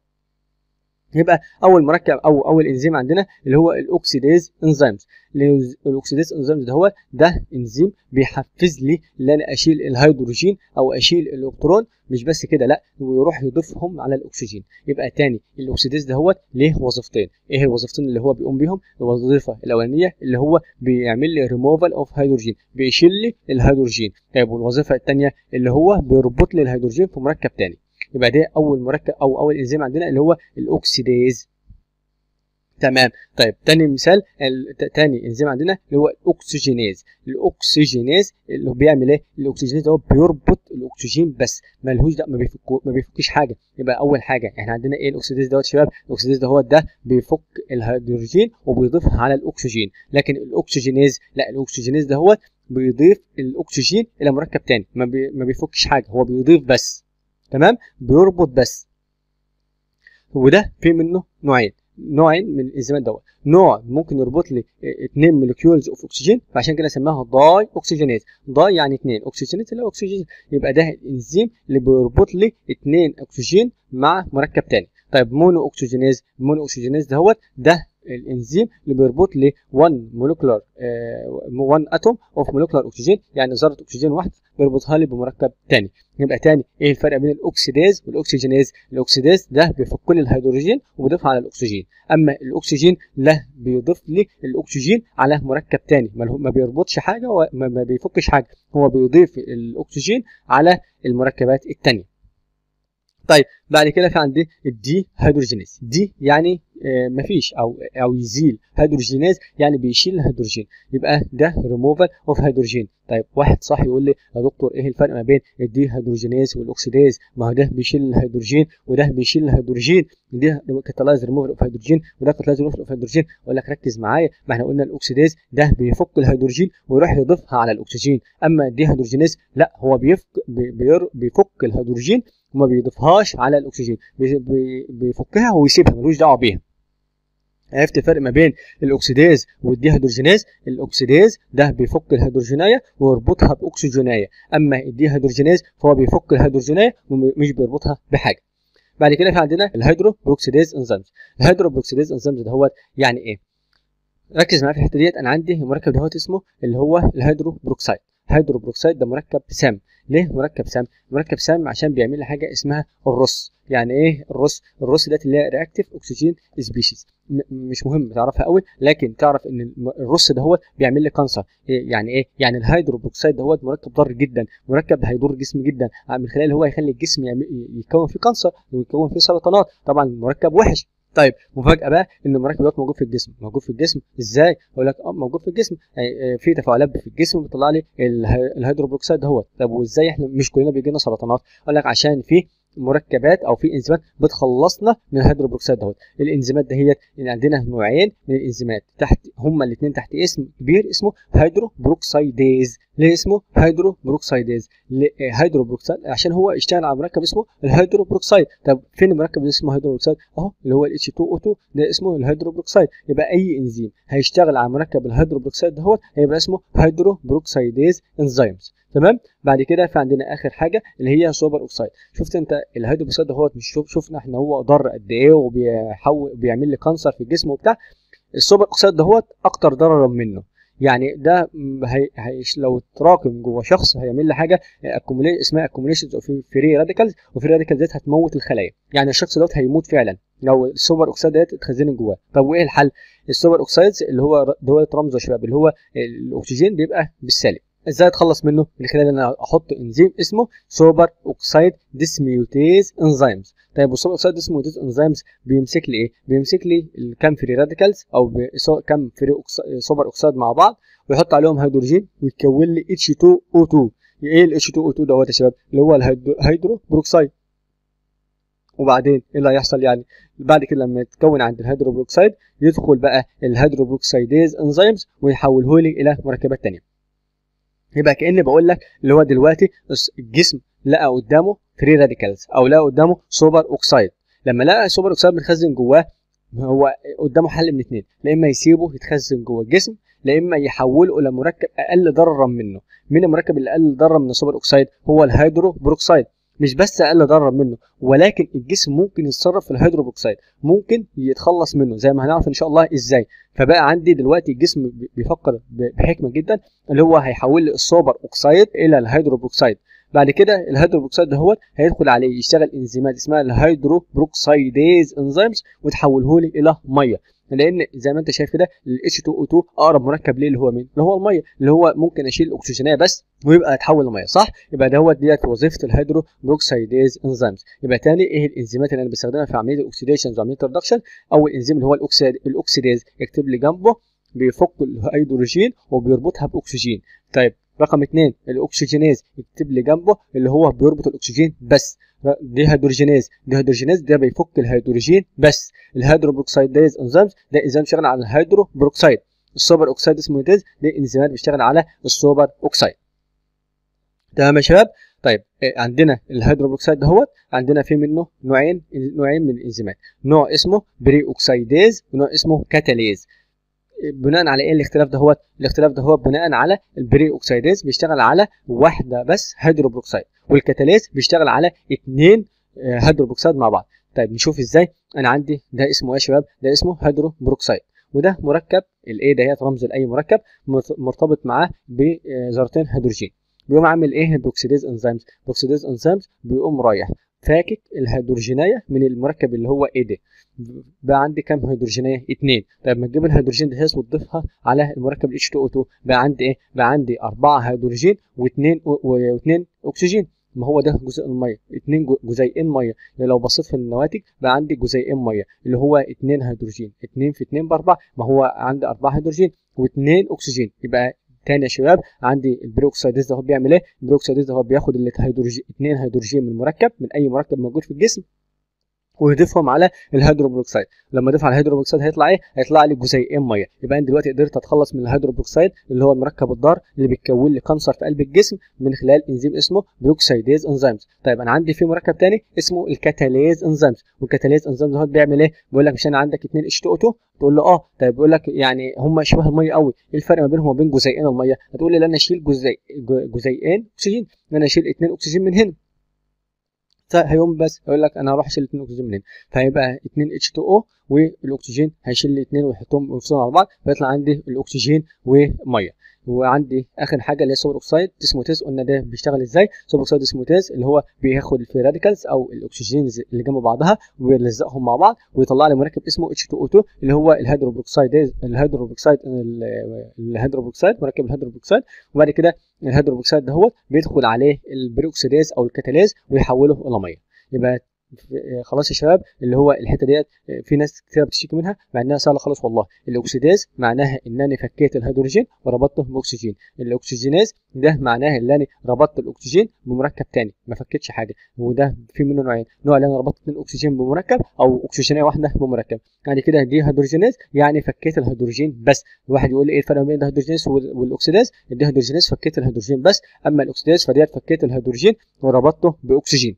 يبقى اول مركب او اول انزيم عندنا اللي هو الاكسيديز انزيمز الاكسيديز انزيمز ده هو ده انزيم بيحفز لي ان انا اشيل الهيدروجين او اشيل الالكترون مش بس كده لا ويروح يضيفهم على الاكسجين يبقى تاني الاكسيديز ده هو ليه وظيفتين ايه الوظيفتين اللي هو بيقوم بيهم الوظيفه الاولانيه اللي هو بيعمل لي ريموفال اوف هيدروجين بيشيل لي الهيدروجين طيب والوظيفه الثانيه اللي هو بيربط لي الهيدروجين في مركب تاني يبقى ده اول مركب او اول انزيم عندنا اللي هو الاكسيديز تمام طيب تاني مثال ال- تاني انزيم عندنا اللي هو الاكسجينيز الاكسجينيز اللي هو بيعمل ايه الاكسجينيز ده هو بيربط الاكسجين بس ملهوش ده ما بيفك ما بيفكش حاجه يبقى اول حاجه احنا عندنا ايه الاكسيديز دوت يا شباب الاكسيديز ده هو ده بيفك الهيدروجين وبيضيفها على الاكسجين لكن الاكسجينيز لا الاكسجينيز ده هو بيضيف الاكسجين الى مركب تاني ما, بي ما بيفكش حاجه هو بيضيف بس تمام بيربط بس وده في منه نوعين نوعين من الانزيمات دوت نوع ممكن يربط لي اثنين مولكيولز اوف اكسجين فعشان كده سماها داي اوكسجينيز داي يعني اثنين اوكسجينيز اللي هو اكسجين يبقى ده الانزيم اللي بيربط لي اثنين اكسجين مع مركب تاني طيب مونو اوكسجينيز مونو اوكسجينيز دهوت ده الانزيم اللي بيربط لي 1 مولكولار 1 اتوم اوف مولكولار اكسجين يعني ذره اكسجين واحده بيربطها لي بمركب تاني يبقى تاني ايه الفرق بين الاكسيداز والاكسجينيز الاكسيداز ده بيفك لي الهيدروجين وبيضيفها على الاكسجين اما الاكسجين لا بيضيف لي الاكسجين على مركب تاني ما بيربطش حاجه وما بيفكش حاجه هو بيضيف الاكسجين على المركبات التانيه طيب بعد كده في عندي الدي هيدروجينيز دي يعني آه مفيش او او يزيل هيدروجينيز يعني بيشيل الهيدروجين يبقى ده ريموفال اوف هيدروجين طيب واحد صح يقول لي يا دكتور ايه الفرق ما بين الدي هيدروجينيز والاكسيديز ما هو ده بيشيل الهيدروجين وده بيشيل الهيدروجين ده كاتالايز ريموفال اوف هيدروجين وده كاتالايز ريموفال اوف هيدروجين اقول لك ركز معايا ما احنا قلنا الاكسيديز ده بيفك الهيدروجين ويروح يضيفها على الاكسجين اما الدي هيدروجينيز لا هو بيفك بيفك الهيدروجين وما بيضيفهاش على الاكسجين بيفكها ويسيبها ملوش دعوه بيها عرفت الفرق ما بين الاكسيداز والديهيدروجيناز الاكسيداز ده بيفك الهيدروجينايه ويربطها باكسجينايه اما الديهيدروجيناز فهو بيفك الهيدروجينايه ومش بيربطها بحاجه بعد كده في عندنا الهيدرو بروكسيداز انزيمز الهيدرو بروكسيداز انزيمز ده هو يعني ايه ركز معايا في الحته ديت انا عندي المركب دهوت اسمه اللي هو الهيدرو بروكسايد هيدرو بروكسايد ده مركب سام ليه مركب سام مركب سام عشان بيعمل لي حاجه اسمها الرص يعني ايه الرص الرص ده اللي هي رياكتيف اكسجين سبيشيز مش مهم تعرفها قوي لكن تعرف ان الرص ده هو بيعمل لي كانسر إيه يعني ايه يعني الهيدروبروكسيد ده هو مركب ضار جدا مركب هيضر الجسم جدا من خلال هو هيخلي الجسم يكون فيه كانسر ويكون فيه سرطانات طبعا مركب وحش طيب مفاجاه بقى ان المركب دوت موجود في الجسم موجود في الجسم ازاي اقول لك اه موجود في الجسم يعني في تفاعلات في الجسم بتطلع لي الهيدروبروكسيد دوت طب وازاي احنا مش كلنا بيجي لنا سرطانات اقول لك عشان في مركبات او في انزيمات بتخلصنا من الهيدروبروكسيد دهوت الانزيمات دهيت ان عندنا نوعين من الانزيمات تحت هما الاثنين تحت اسم كبير اسمه هيدروبروكسيديز ليه اسمه هيدروبروكسيديز هيدروبروكسيد عشان هو اشتغل على مركب اسمه الهيدروبروكسيد طب فين المركب اللي اسمه هيدروبروكسيد اهو اللي هو الاتش 2 او 2 ده اسمه الهيدروبروكسيد يبقى اي انزيم هيشتغل على مركب الهيدروبروكسيد دهوت هيبقى اسمه هيدروبروكسيديز انزيمز تمام بعد كده في عندنا اخر حاجه اللي هي سوبر اوكسايد شفت انت الهيدروبروكسيد دهوت مش شوف شفنا احنا هو ضر قد ايه وبيحول بيعمل لي كانسر في الجسم وبتاع السوبر اوكسايد دهوت اكتر ضررا منه يعني ده هي هي لو اتراكم جوه شخص هيعمل لي حاجه اكوميلي اسمها اكوميليشن اوف فري راديكالز وفري راديكالز ديت هتموت الخلايا يعني الشخص دوت هيموت فعلا لو السوبر اوكسايد ديت اتخزنت جواه طب وايه الحل السوبر اوكسايدز اللي هو دوت رمزه يا شباب اللي هو الاكسجين بيبقى بالسالب ازاي اتخلص منه من خلال ان انا احط انزيم اسمه سوبر اوكسايد ديسميوتيز انزيمز طيب والسوبر اوكسايد ديسميوتيز انزيمز بيمسك لي ايه بيمسك لي الكام فري راديكالز او كام فري سوبر اوكسايد مع بعض ويحط عليهم هيدروجين ويكون لي اتش 2 او 2 ايه ال اتش 2 او 2 دوت يا شباب اللي هو الهيدرو بروكسايد وبعدين ايه اللي هيحصل يعني بعد كده لما يتكون عند الهيدروبروكسيد يدخل بقى الهيدروبروكسيديز انزيمز ويحوله لي الى مركبات ثانيه يبقى كاني بقول لك اللي هو دلوقتي الجسم لقى قدامه فري راديكالز او لقى قدامه سوبر اوكسايد لما لقى سوبر اوكسايد متخزن جواه هو قدامه حل من اثنين لا اما يسيبه يتخزن جوه الجسم لا اما يحوله الى مركب اقل ضررا منه مين المركب اللي اقل ضررا من السوبر اوكسايد هو الهيدرو بروكسايد مش بس اقل ضرر منه ولكن الجسم ممكن يتصرف في الهيدروبروكسيد ممكن يتخلص منه زي ما هنعرف ان شاء الله ازاي فبقى عندي دلوقتي الجسم بيفكر بحكمه جدا اللي هو هيحول لي السوبر اوكسيد الى الهيدروبروكسيد بعد كده الهيدروبروكسيد ده هو هيدخل عليه يشتغل انزيمات اسمها الهيدروبروكسيديز انزيمز وتحوله لي الى ميه لان زي ما انت شايف كده ال H2O2 اقرب مركب ليه اللي هو مين اللي هو الميه اللي هو ممكن اشيل الاكسجينيه بس ويبقى يتحول لميه صح يبقى ده هو ديت وظيفه الهيدرو بروكسيديز انزيمز يبقى تاني ايه الانزيمات اللي انا بستخدمها في عمليه الاكسيديشن وعمليه الريدكشن اول انزيم اللي هو الاكسيديز اكتب لي جنبه بيفك الهيدروجين وبيربطها باكسجين طيب رقم اثنين الاكسجينيز يكتب لي جنبه اللي هو بيربط الاكسجين بس دي هيدروجينيز دي هيدروجينيز ده بيفك الهيدروجين بس الهيدروبروكسيديز انزيمز ده انزيم بيشتغل على الهيدرو بروكسيد السوبر اوكسيد اسمه ديز دي انزيمات بيشتغل على السوبر اوكسيد تمام يا شباب طيب عندنا الهيدروبروكسيد دهوت عندنا في منه نوعين نوعين من الانزيمات نوع اسمه بري اوكسيديز ونوع اسمه كاتاليز بناء على ايه الاختلاف ده هو الاختلاف ده هو بناء على البري اوكسيديز بيشتغل على واحده بس هيدروبروكسيد والكاتاليز بيشتغل على اثنين هيدروبروكسيد مع بعض طيب نشوف ازاي انا عندي ده اسمه ايه يا شباب ده اسمه هيدروبروكسيد وده مركب الايه دهيت رمز لاي مركب مرتبط معاه بذرتين هيدروجين بيقوم عامل ايه البروكسيديز انزيمز بروكسيديز انزيمز بيقوم رايح فاكك الهيدروجينيه من المركب اللي هو ايه ده بقى عندي كام هيدروجينيه اتنين طيب ما تجيب الهيدروجين ده وتضيفها على المركب ال H2O2 بقى عندي ايه بقى عندي أربعة هيدروجين واثنين واثنين اكسجين ما هو ده جزء الميه اتنين جزيئين ميه يعني لو بصيت في النواتج بقى عندي جزيئين ميه اللي هو اتنين هيدروجين اتنين في اتنين باربعة ما هو عندي أربعة هيدروجين واثنين اكسجين يبقى تاني يا شباب عندي البروكسيديز ده هو بيعمل ايه البروكسيديز ده هو بياخد الهيدروجين اثنين هيدروجين من مركب من اي مركب موجود في الجسم ويضيفهم على الهيدروبروكسيد لما اضيف على الهيدروبروكسيد هيطلع ايه هيطلع لي جزيئين ميه يبقى انا دلوقتي قدرت اتخلص من الهيدروبروكسيد اللي هو المركب الضار اللي بيتكون لي كانسر في قلب الجسم من خلال انزيم اسمه بروكسيديز انزيمز طيب انا عندي في مركب تاني اسمه الكاتاليز انزيمز والكاتاليز انزيمز هو بيعمل ايه بيقول لك مش انا عندك 2 H2O2 تقول له اه طيب بيقول لك يعني هم شبه الميه قوي ايه الفرق ما بينهم وبين جزيئين الميه هتقول لي لا انا اشيل جزيء جزيئين اكسجين انا اشيل 2 اكسجين من هنا هيقوم بس يقول لك انا هروح اشيل 2 اكسجين من هنا فهيبقى 2 H2O والاكسجين هيشيل لي 2 ويحطهم ويفصلهم على بعض فيطلع عندي الاكسجين وميه وعندي اخر حاجه اللي هي سوبر اوكسايد ديسموتيز قلنا ده بيشتغل ازاي سوبر اوكسايد ديسموتيز اللي هو بياخد الفري راديكالز او الاكسجينز اللي جنب بعضها ويلزقهم مع بعض ويطلع لي مركب اسمه H2O2 اللي هو الهيدروبروكسايد الهيدروبروكسايد الهيدروبروكسايد مركب الهيدروبروكسايد وبعد كده الهيدروبروكسايد ده هو بيدخل عليه البروكسيداز او الكتاليز ويحوله الى ميه يبقى خلاص يا شباب اللي هو الحته ديت في ناس كتير بتشتكي منها مع انها سهله خالص والله الاكسيداز معناها ان انا فكيت الهيدروجين وربطته باكسجين الاكسجيناز ده معناها ان انا ربطت الاكسجين بمركب تاني ما فكتش حاجه وده في منه نوعين نوع اللي انا ربطت اثنين اكسجين بمركب او اكسجينيه واحده بمركب يعني كده دي هيدروجيناز يعني فكيت الهيدروجين بس الواحد يقول لي ايه الفرق بين الهيدروجيناز والاكسيداز دي هيدروجيناز فكيت الهيدروجين بس اما الاكسيداز فديت فكيت الهيدروجين وربطته باكسجين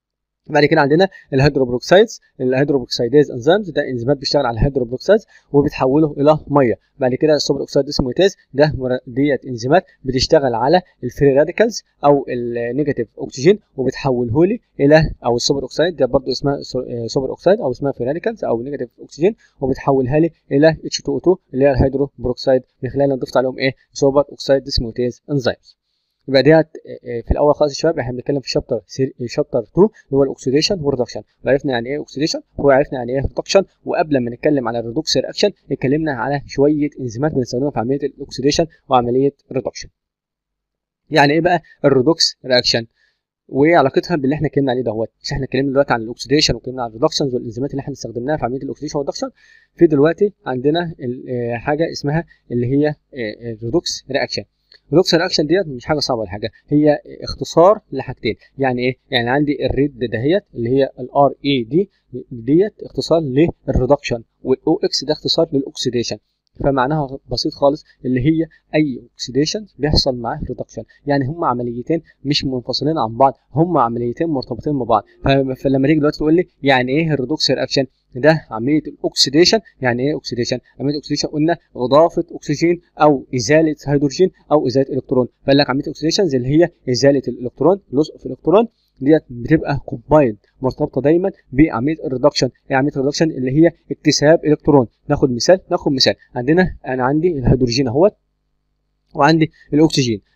بعد كده عندنا الهيدروبروكسيدز الهيدروبروكسيديز انزيمز ده انزيمات بيشتغل على الهيدروبروكسيدز وبتحوله الى ميه بعد كده السوبر اوكسيد ديسموتاز ده ديت انزيمات بتشتغل على الفري راديكالز او النيجاتيف اكسجين وبتحوله لي الى او السوبر اوكسيد ده برضه اسمها سوبر اوكسيد او اسمها فري راديكالز او نيجاتيف اكسجين وبتحولها لي الى H2O2 اللي هي الهيدروبروكسيد من خلال ان ضفت عليهم ايه سوبر اوكسيد ديسموتاز انزيمز يبقى ديت في الاول خالص يا شباب احنا بنتكلم في شابتر شابتر 2 اللي هو الاكسيديشن والريدكشن وعرفنا يعني ايه اوكسيديشن وعرفنا يعني ايه ريدكشن وقبل ما نتكلم على الريدوكس رياكشن اتكلمنا على شويه انزيمات بنستخدمها في عمليه الاكسيديشن وعمليه الريدكشن يعني ايه بقى الريدوكس رياكشن وايه علاقتها باللي احنا اتكلمنا عليه دوت مش احنا اتكلمنا دلوقتي عن الاكسيديشن واتكلمنا عن الريدكشنز والانزيمات اللي احنا استخدمناها في عمليه الاكسيديشن والريدكشن في دلوقتي عندنا حاجه اسمها اللي هي الريدوكس رياكشن الريدوكس رياكشن ديت مش حاجه صعبه ولا حاجه هي اختصار لحاجتين يعني ايه يعني عندي الريد دهيت اللي هي الار اي دي ديت اختصار للريدكشن والاو اكس ده اختصار للاكسيديشن فمعناها بسيط خالص اللي هي اي اوكسيديشن بيحصل معاه ريدكشن يعني هم عمليتين مش منفصلين عن بعض هم عمليتين مرتبطين ببعض فلما تيجي دلوقتي تقول لي يعني ايه الريدوكس رياكشن ده عمليه الاكسيديشن يعني ايه اوكسيديشن عمليه الاكسيديشن قلنا اضافه اكسجين او ازاله هيدروجين او ازاله الكترون فقال لك عمليه الاكسيديشن اللي هي ازاله الالكترون لصق في الالكترون ديت بتبقى كومبايند مرتبطه دايما بعمليه الريدكشن ايه عمليه الريدكشن اللي هي اكتساب الكترون ناخد مثال ناخد مثال عندنا انا عندي الهيدروجين اهوت وعندي الاكسجين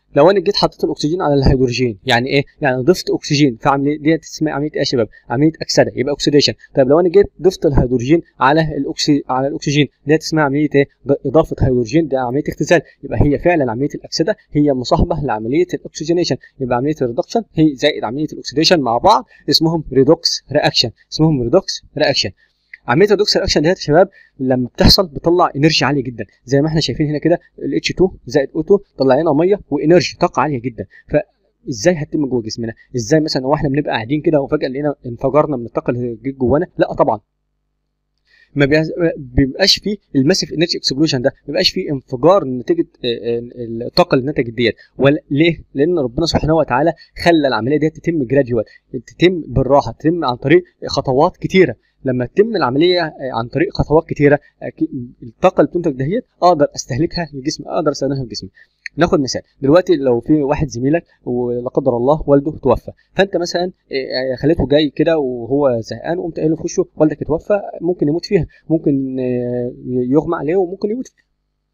لو انا جيت حطيت الاكسجين على الهيدروجين يعني ايه يعني ضفت اكسجين في عمليه ديت اسمها عمليه ايه يا شباب عمليه اكسده يبقى اوكسيديشن طيب لو انا جيت ضفت الهيدروجين على الاكسي على الاكسجين ديت اسمها عمليه ايه اضافه هيدروجين ده عمليه اختزال يبقى هي فعلا عمليه الاكسده هي مصاحبه لعمليه الاكسجينيشن يبقى عمليه الريدكشن هي زائد عمليه الاكسيديشن مع بعض اسمهم ريدوكس رياكشن اسمهم ريدوكس رياكشن عمليه الريدوكس رياكشن ديت يا شباب لما بتحصل بتطلع انرجي عاليه جدا زي ما احنا شايفين هنا كده ال H2 زائد O2 طلع لنا ميه وانرجي طاقه عاليه جدا فازاي هتتم جوه جسمنا ازاي مثلا هو احنا بنبقى قاعدين كده وفجاه لقينا انفجرنا من الطاقه اللي جت جوانا لا طبعا ما بيبقاش فيه الماسيف انرجي اكسبلوجن ده ما بيبقاش فيه انفجار نتيجه الطاقه اللي نتجت ديت ليه؟ لان ربنا سبحانه وتعالى خلى العمليه ديت تتم جراديوال تتم بالراحه تتم عن طريق خطوات كتيره لما تتم العمليه عن طريق خطوات كتيره الطاقه اللي بتنتج دهيت اقدر استهلكها لجسمي اقدر استخدمها في جسمي ناخد مثال دلوقتي لو في واحد زميلك ولا قدر الله والده توفى فانت مثلا خليته جاي كده وهو زهقان وقمت قايل له في وشه والدك اتوفى ممكن يموت فيها ممكن يغمى عليه وممكن يموت فيها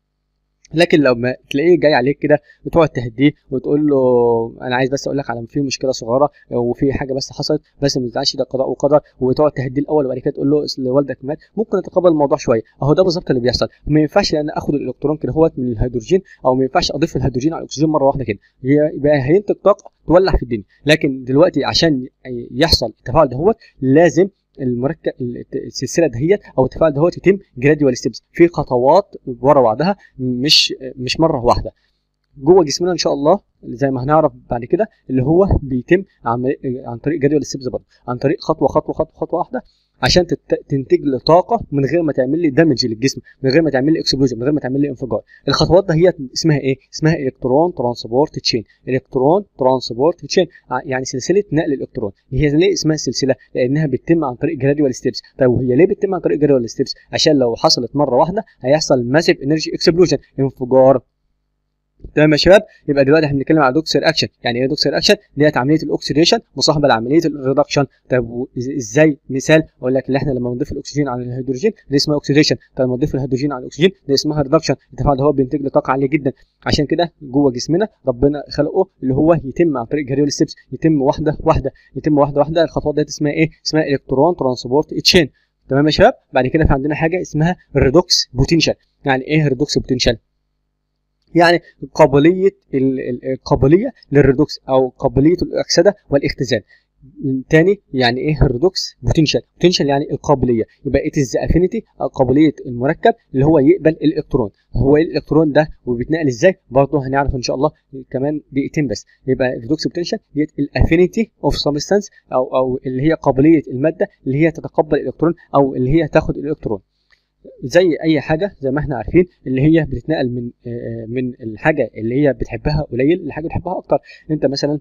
لكن لما تلاقيه جاي عليك كده وتقعد تهديه وتقول له انا عايز بس اقول لك على في مشكله صغيره وفي حاجه بس حصلت بس ما تزعلش ده قضاء وقدر وتقعد تهديه الاول وبعد كده تقول له اصل والدك مات ممكن يتقبل الموضوع شويه اهو ده بالظبط اللي بيحصل ما ينفعش انا اخد الالكترون كده هوت من الهيدروجين او ما ينفعش اضيف الهيدروجين على الاكسجين مره واحده كده يبقى هينتج طاقه تولع في الدنيا لكن دلوقتي عشان يحصل التفاعل ده هو لازم المركب السلسله دهيت او التفاعل دهوت يتم جراديوال ستيبس في خطوات ورا بعضها مش مش مره واحده جوه جسمنا ان شاء الله زي ما هنعرف بعد كده اللي هو بيتم عن طريق جدول ستيبس برضه عن طريق خطوه خطوه خطوه خطوه واحده عشان تنتج لي طاقه من غير ما تعمل لي دامج للجسم من غير ما تعمل لي اكسبلوجن من غير ما تعمل لي انفجار الخطوات ده هي اسمها ايه اسمها الكترون ترانسبورت تشين الكترون ترانسبورت تشين يعني سلسله نقل الالكترون هي ليه اسمها سلسله لانها بتتم عن طريق جراديوال ستيبس طيب وهي ليه بتتم عن طريق جراديوال ستيبس عشان لو حصلت مره واحده هيحصل ماسيف انرجي اكسبلوجن انفجار تمام يا شباب يبقى دلوقتي احنا بنتكلم على دوكس رياكشن يعني ايه دوكس رياكشن ديت عمليه الاكسيديشن مصاحبه لعمليه الريدكشن طب ازاي مثال اقول لك اللي احنا لما بنضيف الاكسجين على الهيدروجين دي اسمها اوكسيديشن طب لما نضيف الهيدروجين على الاكسجين دي اسمها ريدكشن التفاعل ده هو بينتج لي طاقه عاليه جدا عشان كده جوه جسمنا ربنا خلقه اللي هو يتم عن طريق جريول ستيبس يتم واحده واحده يتم واحده واحده الخطوات ديت اسمها ايه اسمها الكترون ترانسبورت تشين تمام يا شباب بعد كده في عندنا حاجه اسمها الريدوكس بوتنشال يعني ايه الريدوكس بوتنشال يعني قابليه القابليه للريدوكس او قابليه الاكسده والاختزال تاني يعني ايه الريدوكس بوتنشال بوتنشال يعني القابليه يبقى ات از افينيتي قابليه المركب اللي هو يقبل الالكترون هو ايه الالكترون ده وبيتنقل ازاي برضه هنعرف ان شاء الله كمان دقيقتين بس يبقى الريدوكس بوتنشال ديت الافينيتي اوف سبستانس او او اللي هي قابليه الماده اللي هي تتقبل الالكترون او اللي هي تاخد الالكترون زي اي حاجه زي ما احنا عارفين اللي هي بتتنقل من من الحاجه اللي هي بتحبها قليل لحاجه بتحبها اكتر انت مثلا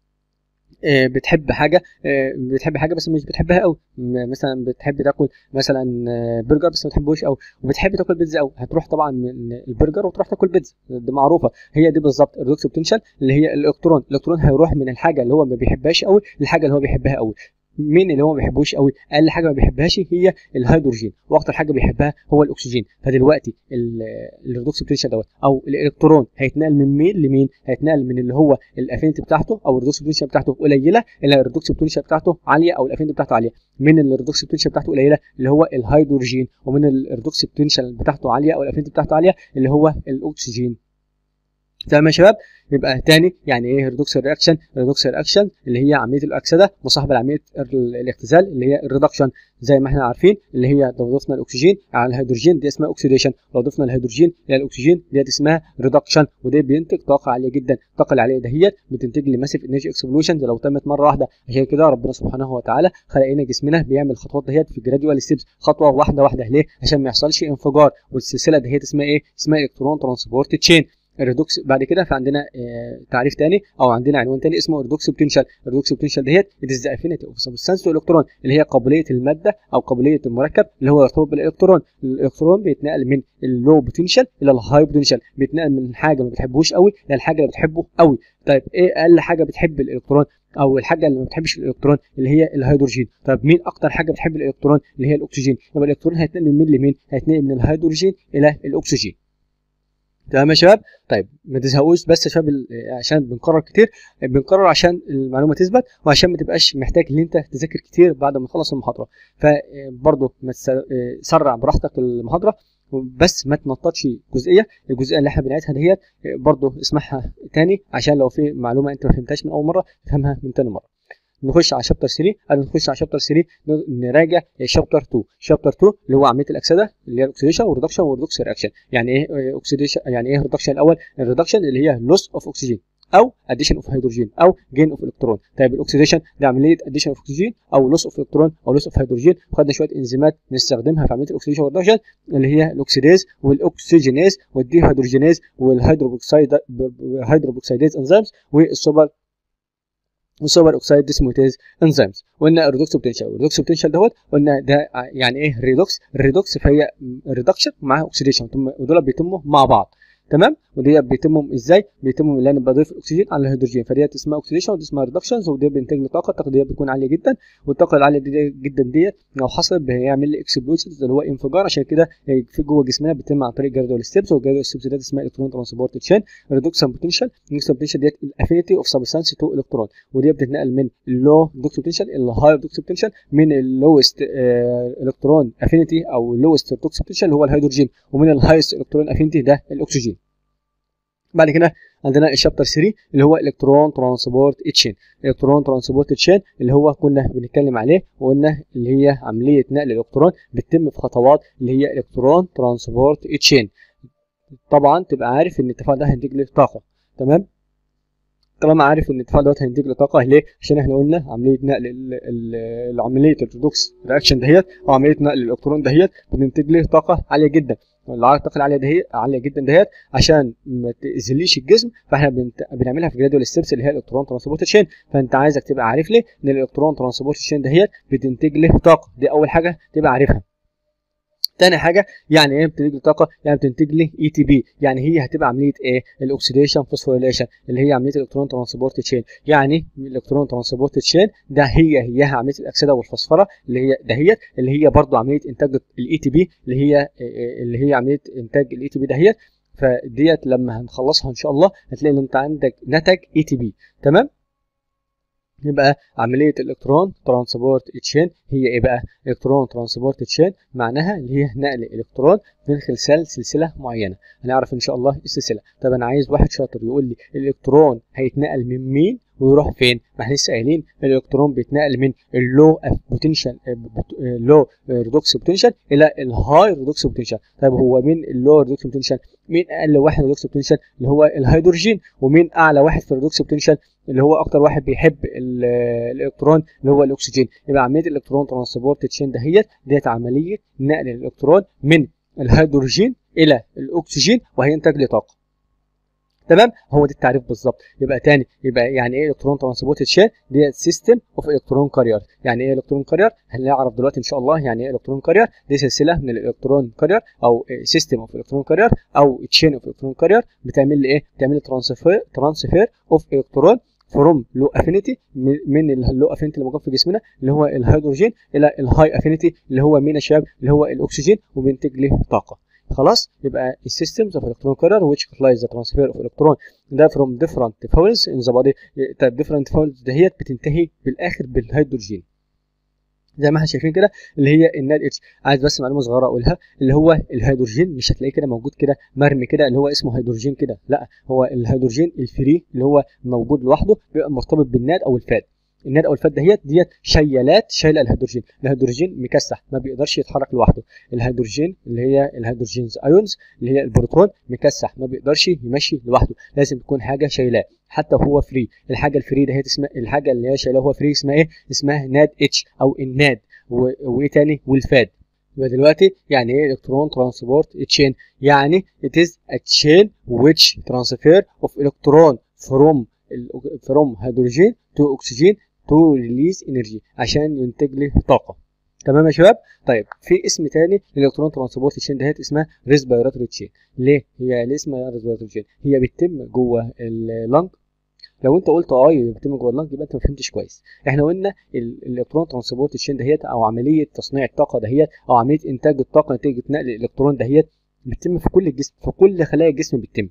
بتحب حاجه بتحب حاجه بس مش بتحبها قوي مثلا بتحب تاكل مثلا برجر بس ما بتحبوش قوي وبتحب تاكل بيتزا قوي هتروح طبعا من البرجر وتروح تاكل بيتزا دي معروفه هي دي بالظبط الريدوكس بوتنشال اللي هي الالكترون الالكترون هيروح من الحاجه اللي هو ما بيحبهاش قوي للحاجه اللي هو بيحبها قوي مين اللي هو ما بيحبوش قوي اقل حاجه ما بيحبهاش هي الهيدروجين واكتر حاجه بيحبها هو الاكسجين فدلوقتي الريدوكس بوتنشال دوت او الالكترون هيتنقل من مين لمين هيتنقل من اللي هو الافينيتي بتاعته او الريدوكس بوتنشال بتاعته قليله الى الريدوكس بوتنشال بتاعته عاليه او الافينيتي بتاعته عاليه من الريدوكس بوتنشال بتاعته قليله اللي هو الهيدروجين ومن الريدوكس بوتنشال بتاعته عاليه او الافينيتي بتاعته عاليه اللي هو الاكسجين تمام يا شباب يبقى تاني يعني ايه ريدوكس رياكشن ريدوكس رياكشن اللي هي عمليه الاكسده مصاحبه لعمليه الاختزال اللي هي الريدكشن زي ما احنا عارفين اللي هي لو ضفنا الاكسجين على الهيدروجين دي اسمها اوكسيديشن لو ضفنا الهيدروجين الى الاكسجين دي اسمها ريدكشن وده بينتج طاقه عاليه جدا الطاقه العاليه دهيت بتنتج لي ماسيف انرجي اكسبلوشن لو تمت مره واحده عشان كده ربنا سبحانه وتعالى خلق لنا جسمنا بيعمل الخطوات دهيت في جراديوال ستيبس خطوه واحده واحده ليه عشان ما يحصلش انفجار والسلسله دهيت اسمها ايه اسمها الكترون ترانسبورت تشين الريدوكس بعد كده في عندنا آه تعريف تاني او عندنا عنوان تاني اسمه الريدوكس بوتنشال الريدوكس بوتنشال ديت اتس افينيتي اوف سبستانس الكترون اللي هي قابليه الماده او قابليه المركب اللي هو يرتبط بالالكترون الالكترون بيتنقل من اللو بوتنشال الى الهاي بوتنشال بيتنقل من حاجه ما بتحبوش قوي للحاجه اللي بتحبه قوي طيب ايه اقل حاجه بتحب الالكترون او الحاجه اللي ما بتحبش الالكترون اللي هي الهيدروجين طب مين اكتر حاجه بتحب الالكترون اللي هي الاكسجين يبقى الالكترون هيتنقل من مين لمين هيتنقل من الهيدروجين الى الاكسجين تمام يا شباب طيب ما تزهقوش بس يا شباب ال- عشان بنكرر كتير بنكرر عشان المعلومه تثبت وعشان ما تبقاش محتاج ان انت تذاكر كتير بعد ما تخلص المحاضره فبرضه ما تس- سرع براحتك المحاضره بس ما تنططش جزئيه الجزئيه اللي احنا بنعيدها ديت برضه اسمعها تاني عشان لو في معلومه انت ما فهمتهاش من اول مره تفهمها من تاني مره نخش على شابتر 3 قبل ما نخش على شابتر 3 ن- نراجع شابتر 2 شابتر 2 اللي هو عمليه الاكسده اللي هي الاكسيديشن والريدكشن والريدكس رياكشن يعني ايه اوكسيديشن يعني ايه ريدكشن الاول الريدكشن اللي هي لوس اوف اكسجين او اديشن اوف هيدروجين او جين اوف الكترون طيب الاكسيديشن ده عمليه اديشن اوف اكسجين او لوس اوف الكترون او لوس اوف هيدروجين وخدنا شويه انزيمات نستخدمها في عمليه الاكسيديشن والريدكشن اللي هي الاكسيديز والاكسجينيز والديهيدروجينيز والهيدروكسيد هيدروكسيديز انزيمز والسوبر والسوبر اوكسيد ديسموتيز انزيمز قلنا الريدوكس بوتنشال الريدوكس بوتنشال دوت قلنا ده يعني ايه ريدوكس الريدوكس فهي ريدكشن مع اوكسيديشن ودول بيتموا مع بعض تمام ودي بيتموا ازاي بيتموا اللي انا بضيف الاكسجين على الهيدروجين فديت اسمها اوكسيديشن ودي اسمها ريدكشنز ودي بينتج لي طاقه الطاقه دي بتكون عاليه جدا والطاقه العاليه دي جدا ديت لو حصلت هيعمل لي اكسبلوجن اللي هو انفجار عشان كده في جوه جسمنا بيتم عن طريق جرادوال ستيبس والجرادوال ستيبس ديت اسمها الكترون ترانسبورت تشين ريدوكسن بوتنشال الريدوكسن بوتنشال ديت الافينيتي اوف سبستانس تو الكترون ودي بتتنقل من اللو ريدوكس بوتنشال الى هاي ريدوكس بوتنشال من اللوست الكترون افينيتي او اللوست ريدوكس بوتنشال اللي هو الهيدروجين ومن الهايست الكترون افينيتي ده الاكسجين بعد كده عندنا الشابتر 3 اللي هو الكترون ترانسبورت تشين الكترون ترانسبورت تشين اللي هو كنا بنتكلم عليه وقلنا اللي هي عمليه نقل الالكترون بتتم في خطوات اللي هي الكترون ترانسبورت تشين طبعا تبقى عارف ان التفاعل ده هينتج لك طاقه تمام طالما عارف ان التفاعل دوت هينتج لي طاقه ليه؟ عشان احنا قلنا عمليه نقل ال- ال- عمليه الريدوكس رياكشن دهيت او عمليه نقل الالكترون دهيت بتنتج لي طاقه عاليه جدا الطاقه العاليه دهيت عاليه جدا دهيت عشان ما تاذيليش الجسم فاحنا بنت... بنعملها في جرادوال ستيبس اللي هي الالكترون ترانسبورت تشين فانت عايزك تبقى عارف ليه ان الالكترون ترانسبورت تشين دهيت بتنتج لي طاقه دي اول حاجه تبقى عارفها تاني حاجه يعني ايه بتنتج لي طاقه يعني بتنتج لي اي تي بي يعني هي هتبقى عمليه ايه الاكسيديشن فوسفوريليشن اللي هي عمليه الالكترون ترانسبورت تشين يعني الالكترون ترانسبورت تشين ده هي هيها عمليه الاكسده والفسفره اللي هي دهيت اللي هي برضو عمليه انتاج الاي تي بي اللي هي اللي هي عمليه انتاج الاي تي بي دهيت فديت لما هنخلصها ان شاء الله هتلاقي ان انت عندك نتج اي تي بي تمام يبقى عمليه الالكترون ترانسبورت تشين هي ايه بقى الكترون ترانسبورت تشين معناها اللي هي نقل الالكترون من خلال سلسله معينه هنعرف ان شاء الله السلسله طب انا عايز واحد شاطر يقول لي الالكترون هيتنقل من مين ويروح فين ما احنا لسه قايلين الالكترون بيتنقل من اللو بوتنشال لو ريدوكس بوتنشال الى الهاي ريدوكس بوتنشال طيب هو مين اللو ريدوكس بوتنشال مين اقل واحد ريدوكس بوتنشال اللي هو الهيدروجين ومين اعلى واحد في الريدوكس بوتنشال اللي هو اكتر واحد بيحب الالكترون اللي هو الاكسجين يبقى عمليه الالكترون ترانسبورت تشين دهيت ديت عمليه نقل الالكترون من الهيدروجين الى الاكسجين وهينتج لي طاقه تمام هو ده التعريف بالظبط يبقى تاني يبقى يعني ايه الكترون ترانسبورت تشين دي سيستم اوف الكترون كارير يعني ايه الكترون كارير هنعرف دلوقتي ان شاء الله يعني ايه الكترون كارير دي سلسله من الالكترون كارير او سيستم اوف الكترون كارير او تشين اوف الكترون كارير بتعمل لي ايه بتعمل لي ترانسفير ترانسفير اوف الكترون فروم لو افينيتي من اللو افينيتي اللي موجود في جسمنا اللي هو الهيدروجين الى الهاي افينيتي اللي هو مين يا شباب اللي هو الاكسجين وبينتج لي طاقه خلاص يبقى السيستمز اوف الكترون كارير which catalyze the transfer of electron ده from different fouls in the body طيب different fouls دهيت بتنتهي بالاخر بالهيدروجين زي ما احنا شايفين كده اللي هي الناد اتش عايز بس معلومه صغيره اقولها اللي هو الهيدروجين مش هتلاقيه كده موجود كده مرمي كده اللي هو اسمه هيدروجين كده لا هو الهيدروجين الفري اللي هو موجود لوحده بيبقى مرتبط بالناد او الفاد الناد او الفات دهيت ديت شيلات شايله الهيدروجين الهيدروجين مكسح ما بيقدرش يتحرك لوحده الهيدروجين اللي هي الهيدروجينز ايونز اللي هي البروتون مكسح ما بيقدرش يمشي لوحده لازم تكون حاجه شايلاه حتى وهو فري الحاجه الفري دهيت اسمها الحاجه اللي هي شايلاه هو فري اسمها ايه اسمها ناد اتش او الناد وايه تاني والفاد يبقى دلوقتي يعني ايه الكترون ترانسبورت تشين يعني it is a chain which transfer of electron from from hydrogen to oxygen to release energy عشان ينتج لي طاقه تمام يا شباب طيب في اسم تاني للالكترون ترانسبورت تشين دهيت اسمها ريسبيراتوري تشين ليه هي ليه اسمها ريسبيراتوري تشين هي بتتم جوه اللنج لو انت قلت اه يبقى بتتم جوه اللنج يبقى انت ما فهمتش كويس احنا قلنا الالكترون ترانسبورت تشين دهيت او عمليه تصنيع الطاقه دهيت او عمليه انتاج الطاقه نتيجه نقل الالكترون دهيت بتتم في كل الجسم في كل خلايا الجسم بتتم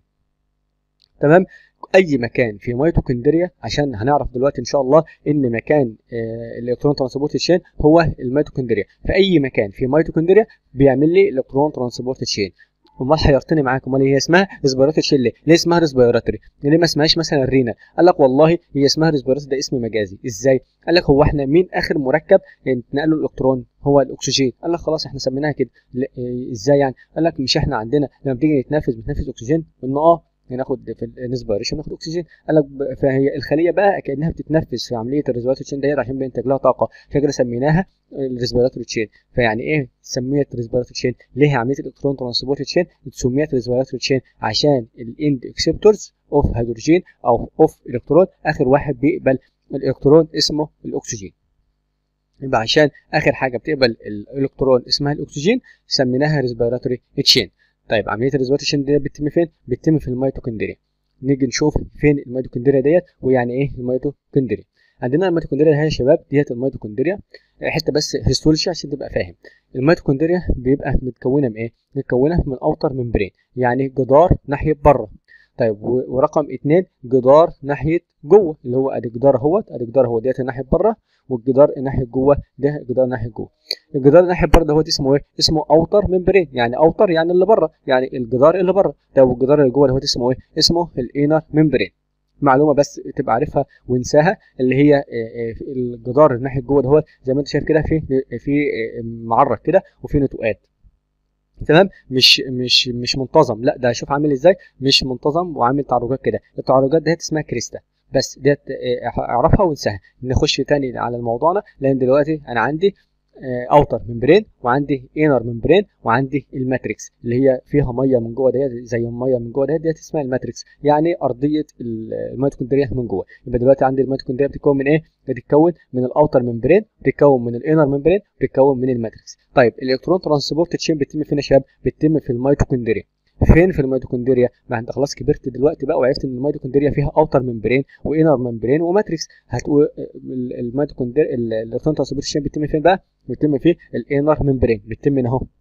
تمام اي مكان في ميتوكوندريا عشان هنعرف دلوقتي ان شاء الله ان مكان آه، الالكترون ترانسبورت تشين هو الميتوكوندريا في اي مكان في ميتوكوندريا بيعمل لي الكترون ترانسبورت تشين امال حيرتني معاك امال هي اسمها ريسبيراتوري تشين ليه؟ ليه اسمها ريسبيراتوري؟ ليه ما اسمهاش مثلا الرينا؟ قال لك والله هي اسمها ريسبيراتوري ده اسم مجازي، ازاي؟ قال لك هو احنا مين اخر مركب اتنقل له الالكترون؟ هو الاكسجين، قال لك خلاص احنا سميناها كده، إيه، ازاي يعني؟ قال لك مش احنا عندنا لما بتيجي نتنفس بنتنفس اكسجين؟ قلنا اه ناخد في الريسبيريشن ناخد اكسجين قال لك فهي الخليه بقى كانها بتتنفس في عمليه الريسبيراتوري تشين ديت عشان بينتج لها طاقه عشان كده سميناها الريسبيراتوري تشين فيعني ايه سميت ريسبيراتوري تشين ليه عمليه الالكترون ترانسبورت تشين سميت ريسبيراتوري تشين عشان الاند اكسبتورز اوف هيدروجين او اوف الكترون اخر واحد بيقبل الالكترون اسمه الاكسجين يبقى عشان اخر حاجه بتقبل الالكترون اسمها الاكسجين سميناها ريسبيراتوري تشين طيب عمليه الريسبيراتوري ديت بتتم فين بتتم في الميتوكوندريا نيجي نشوف فين الميتوكوندريا ديت ويعني ايه الميتوكوندريا عندنا الميتوكوندريا هي يا شباب ديت الميتوكوندريا حته بس هيستولوجي عشان تبقى فاهم الميتوكوندريا بيبقى متكونه من ايه متكونه من اوتر ممبرين يعني جدار ناحيه بره طيب ورقم اتنين جدار ناحيه جوه اللي هو ادي جدار اهوت ادي جدار هو ديت ناحيه بره والجدار ناحيه جوه ده جدار ناحيه جوه الجدار ناحيه بره ده هو اسمه ايه اسمه اوتر ممبرين يعني اوتر يعني اللي بره يعني الجدار اللي بره ده والجدار اللي جوه ده هو اسمه ايه اسمه الانر ممبرين معلومه بس تبقى عارفها وانساها اللي هي الجدار ناحيه جوه ده هو زي ما انت شايف كده في في معرض كده وفي نتوءات تمام مش مش مش منتظم لا ده شوف عامل ازاي مش منتظم وعامل تعرجات كده التعرجات ديت اسمها كريستا بس ديت اعرفها وانساها نخش تاني على موضوعنا لان دلوقتي انا عندي اوتر ممبرين وعندي انر ممبرين وعندي الماتريكس اللي هي فيها ميه من جوه ديت زي الميه من جوه ديت ديت اسمها الماتريكس يعني ارضيه الميتوكوندريا من جوه يبقى دلوقتي عندي الميتوكوندريا بتتكون من ايه بتتكون من الاوتر ممبرين بتتكون من الانر ممبرين بتتكون من الماتريكس طيب الالكترون ترانسبورت تشين بتتم فين يا شباب بتتم في الميتوكوندريا فين في الميتوكوندريا ما انت خلاص كبرت دلوقتي بقى وعرفت ان الميتوكوندريا فيها اوتر ممبرين وانر ممبرين وماتريكس هتقول الميتوكوندريا الالكترون ترانسبورت تشين بتتم فين بقى بتتم في الانر ممبرين بتتم هنا اهو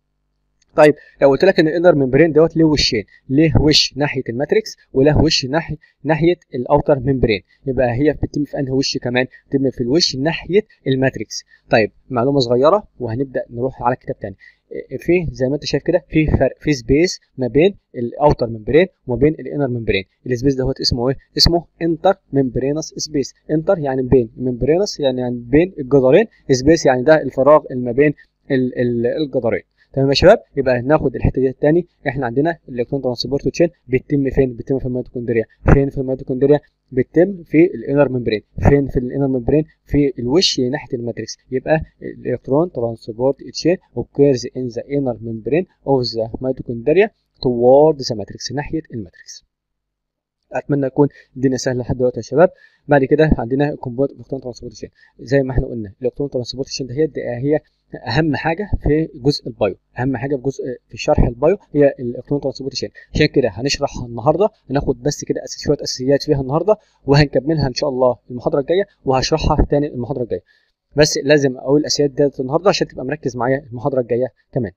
طيب لو قلت لك ان الانر ممبرين دوت له وشين ليه وش ناحيه الماتريكس وله وش ناحيه ناحيه الاوتر ممبرين يبقى هي بتتم في انهي وش كمان بتتم في الوش ناحيه الماتريكس طيب معلومه صغيره وهنبدا نروح على كتاب تاني في زي ما انت شايف كده في فرق في سبيس ما بين الاوتر ممبرين وما بين الانر ممبرين السبيس دوت اسمه ايه اسمه انتر ممبرينس سبيس انتر يعني بين ممبرينس يعني, يعني بين الجدارين سبيس يعني ده الفراغ اللي ما بين الجدارين تمام يا شباب يبقى ناخد الحته دي تاني احنا عندنا الالكترون ترانسبورت تشين بتتم فين بتتم في الميتوكوندريا فين في الميتوكوندريا بتتم في الانر ممبرين فين في الانر ممبرين في الوش ناحيه الماتريكس يبقى الالكترون ترانسبورت تشين occurs in the inner membrane of the mitochondria toward the matrix ناحيه الماتريكس اتمنى يكون الدنيا سهله لحد دلوقتي يا شباب بعد كده عندنا كومبوت الكترون ترانسبورتيشن زي ما احنا قلنا الالكترون ترانسبورتيشن ده هي هي اهم حاجه في جزء البايو اهم حاجه في جزء في شرح البايو هي الالكترون ترانسبورتيشن عشان كده هنشرحها النهارده هناخد بس كده أساس شويه اساسيات فيها النهارده وهنكملها ان شاء الله المحاضره الجايه وهشرحها تاني المحاضره الجايه بس لازم اقول الاساسيات ديت النهارده عشان تبقى مركز معايا المحاضره الجايه كمان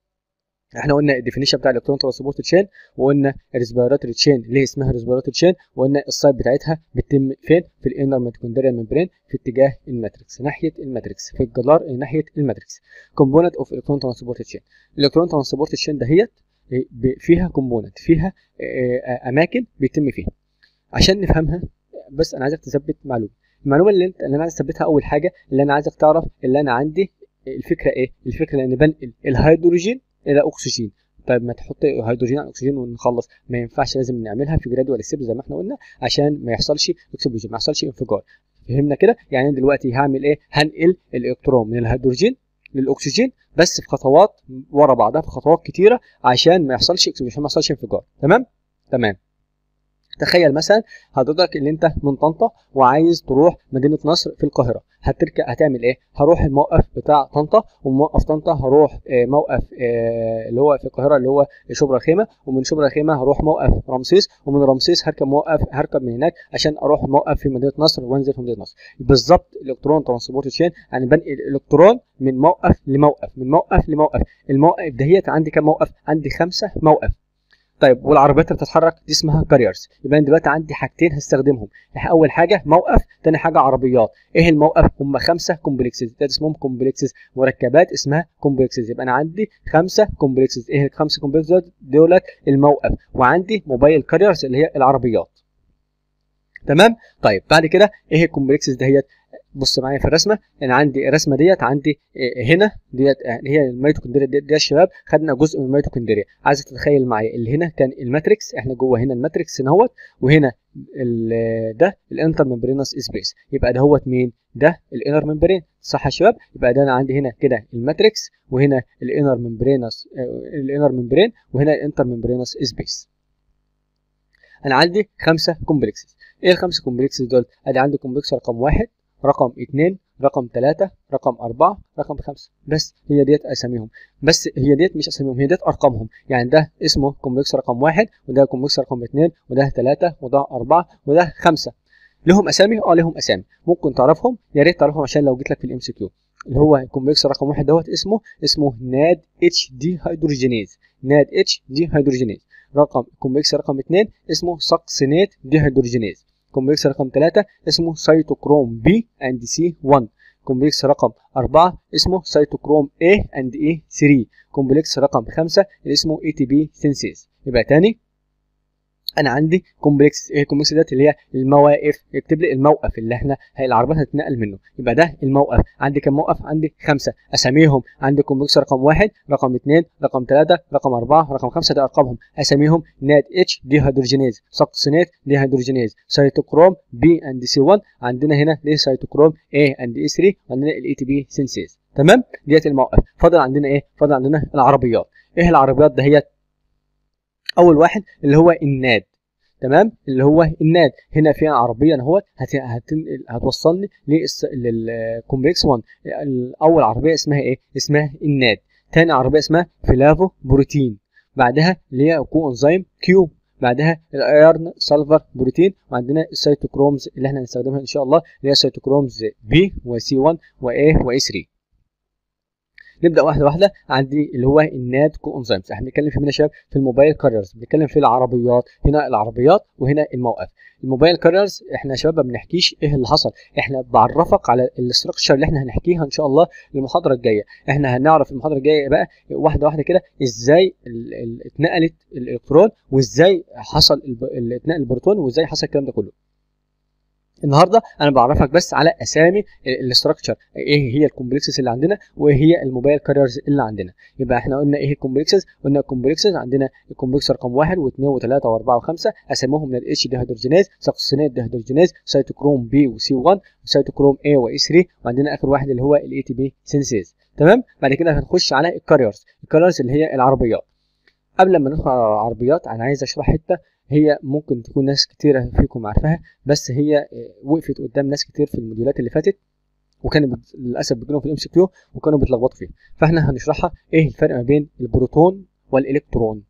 احنا قلنا الديفينيشن بتاع الالكترون ترانسبورت تشين وقلنا الريسبيراتوري تشين ليه اسمها ريسبيراتوري تشين وقلنا السايت بتاعتها بتتم فين في الانر ميتوكوندريال ممبرين في اتجاه الماتريكس ناحيه الماتريكس في الجدار ناحيه الماتريكس كومبوننت اوف الكترون ترانسبورت تشين الالكترون ترانسبورت تشين دهيت فيها كومبوننت فيها اماكن بيتم فيها عشان نفهمها بس انا عايزك تثبت معلومه المعلومه اللي انت اللي انا عايز اثبتها اول حاجه اللي انا عايزك تعرف اللي انا عندي الفكره ايه الفكره ان بنقل الهيدروجين الى اكسجين طيب ما تحط هيدروجين على اكسجين ونخلص ما ينفعش لازم نعملها في جراديوال ستيب زي ما احنا قلنا عشان ما يحصلش اكسبلوجن ما يحصلش انفجار فهمنا كده يعني دلوقتي هعمل ايه هنقل الالكترون من الهيدروجين للاكسجين بس في خطوات ورا بعضها في خطوات كتيره عشان ما يحصلش اكسبلوجن ما يحصلش انفجار تمام تمام تخيل مثلا حضرتك اللي انت من طنطا وعايز تروح مدينه نصر في القاهره هتركب هتعمل ايه هروح الموقف بتاع طنطا وموقف طنطا هروح آه، موقف آه، اللي هو في القاهره اللي هو شبرا خيمه ومن شبرا خيمه هروح موقف رمسيس ومن رمسيس هركب موقف هركب من هناك عشان اروح موقف في مدينه نصر وانزل في مدينه نصر بالظبط الكترون ترانسبورت تشين يعني بنقل الالكترون من موقف لموقف من موقف لموقف الموقف دهيت عندي كام موقف عندي خمسه موقف طيب والعربيات اللي بتتحرك دي اسمها كاريرز يبقى انا دلوقتي عندي حاجتين هستخدمهم اول حاجه موقف تاني حاجه عربيات ايه الموقف هم خمسه كومبلكسز ده اسمهم كومبلكسز مركبات اسمها كومبلكسز يبقى انا عندي خمسه كومبلكسز ايه الخمسه كومبلكسز دولت الموقف وعندي موبايل كاريرز اللي هي العربيات تمام طيب بعد كده ايه الكومبلكسز دهيت بص معايا في الرسمه انا عندي الرسمه ديت عندي هنا ديت هي الميتوكوندريا ديت يا شباب خدنا جزء من الميتوكوندريا عايزك تتخيل معايا اللي هنا كان الماتريكس احنا جوه هنا الماتريكس اهوت وهنا ده الانتر ممبرينس سبيس يبقى ده هوت مين ده الانر ممبرين صح يا شباب يبقى ده انا عندي هنا كده الماتريكس وهنا الانر ممبرينس الانر ممبرين وهنا الانتر ممبرينس سبيس انا عندي خمسه كومبلكسز ايه الخمسه كومبلكسز دول ادي عندي كومبلكس رقم واحد رقم اتنين رقم تلاتة رقم أربعة رقم خمسة بس هي ديت أساميهم بس هي ديت مش أساميهم هي ديت أرقامهم يعني ده اسمه كومبلكس رقم واحد وده كومبلكس رقم اتنين وده تلاتة وده أربعة وده خمسة لهم أسامي؟ أه لهم أسامي ممكن تعرفهم يا ريت تعرفهم عشان لو جيت لك في الام سي كيو اللي هو الكومبلكس رقم واحد دوت اسمه اسمه ناد اتش دي هيدروجينيز ناد اتش دي هيدروجينيز رقم كومبلكس رقم اتنين اسمه ساكسينات دي هيدروجينيز كومبلكس رقم 3 اسمه سيتوكروم بي اند سي 1 كومبلكس رقم 4 اسمه سيتوكروم A اند A 3 كومبلكس رقم 5 اللي اسمه اي تي بي سينسيز يبقى تاني انا عندي كومبلكس ايه الكومبلكس ديت اللي هي المواقف يكتب لي الموقف اللي احنا العربيات هتتنقل منه يبقى ده الموقف عندي كم موقف عندي خمسه اساميهم عندي كومبلكس رقم واحد رقم اثنين رقم ثلاثه رقم اربعه رقم خمسه ده ارقامهم اساميهم نات اتش دي هيدروجينيز ساكسينات دي هيدروجينيز سيتوكروم بي اند سي 1 عندنا هنا ليه سيتوكروم A اند اي 3 وعندنا الاي تي بي سينسيز تمام ديت الموقف فاضل عندنا ايه فاضل عندنا العربيات ايه العربيات دهيت اول واحد اللي هو الناد تمام اللي هو الناد هنا في عربيه اهوت هتنقل هتوصلني للكومبلكس 1 اول عربيه اسمها ايه اسمها الناد تاني عربيه اسمها فلافو بروتين بعدها اللي هي كو انزيم كيو بعدها الايرن سلفر بروتين وعندنا السيتوكرومز اللي احنا هنستخدمها ان شاء الله اللي هي السيتوكرومز بي وسي 1 واي واي 3 نبدا واحده واحده عندي اللي هو الناد كو انزيمز احنا بنتكلم في مين يا شباب في الموبايل كاريرز بنتكلم في العربيات هنا العربيات وهنا الموقف الموبايل كاريرز احنا يا شباب ما بنحكيش ايه اللي حصل احنا بعرفك على الاستراكشر اللي احنا هنحكيها ان شاء الله المحاضره الجايه احنا هنعرف المحاضره الجايه بقى واحده واحده كده ازاي اتنقلت الالكترون وازاي حصل اتنقل البروتون وازاي حصل الكلام ده كله النهارده انا بعرفك بس على اسامي الاستراكشر ايه هي الكومبلكسز اللي عندنا وايه هي الموبايل كاريرز اللي عندنا يبقى احنا قلنا ايه الكومبلكسز قلنا الكومبلكسز عندنا الكومبلكس رقم 1 و2 و3 و4 و5 اساميهم من الاتش دي هيدروجينيز ساكسينات دي هيدروجينيز سيتوكروم بي وسي 1 وسيتوكروم اي واي 3 وعندنا اخر واحد اللي هو الاي تي بي سينسيز تمام بعد كده هنخش على الكاريرز الكاريرز اللي هي العربيات قبل ما ندخل على العربيات انا عايز اشرح حته هي ممكن تكون ناس كتيرة فيكم عارفاها بس هي وقفت قدام ناس كتير في الموديولات اللي فاتت وكان للاسف بيجيلهم في الام سي كيو وكانوا بيتلخبطوا فيها فاحنا هنشرحها ايه الفرق ما بين البروتون والالكترون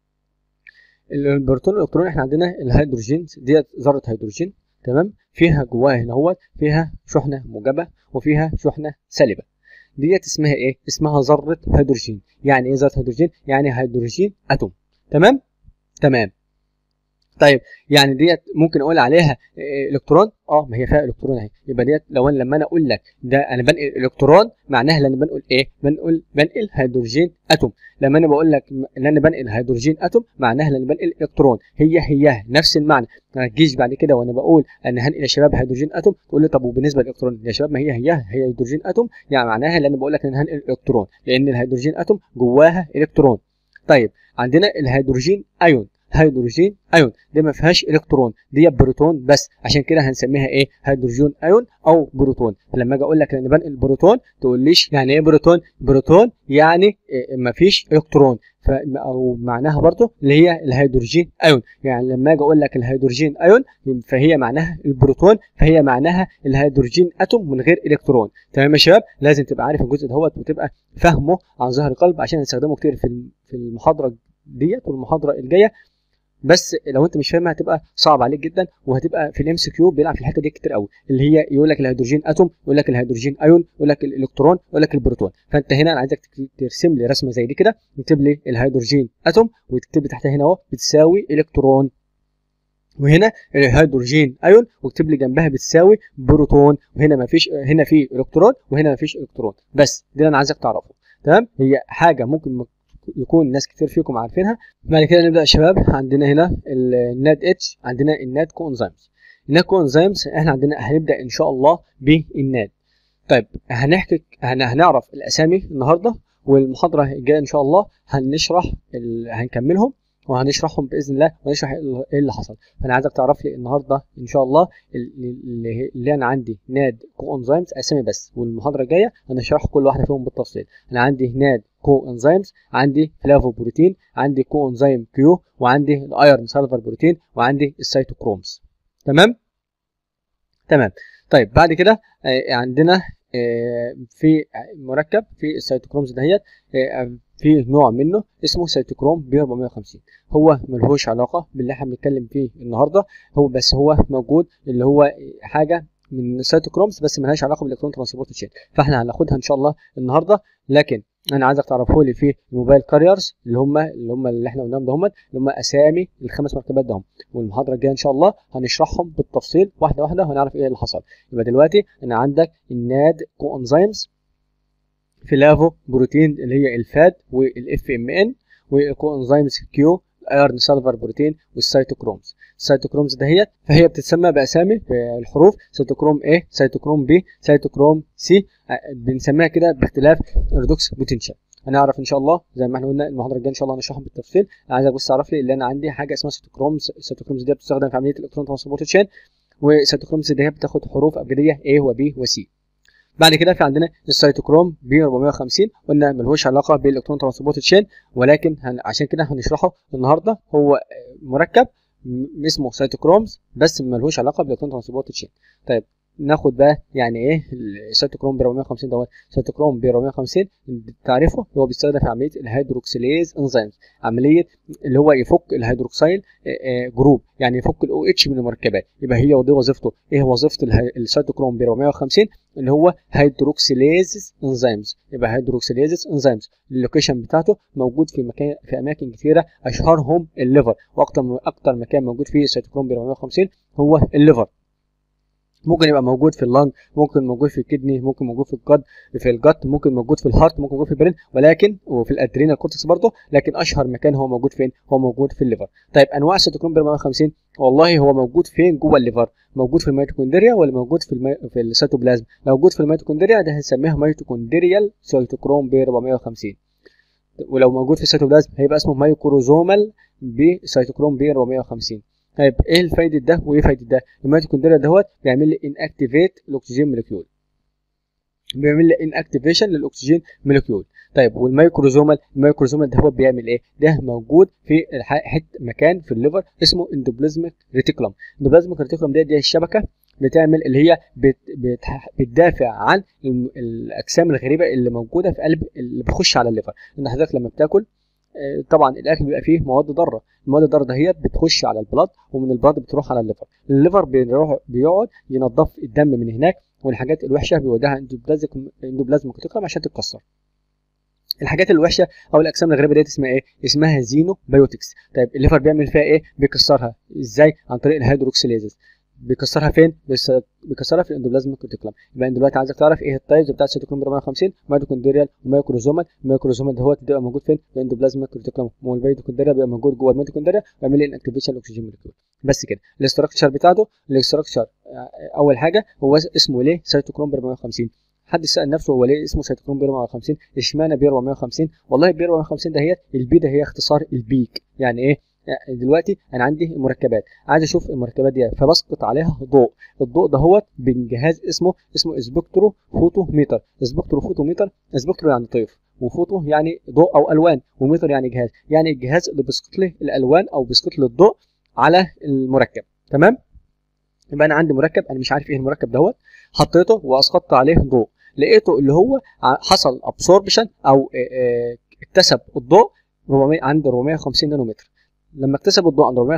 البروتون والالكترون احنا عندنا الهيدروجين ديت ذره هيدروجين تمام فيها جواها هنا هو فيها شحنه موجبه وفيها شحنه سالبه ديت اسمها ايه اسمها ذره هيدروجين يعني ايه ذره هيدروجين يعني هيدروجين اتوم تمام تمام طيب يعني ديت ممكن اقول عليها الكترون اه ما هي فيها الكترون اهي يبقى ديت لو انا لما انا اقول لك ده انا بنقل الكترون معناها ان انا بنقل ايه بنقل بنقل هيدروجين اتوم لما انا بقول لك ان انا بنقل هيدروجين اتوم معناها ان انا بنقل الكترون هي هي نفس المعنى ما تجيش بعد كده وانا بقول ان هنقل يا شباب هيدروجين اتوم تقول لي طب وبالنسبه للالكترون يا شباب ما هي هي هي هيدروجين اتوم يعني معناها ان انا بقول لك ان هنقل الكترون لان الهيدروجين اتوم جواها الكترون طيب عندنا الهيدروجين ايون هيدروجين ايون دي ما فيهاش الكترون دي بروتون بس عشان كده هنسميها ايه هيدروجين ايون او بروتون فلما اجي اقول لك ان بنقل بروتون تقول ليش يعني ايه بروتون بروتون يعني إيه ما فيش الكترون ف او معناها برضو اللي هي الهيدروجين ايون يعني لما اجي اقول لك الهيدروجين ايون فهي معناها البروتون فهي معناها الهيدروجين اتوم من غير الكترون تمام يا شباب لازم تبقى عارف الجزء دوت وتبقى فاهمه عن ظهر قلب عشان نستخدمه كتير في في المحاضره ديت والمحاضره الجايه بس لو انت مش فاهمها هتبقى صعب عليك جدا وهتبقى في الام سي كيو بيلعب في الحته دي كتير قوي اللي هي يقول لك الهيدروجين اتوم يقول لك الهيدروجين ايون يقول لك الالكترون يقول لك البروتون فانت هنا انا عايزك ترسم لي رسمه زي دي كده تكتب لي الهيدروجين اتوم وتكتب لي تحتها هنا اهو بتساوي الكترون وهنا الهيدروجين ايون واكتب لي جنبها بتساوي بروتون وهنا ما فيش هنا في الكترون وهنا ما فيش الكترون بس دي اللي انا عايزك تعرفه تمام هي حاجه ممكن يكون ناس كتير فيكم عارفينها بعد كده نبدا يا شباب عندنا هنا الناد اتش عندنا الناد كو انزيمز الناد كو انزيمز احنا عندنا هنبدا ان شاء الله بالناد طيب هنحكي هنعرف الاسامي النهارده والمحاضره الجايه ان شاء الله هنشرح ال... هنكملهم وهنشرحهم باذن الله ونشرح ايه اللي حصل فانا عايزك تعرف لي النهارده ان شاء الله اللي, اللي انا عندي ناد كو انزيمز اسامي بس والمحاضره الجايه هنشرح كل واحده فيهم بالتفصيل انا عندي ناد كو انزيمز عندي فلافو بروتين عندي كو انزيم كيو وعندي الايرن سلفر بروتين وعندي السيتوكرومز تمام تمام طيب بعد كده عندنا في مركب في السيتوكرومز دهيت في نوع منه اسمه سيتوكروم ب 450 هو ملهوش علاقه باللي احنا بنتكلم فيه النهارده هو بس هو موجود اللي هو حاجه من السيتوكرومز بس ملهاش علاقه بالالكترون ترانسبورت تشين فاحنا هناخدها ان شاء الله النهارده لكن انا عايزك تعرفوا لي في الموبايل كاريرز اللي هم اللي هم اللي احنا قلناهم دهم اللي هم اسامي الخمس مركبات دهم والمحاضره الجايه ان شاء الله هنشرحهم بالتفصيل واحده واحده وهنعرف ايه اللي حصل يبقى دلوقتي انا عندك الناد كو انزيمز فلافو بروتين اللي هي الفاد والاف ام ان والكو انزيمز كيو ايرن سلفر بروتين والسيتوكرومز السيتوكرومز دهيت فهي بتتسمى باسامي في الحروف سيتوكروم A سيتوكروم B سيتوكروم C بنسميها كده باختلاف الريدوكس بوتنشال هنعرف ان شاء الله زي ما احنا قلنا المحاضره الجايه ان شاء الله هنشرحهم بالتفصيل انا عايزك بس تعرف لي اللي انا عندي حاجه اسمها سيتوكرومز السيتوكرومز دي بتستخدم في عمليه الالكترون ترانسبورت تشين والسيتوكرومز دي بتاخد حروف ابجديه A و B و C بعد كده في عندنا السيتوكروم ب 450 قلنا ملهوش علاقه بالالكترون ترانسبورت تشين ولكن هن... عشان كده هنشرحه النهارده هو مركب اسمه سيتوكرومز بس ملهوش علاقه بالالكترون ترانسبورت تشين طيب ناخد بقى يعني ايه السيتوكروم ب 450 دوت السيتوكروم ب 450 تعرفه هو بيستخدم في عمليه الهيدروكسيليز انزيمز عمليه اللي هو يفك الهيدروكسيل جروب يعني يفك الاو اتش من المركبات يبقى هي دي وظيفته ايه وظيفه السيتوكروم ب 450 اللي هو هيدروكسيليز انزيمز يبقى هيدروكسيليز انزيمز اللوكيشن بتاعته موجود في مكان في اماكن كثيره اشهرهم الليفر واكتر اكتر مكان موجود فيه السيتوكروم ب 450 هو الليفر ممكن يبقى موجود في اللنج ممكن موجود في الكدني ممكن موجود في الجد في الجت ممكن موجود في الهارت ممكن موجود في البرين ولكن وفي الادرينال كورتكس برضه لكن اشهر مكان هو موجود فين هو موجود في الليفر طيب انواع السيتوكروم ب 450 والله هو موجود فين جوه الليفر موجود في الميتوكوندريا ولا موجود في المي... في السيتوبلازم لو موجود في الميتوكوندريا ده هنسميها ميتوكوندريال سيتوكروم ب 450 ولو موجود في السيتوبلازم هيبقى اسمه مايكروزومال بسيتوكروم ب 450 طيب ايه الفايده ده وايه فايده ده الميتوكوندريا دهوت بيعمل لي ان اكتيفيت الاكسجين مولكيول بيعمل لي ان اكتيفيشن للاكسجين مولكيول طيب والميكروزومال الميكروزومال ده هو بيعمل ايه ده موجود في حته مكان في الليفر اسمه اندوبلازميك ريتيكولم الاندوبلازميك ريتيكولم دي دي الشبكه بتعمل اللي هي بت بت بتدافع عن الاجسام الغريبه اللي موجوده في قلب اللي بتخش على الليفر ان حضرتك لما بتاكل طبعا الاكل بيبقى فيه مواد ضاره المواد الضاره دهيت بتخش على البلاد ومن البلاد بتروح على الليفر الليفر بيروح بيقعد ينظف الدم من هناك والحاجات الوحشه بيوديها اندوبلازم ريتيكولم عشان تتكسر الحاجات الوحشه او الاجسام الغريبه ديت اسمها ايه اسمها زينو بايوتكس طيب الليفر بيعمل فيها ايه بيكسرها ازاي عن طريق الهيدروكسيليزز بيكسرها فين بيكسرها في الاندوبلازم ريتيكولم يبقى انت دلوقتي عايزك تعرف ايه التايبز بتاعت السيتوكروم 450 ميتوكوندريال ومايكروزومال المايكروزومال ده بيبقى موجود فين في الاندوبلازم ريتيكولم والميتوكوندريا بيبقى موجود جوه الميتوكوندريا ويعمل لي انكتيفيشن الاكسجين مولكيول بس كده الاستراكشر بتاعته الاستراكشر اول حاجه هو اسمه ليه سيتوكروم 450 حد سال نفسه هو ليه اسمه سيتوكروم ب 450 اشمعنى ب 450 والله ب 450 ده هي البي ده هي اختصار البيك يعني ايه يعني دلوقتي انا عندي مركبات عايز اشوف المركبات دي فبسقط عليها ضوء الضوء دهوت بجهاز اسمه اسمه سبكترو فوتوميتر سبكترو فوتوميتر سبكترو يعني طيف وفوتو يعني ضوء او الوان وميتر يعني جهاز يعني الجهاز اللي بيسقط لي الالوان او بيسقط لي الضوء على المركب تمام يبقى انا عندي مركب انا مش عارف ايه المركب دوت حطيته واسقطت عليه ضوء لقيته اللي هو حصل ابسوربشن او اكتسب الضوء 400 عند 450 نانومتر لما اكتسب الضوء عند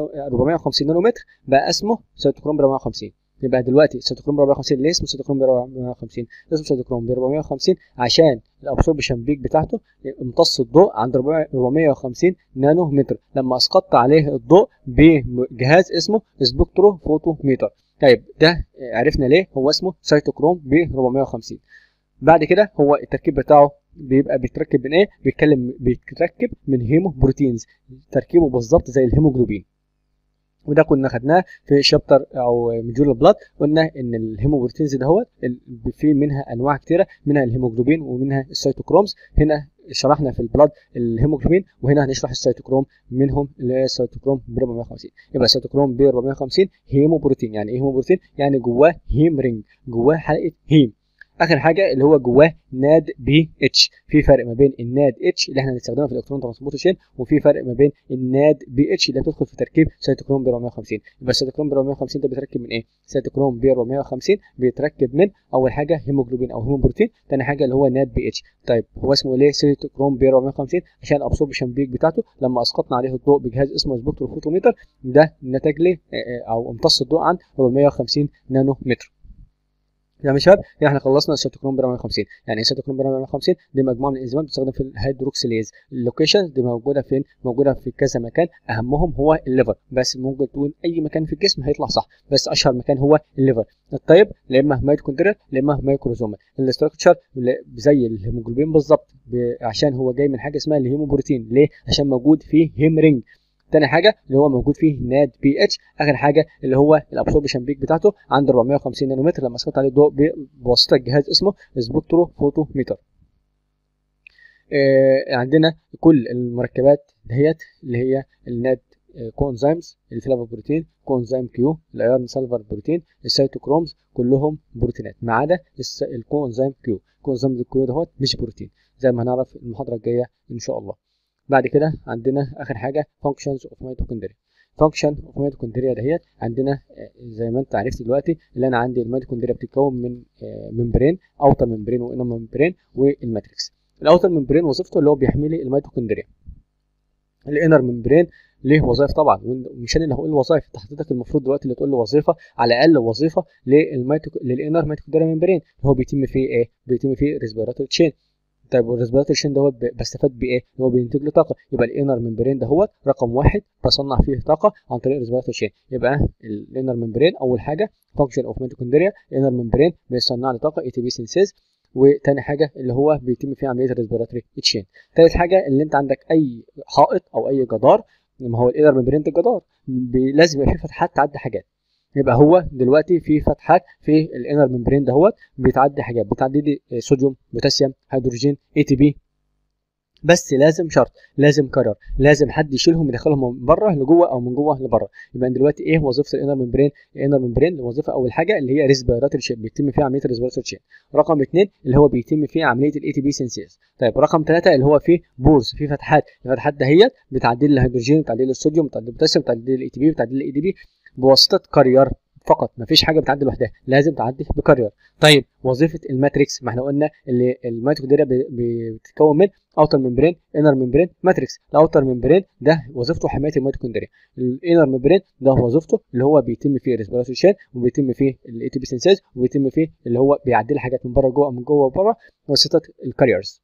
450 نانومتر بقى اسمه سيتوكروم ب 450 يبقى دلوقتي سيتوكروم ب 450 ليه اسمه سيتوكروم ب 450 اسمه سيتوكروم ب 450 عشان الابسوربشن بيك بتاعته امتص الضوء عند 450 نانو متر لما اسقطت عليه الضوء بجهاز اسمه سبكترو فوتوميتر طيب ده عرفنا ليه هو اسمه سيتوكروم ب 450 بعد كده هو التركيب بتاعه بيبقى بيتركب من ايه بيتكلم بيتركب من هيمو بروتينز تركيبه بالظبط زي الهيموجلوبين وده كنا خدناه في شابتر او مجول البلاد قلنا ان الهيموبروتينز دهوت في منها انواع كتيره منها الهيموجلوبين ومنها السيتوكرومز هنا شرحنا في البلاد الهيموجلوبين وهنا هنشرح السيتوكروم منهم اللي هي السيتوكروم ب 450 يبقى السيتوكروم ب 450 هيموبروتين يعني ايه هيموبروتين يعني جواه هيم رينج جواه حلقه هيم اخر حاجه اللي هو جواه ناد بي اتش في فرق ما بين الناد اتش اللي احنا هنستخدمها في الالكترون ترانسبورت تشين وفي فرق ما بين الناد بي اتش اللي بتدخل في تركيب سيتوكروم ب 450 يبقى السيتوكروم ب 450 ده بيتركب من ايه سيتوكروم ب 450 بيتركب من اول حاجه هيموجلوبين او هيموبروتين ثاني حاجه اللي هو ناد بي اتش طيب هو اسمه ليه سيتوكروم ب 450 عشان الابسوربشن بيك بتاعته لما اسقطنا عليه الضوء بجهاز اسمه سبكترو فوتوميتر ده نتج لي او امتص الضوء عن 450 نانو متر تمام يا شباب يعني احنا خلصنا السيتوكروم ب 450 يعني ايه سيتوكروم ب 450 دي مجموعه من الانزيمات بتستخدم في الهيدروكسيليز اللوكيشن دي موجوده فين موجوده في كذا مكان اهمهم هو الليفر بس ممكن تقول اي مكان في الجسم هيطلع صح بس اشهر مكان هو الليفر الطيب لا اما ميتوكوندريا لا اما مايكروزومال الاستراكشر زي الهيموجلوبين بالظبط عشان هو جاي من حاجه اسمها الهيموبروتين ليه عشان موجود فيه هيم رينج تاني حاجه اللي هو موجود فيه ناد بي اتش اخر حاجه اللي هو الابسوربشن بيك بتاعته عند 450 نانومتر لما اسقط عليه الضوء بواسطه جهاز اسمه سبكترو فوتوميتر آه عندنا كل المركبات دهيت اللي هي الناد كوانزيمز الفلافا بروتين كوانزيم كيو الايرن سلفر بروتين السيتوكرومز كلهم بروتينات ما عدا الكوانزيم كيو كوانزيم كيو دهوت مش بروتين زي ما هنعرف المحاضره الجايه ان شاء الله بعد كده عندنا اخر حاجه functions of mitochondria function of mitochondria دهيت عندنا زي ما انت عرفت دلوقتي اللي انا عندي الميتوكوندريا بتتكون من ممبرين اوتر ممبرين وانر ممبرين والماتريكس الاوتر ممبرين وظيفته اللي هو بيحمي لي الميتوكوندريا الانر ممبرين ليه وظائف طبعا ومش انا اللي هقول الوظائف انت حضرتك المفروض دلوقتي اللي تقول لي وظيفه على الاقل وظيفه للميتوك للانر ميتوكوندريا ممبرين اللي هو بيتم فيه ايه بيتم فيه ريسبيراتوري تشين طيب والريسبيراتوري تشين دوت بستفاد بايه؟ هو بينتج لي طاقه يبقى الانر ممبرين دهوت رقم واحد بصنع فيه طاقه عن طريق الريسبيراتوري تشين يبقى الانر ممبرين اول حاجه فانكشن اوف ميتوكوندريا الانر ممبرين بيصنع لي طاقه اي تي بي سينسيز وتاني حاجه اللي هو بيتم فيه عمليه الريسبيراتوري تشين تالت حاجه اللي انت عندك اي حائط او اي جدار ما هو الانر ممبرين ده الجدار لازم يبقى فيه فتحات تعدي حاجات يبقى هو دلوقتي في فتحات في الانر ممبرين دهوت بتعدي حاجات بتعدي لي صوديوم بوتاسيوم هيدروجين اي تي بي بس لازم شرط لازم قرار لازم حد يشيلهم يدخلهم من بره لجوه او من جوه لبره يبقى دلوقتي ايه وظيفه الانر ممبرين الانر ممبرين الوظيفه اول حاجه اللي هي ريسبيراتوري تشين بيتم فيها عمليه الريسبيراتوري تشين رقم اثنين اللي هو بيتم فيه عمليه الاي تي بي سينسيز طيب رقم ثلاثه اللي هو فيه بورز في فتحات الفتحات دهيت بتعدي لي الهيدروجين بتعدي لي الصوديوم بتعدي لي البوتاسيوم بتعدي لي الاي تي بي بتعدي لي الاي دي بي بواسطه كارير فقط مفيش حاجه بتعدي لوحدها لازم تعدي بكارير طيب وظيفه الماتريكس ما احنا قلنا اللي الميتوكوندريا بتتكون من اوتر ممبرين انر ممبرين ماتريكس الاوتر ممبرين ده وظيفته حمايه الميتوكوندريا الانر ممبرين ده وظيفته اللي هو بيتم فيه ريسبيراتوري شين وبيتم فيه الاي تي بي سينسيز وبيتم فيه اللي هو بيعدي لي حاجات من بره جوه من جوه وبره بواسطه الكاريرز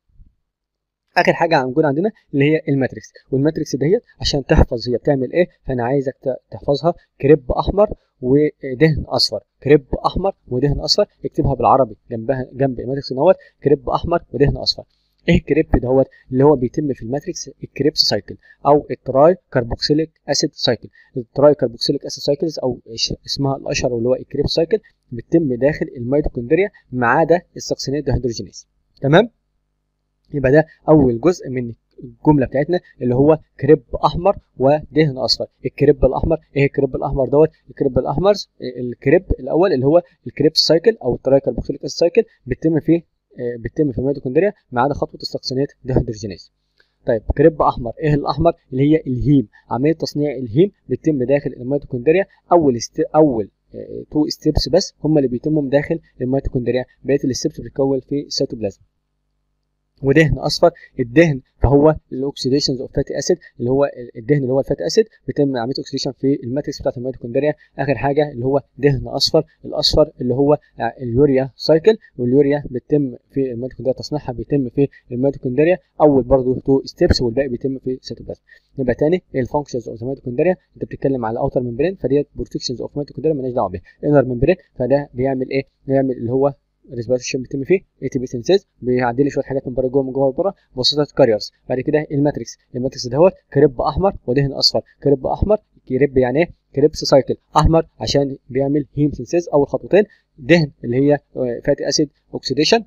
اخر حاجه موجوده عندنا اللي هي الماتريكس والماتريكس دهيت عشان تحفظ هي بتعمل ايه فانا عايزك تحفظها كريب احمر ودهن اصفر كريب احمر ودهن اصفر اكتبها بالعربي جنبها جنب الماتريكس دوت كريب احمر ودهن اصفر ايه الكريب دوت اللي هو بيتم في الماتريكس الكريبس سايكل او التراي كربوكسيليك اسيد سايكل التراي كربوكسيليك اسيد سايكلز او اسمها الاشهر اللي هو الكريبس سايكل بتتم داخل الميتوكوندريا ما عدا السكسينات دهيدروجينيز تمام يبقى ده اول جزء من الجمله بتاعتنا اللي هو كريب احمر ودهن اصفر الكريب الاحمر ايه الكريب الاحمر دوت الكريب الاحمر الكريب الاول اللي هو الكريب سايكل او الترايكل بوكسيليك سايكل بيتم فيه بتتم في الميتوكوندريا ما عدا خطوه استخسانيه ديهيدروجينيز طيب كريب احمر ايه الاحمر اللي هي الهيم عمليه تصنيع الهيم بتتم داخل الميتوكوندريا اول است... اول تو ستيبس بس هم اللي بيتموا داخل الميتوكوندريا بقيه الستيبس بتتكون في السيتوبلازم ودهن اصفر الدهن فهو الاكسيديشنز اوف فاتي اسيد اللي هو الدهن اللي هو الفاتي اسيد بيتم عمليه اكسيديشن في الماتريكس بتاعت الميتوكوندريا اخر حاجه اللي هو دهن اصفر الاصفر اللي هو اليوريا سايكل واليوريا بيتم في الميتوكوندريا تصنيعها بيتم في الميتوكوندريا اول برضه تو ستيبس والباقي بيتم في السيتوبلازم يبقى تاني الفانكشنز اوف ذا ميتوكوندريا انت بتتكلم على اوتر ممبرين فديت بروتكشنز اوف ميتوكوندريا مالناش دعوه بيها انر ممبرين فده بيعمل ايه؟ بيعمل اللي هو ريسبيريشن بيتم فيه اي تي بي سنسيز بيعدي لي شويه حاجات من بره جوه من جوه بره بواسطه كاريرز بعد كده الماتريكس الماتريكس دوت كريب احمر ودهن اصفر كريب احمر كريب يعني ايه كريبس سايكل احمر عشان بيعمل هيم سنسيز اول خطوتين دهن اللي هي فاتي اسيد اوكسيديشن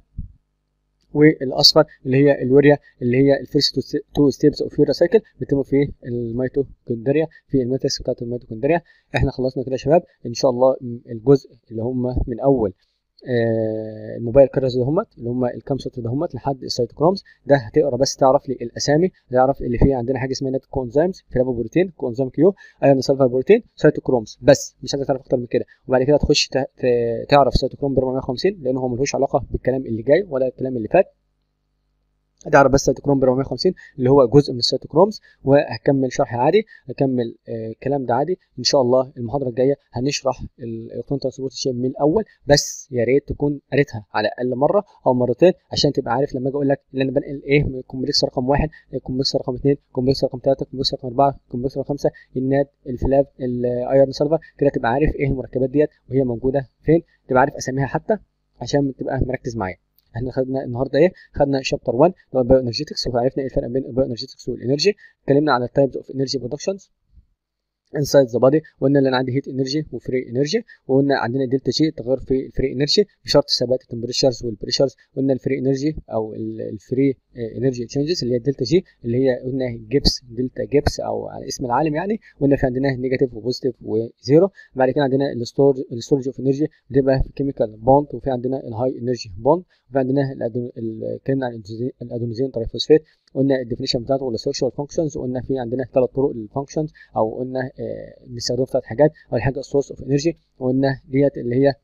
والاصفر اللي هي الوريا اللي هي الفيرست تو ستيبس اوف يورا سايكل بيتم في الميتوكوندريا في الماتريكس بتاعت الميتوكوندريا احنا خلصنا كده يا شباب ان شاء الله الجزء اللي هم من اول آه الموبايل كارز دهمت اللي هم الكام سطر دهمت لحد السيتوكرومز ده هتقرا بس تعرف لي الاسامي تعرف اللي فيه عندنا حاجه اسمها نت كونزيمز فلافو بروتين كونزيم كيو ايرون سلفا بروتين سيتوكرومز بس مش هتعرف اكتر من كده وبعد كده تخش تعرف سيتوكروم ب 450 لان هو ملوش علاقه بالكلام اللي جاي ولا الكلام اللي فات هتعرف بس سيتوكروم ب 450 اللي هو جزء من السيتوكرومز وهكمل شرح عادي هكمل الكلام ده عادي ان شاء الله المحاضره الجايه هنشرح الالكترون ترانسبورت شيب من الاول بس يا ريت تكون قريتها على الاقل مره او مرتين عشان تبقى عارف لما اجي اقول لك ان انا بنقل ايه من الكومبلكس رقم واحد الكومبلكس رقم اثنين الكومبلكس رقم ثلاثه الكومبلكس رقم اربعه الكومبلكس رقم خمسه الناد الفلاف الايرون سلفر كده تبقى عارف ايه المركبات ديت وهي موجوده فين تبقى عارف اساميها حتى عشان تبقى مركز معايا احنا خدنا النهارده ايه خدنا شابتر 1 اللي هو البايو انرجيتكس وعرفنا ايه الفرق بين البايو انرجيتكس والانرجي اتكلمنا على التايبز اوف انرجي برودكشنز انسايد ذا بادي وقلنا ان انا عندي هيت انرجي وفري انرجي وقلنا عندنا دلتا جي تغير في الفري انرجي بشرط ثبات التمبريتشرز والبريشرز قلنا الفري انرجي او الفري انرجي تشينجز اللي هي الدلتا جي اللي هي قلنا جيبس دلتا جيبس او على اسم العالم يعني قلنا في عندنا نيجاتيف وبوزيتيف وزيرو بعد كده عندنا الستور الستورج اوف انرجي بتبقى في كيميكال بوند وفي عندنا الهاي انرجي بوند وفي عندنا اتكلمنا عن الادونيزين ترايفوسفيت قلنا الديفينيشن بتاعته ولا سوشيال فانكشنز وقلنا في عندنا ثلاث طرق للفانكشنز او قلنا آه بنستخدمه في ثلاث حاجات اول حاجه السورس اوف انرجي وقلنا ديت اللي هي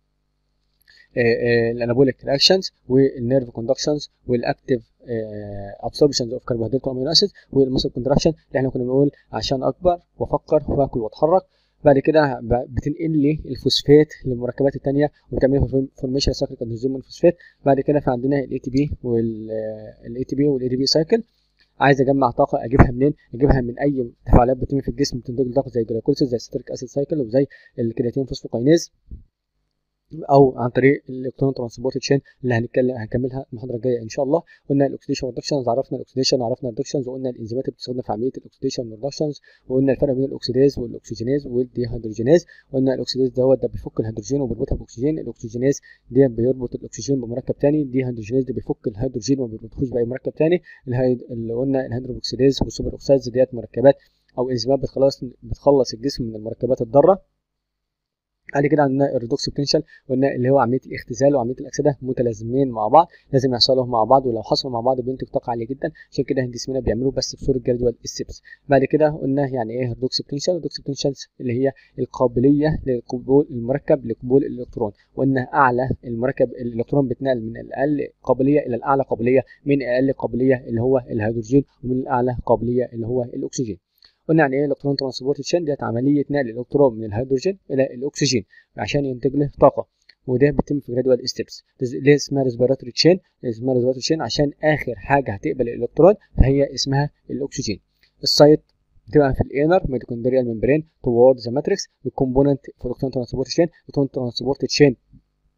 الانابوليك رياكشنز والنيرف كوندكشنز والاكتيف ابسوربشنز اوف كربوهيدرات وامينو اسيد والمسل كونتراكشن اللي احنا كنا بنقول عشان اكبر وافكر واكل واتحرك بعد كده بتنقل لي الفوسفات للمركبات الثانيه وبتعمل لي فورميشن سايكل كونزيوم الفوسفات بعد كده في عندنا الاي تي بي والاي تي بي والاي دي بي سايكل عايز اجمع طاقه اجيبها منين اجيبها من اي تفاعلات بتتم في الجسم بتنتج طاقه زي الجلايكوليسيس زي الستريك اسيد سايكل وزي الكرياتين فوسفوكاينيز او عن طريق الالكترون ترانسبورت تشين اللي هنتكلم هنكملها المحاضره الجايه ان شاء الله قلنا الاكسيديشن والريدكشنز عرفنا الاكسيديشن وعرفنا الريدكشنز وقلنا الانزيمات اللي بتستخدم في عمليه الاكسيديشن والريدكشنز وقلنا الفرق بين الاكسيداز والاكسجيناز والديهيدروجيناز قلنا الاكسيداز دوت ده بيفك الهيدروجين وبيربطها باكسجين الاكسجيناز ده بيربط الاكسجين بمركب ثاني الديهيدروجيناز ده بيفك الهيدروجين وما بيربطهوش باي مركب ثاني اللي قلنا الهيدروكسيداز والسوبر اوكسيدز ديت مركبات او انزيمات بتخلص بتخلص الجسم من المركبات الضاره بعد كده عندنا الريدوكس بوتنشال قلنا اللي هو عمليه الاختزال وعمليه الاكسده متلازمين مع بعض لازم يحصلوا مع بعض ولو حصلوا مع بعض بينتج طاقه عاليه جدا عشان كده جسمنا بيعملوا بس بصوره جدول السبس بعد كده قلنا يعني ايه الريدوكس بوتنشال الريدوكس بوتنشال اللي هي القابليه لقبول المركب لقبول الالكترون وان اعلى المركب الالكترون بيتنقل من الاقل قابليه الى الاعلى قابليه من اقل قابليه اللي هو الهيدروجين ومن الاعلى قابليه اللي هو الاكسجين قلنا يعني ايه الكترون ترانسبورت تشين ديت عمليه نقل الالكترون من الهيدروجين الى الاكسجين عشان ينتج له طاقه وده بيتم في جرادوال ستيبس ليه اسمها ريسبيراتوري تشين اسمها ريسبيراتوري تشين عشان اخر حاجه هتقبل الالكترون فهي اسمها الاكسجين السايت بتبقى في الانر ميتوكوندريال ممبرين توورد ذا ماتريكس الكومبوننت في الالكترون ترانسبورت تشين الالكترون ترانسبورت تشين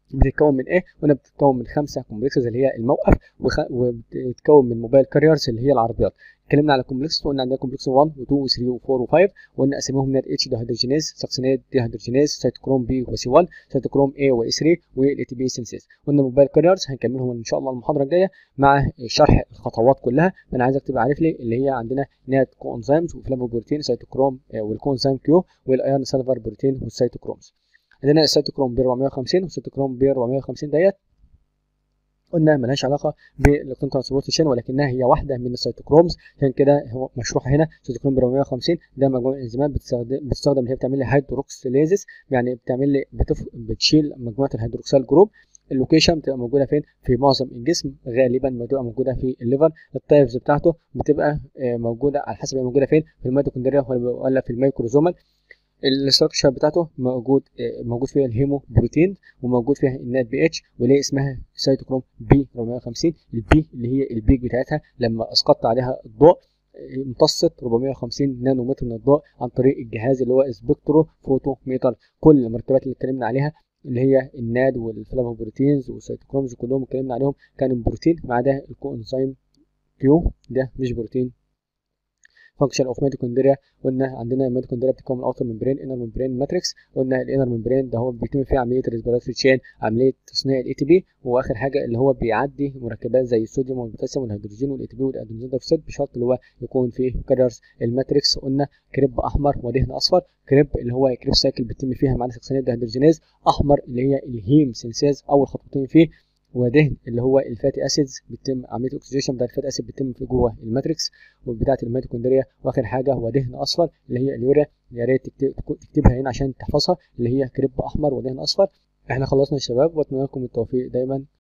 بتتكون من ايه؟ قلنا بتتكون من خمسه كومبلكسز اللي هي الموقف وخ... وبتتكون من موبايل كاريرز اللي هي العربيات اتكلمنا على كومبلكس قلنا عندنا كومبلكس 1 و2 و3 و4 و5 وقلنا اساميهم ناد اتش ديهيدروجينيز ساكسينات ديهيدروجينيز سيتوكروم بي وسي 1 سيتوكروم اي واي 3 والاي تي بي سينسيز قلنا موبايل كاريرز هنكملهم ان شاء الله المحاضره الجايه مع شرح الخطوات كلها فانا عايزك تبقى عارف لي اللي هي عندنا ناد كوانزيمز وفلافو بروتين سيتوكروم والكوانزيم كيو والايرن سلفر بروتين والسيتوكرومز عندنا السيتوكروم ب 450 والسيتوكروم ب 450 ديت قلنا ملهاش علاقه بالالكترون ترانسبورتيشن ولكنها هي واحده من السيتوكرومز عشان كده هو مشروح هنا سيتوكروم ب 450 ده مجموعه انزيمات بتستخدم بتستخدم اللي هي بتعمل لي هيدروكسيليزيس يعني بتعمل لي بتف... بتشيل مجموعه الهيدروكسيل جروب اللوكيشن بتبقى موجوده فين في معظم الجسم غالبا بتبقى موجوده في الليفر التايبز بتاعته بتبقى موجوده على حسب هي موجوده فين في الميتوكوندريا ولا في الميكروزومال الاستراكشر بتاعته موجود موجود فيها الهيمو بروتين وموجود فيها النات بي اتش وليه اسمها سيتوكروم بي 450 البي اللي هي البيك بتاعتها لما اسقطت عليها الضوء امتصت 450 نانومتر من الضوء عن طريق الجهاز اللي هو سبكترو فوتوميتر كل المركبات اللي اتكلمنا عليها اللي هي الناد والفلافوبروتينز والسيتوكرومز كلهم اتكلمنا عليهم كانوا بروتين ما عدا الكوانزيم كيو ده مش بروتين فانكشن اوف ميتوكوندريا قلنا عندنا الميتوكوندريا بتتكون من اوتر ممبرين انر ممبرين ماتريكس قلنا الانر ممبرين ده هو بيتم فيه عمليه ريسبيراتوري تشين عمليه تصنيع الاي تي بي واخر حاجه اللي هو بيعدي مركبات زي الصوديوم والبوتاسيوم والهيدروجين والاي تي بي والادرينالين دايوكسيد بشرط اللي هو يكون فيه كاريرز الماتريكس قلنا كريب احمر ودهن اصفر كريب اللي هو كريب سايكل بيتم فيها معانا سكسينات دهيدروجينيز احمر اللي هي الهيم سينساز اول خطوتين فيه ودهن اللي هو الفاتي اسيدز بيتم عمليه الاكسجين بتاع الفاتي اسيد بيتم في جوه الماتريكس وبتاعه الميتوكوندريا واخر حاجه هو دهن اصفر اللي هي اليوريا يا ريت تكتبها هنا عشان تحفظها اللي هي كريب احمر ودهن اصفر احنا خلصنا يا شباب واتمنى لكم التوفيق دايما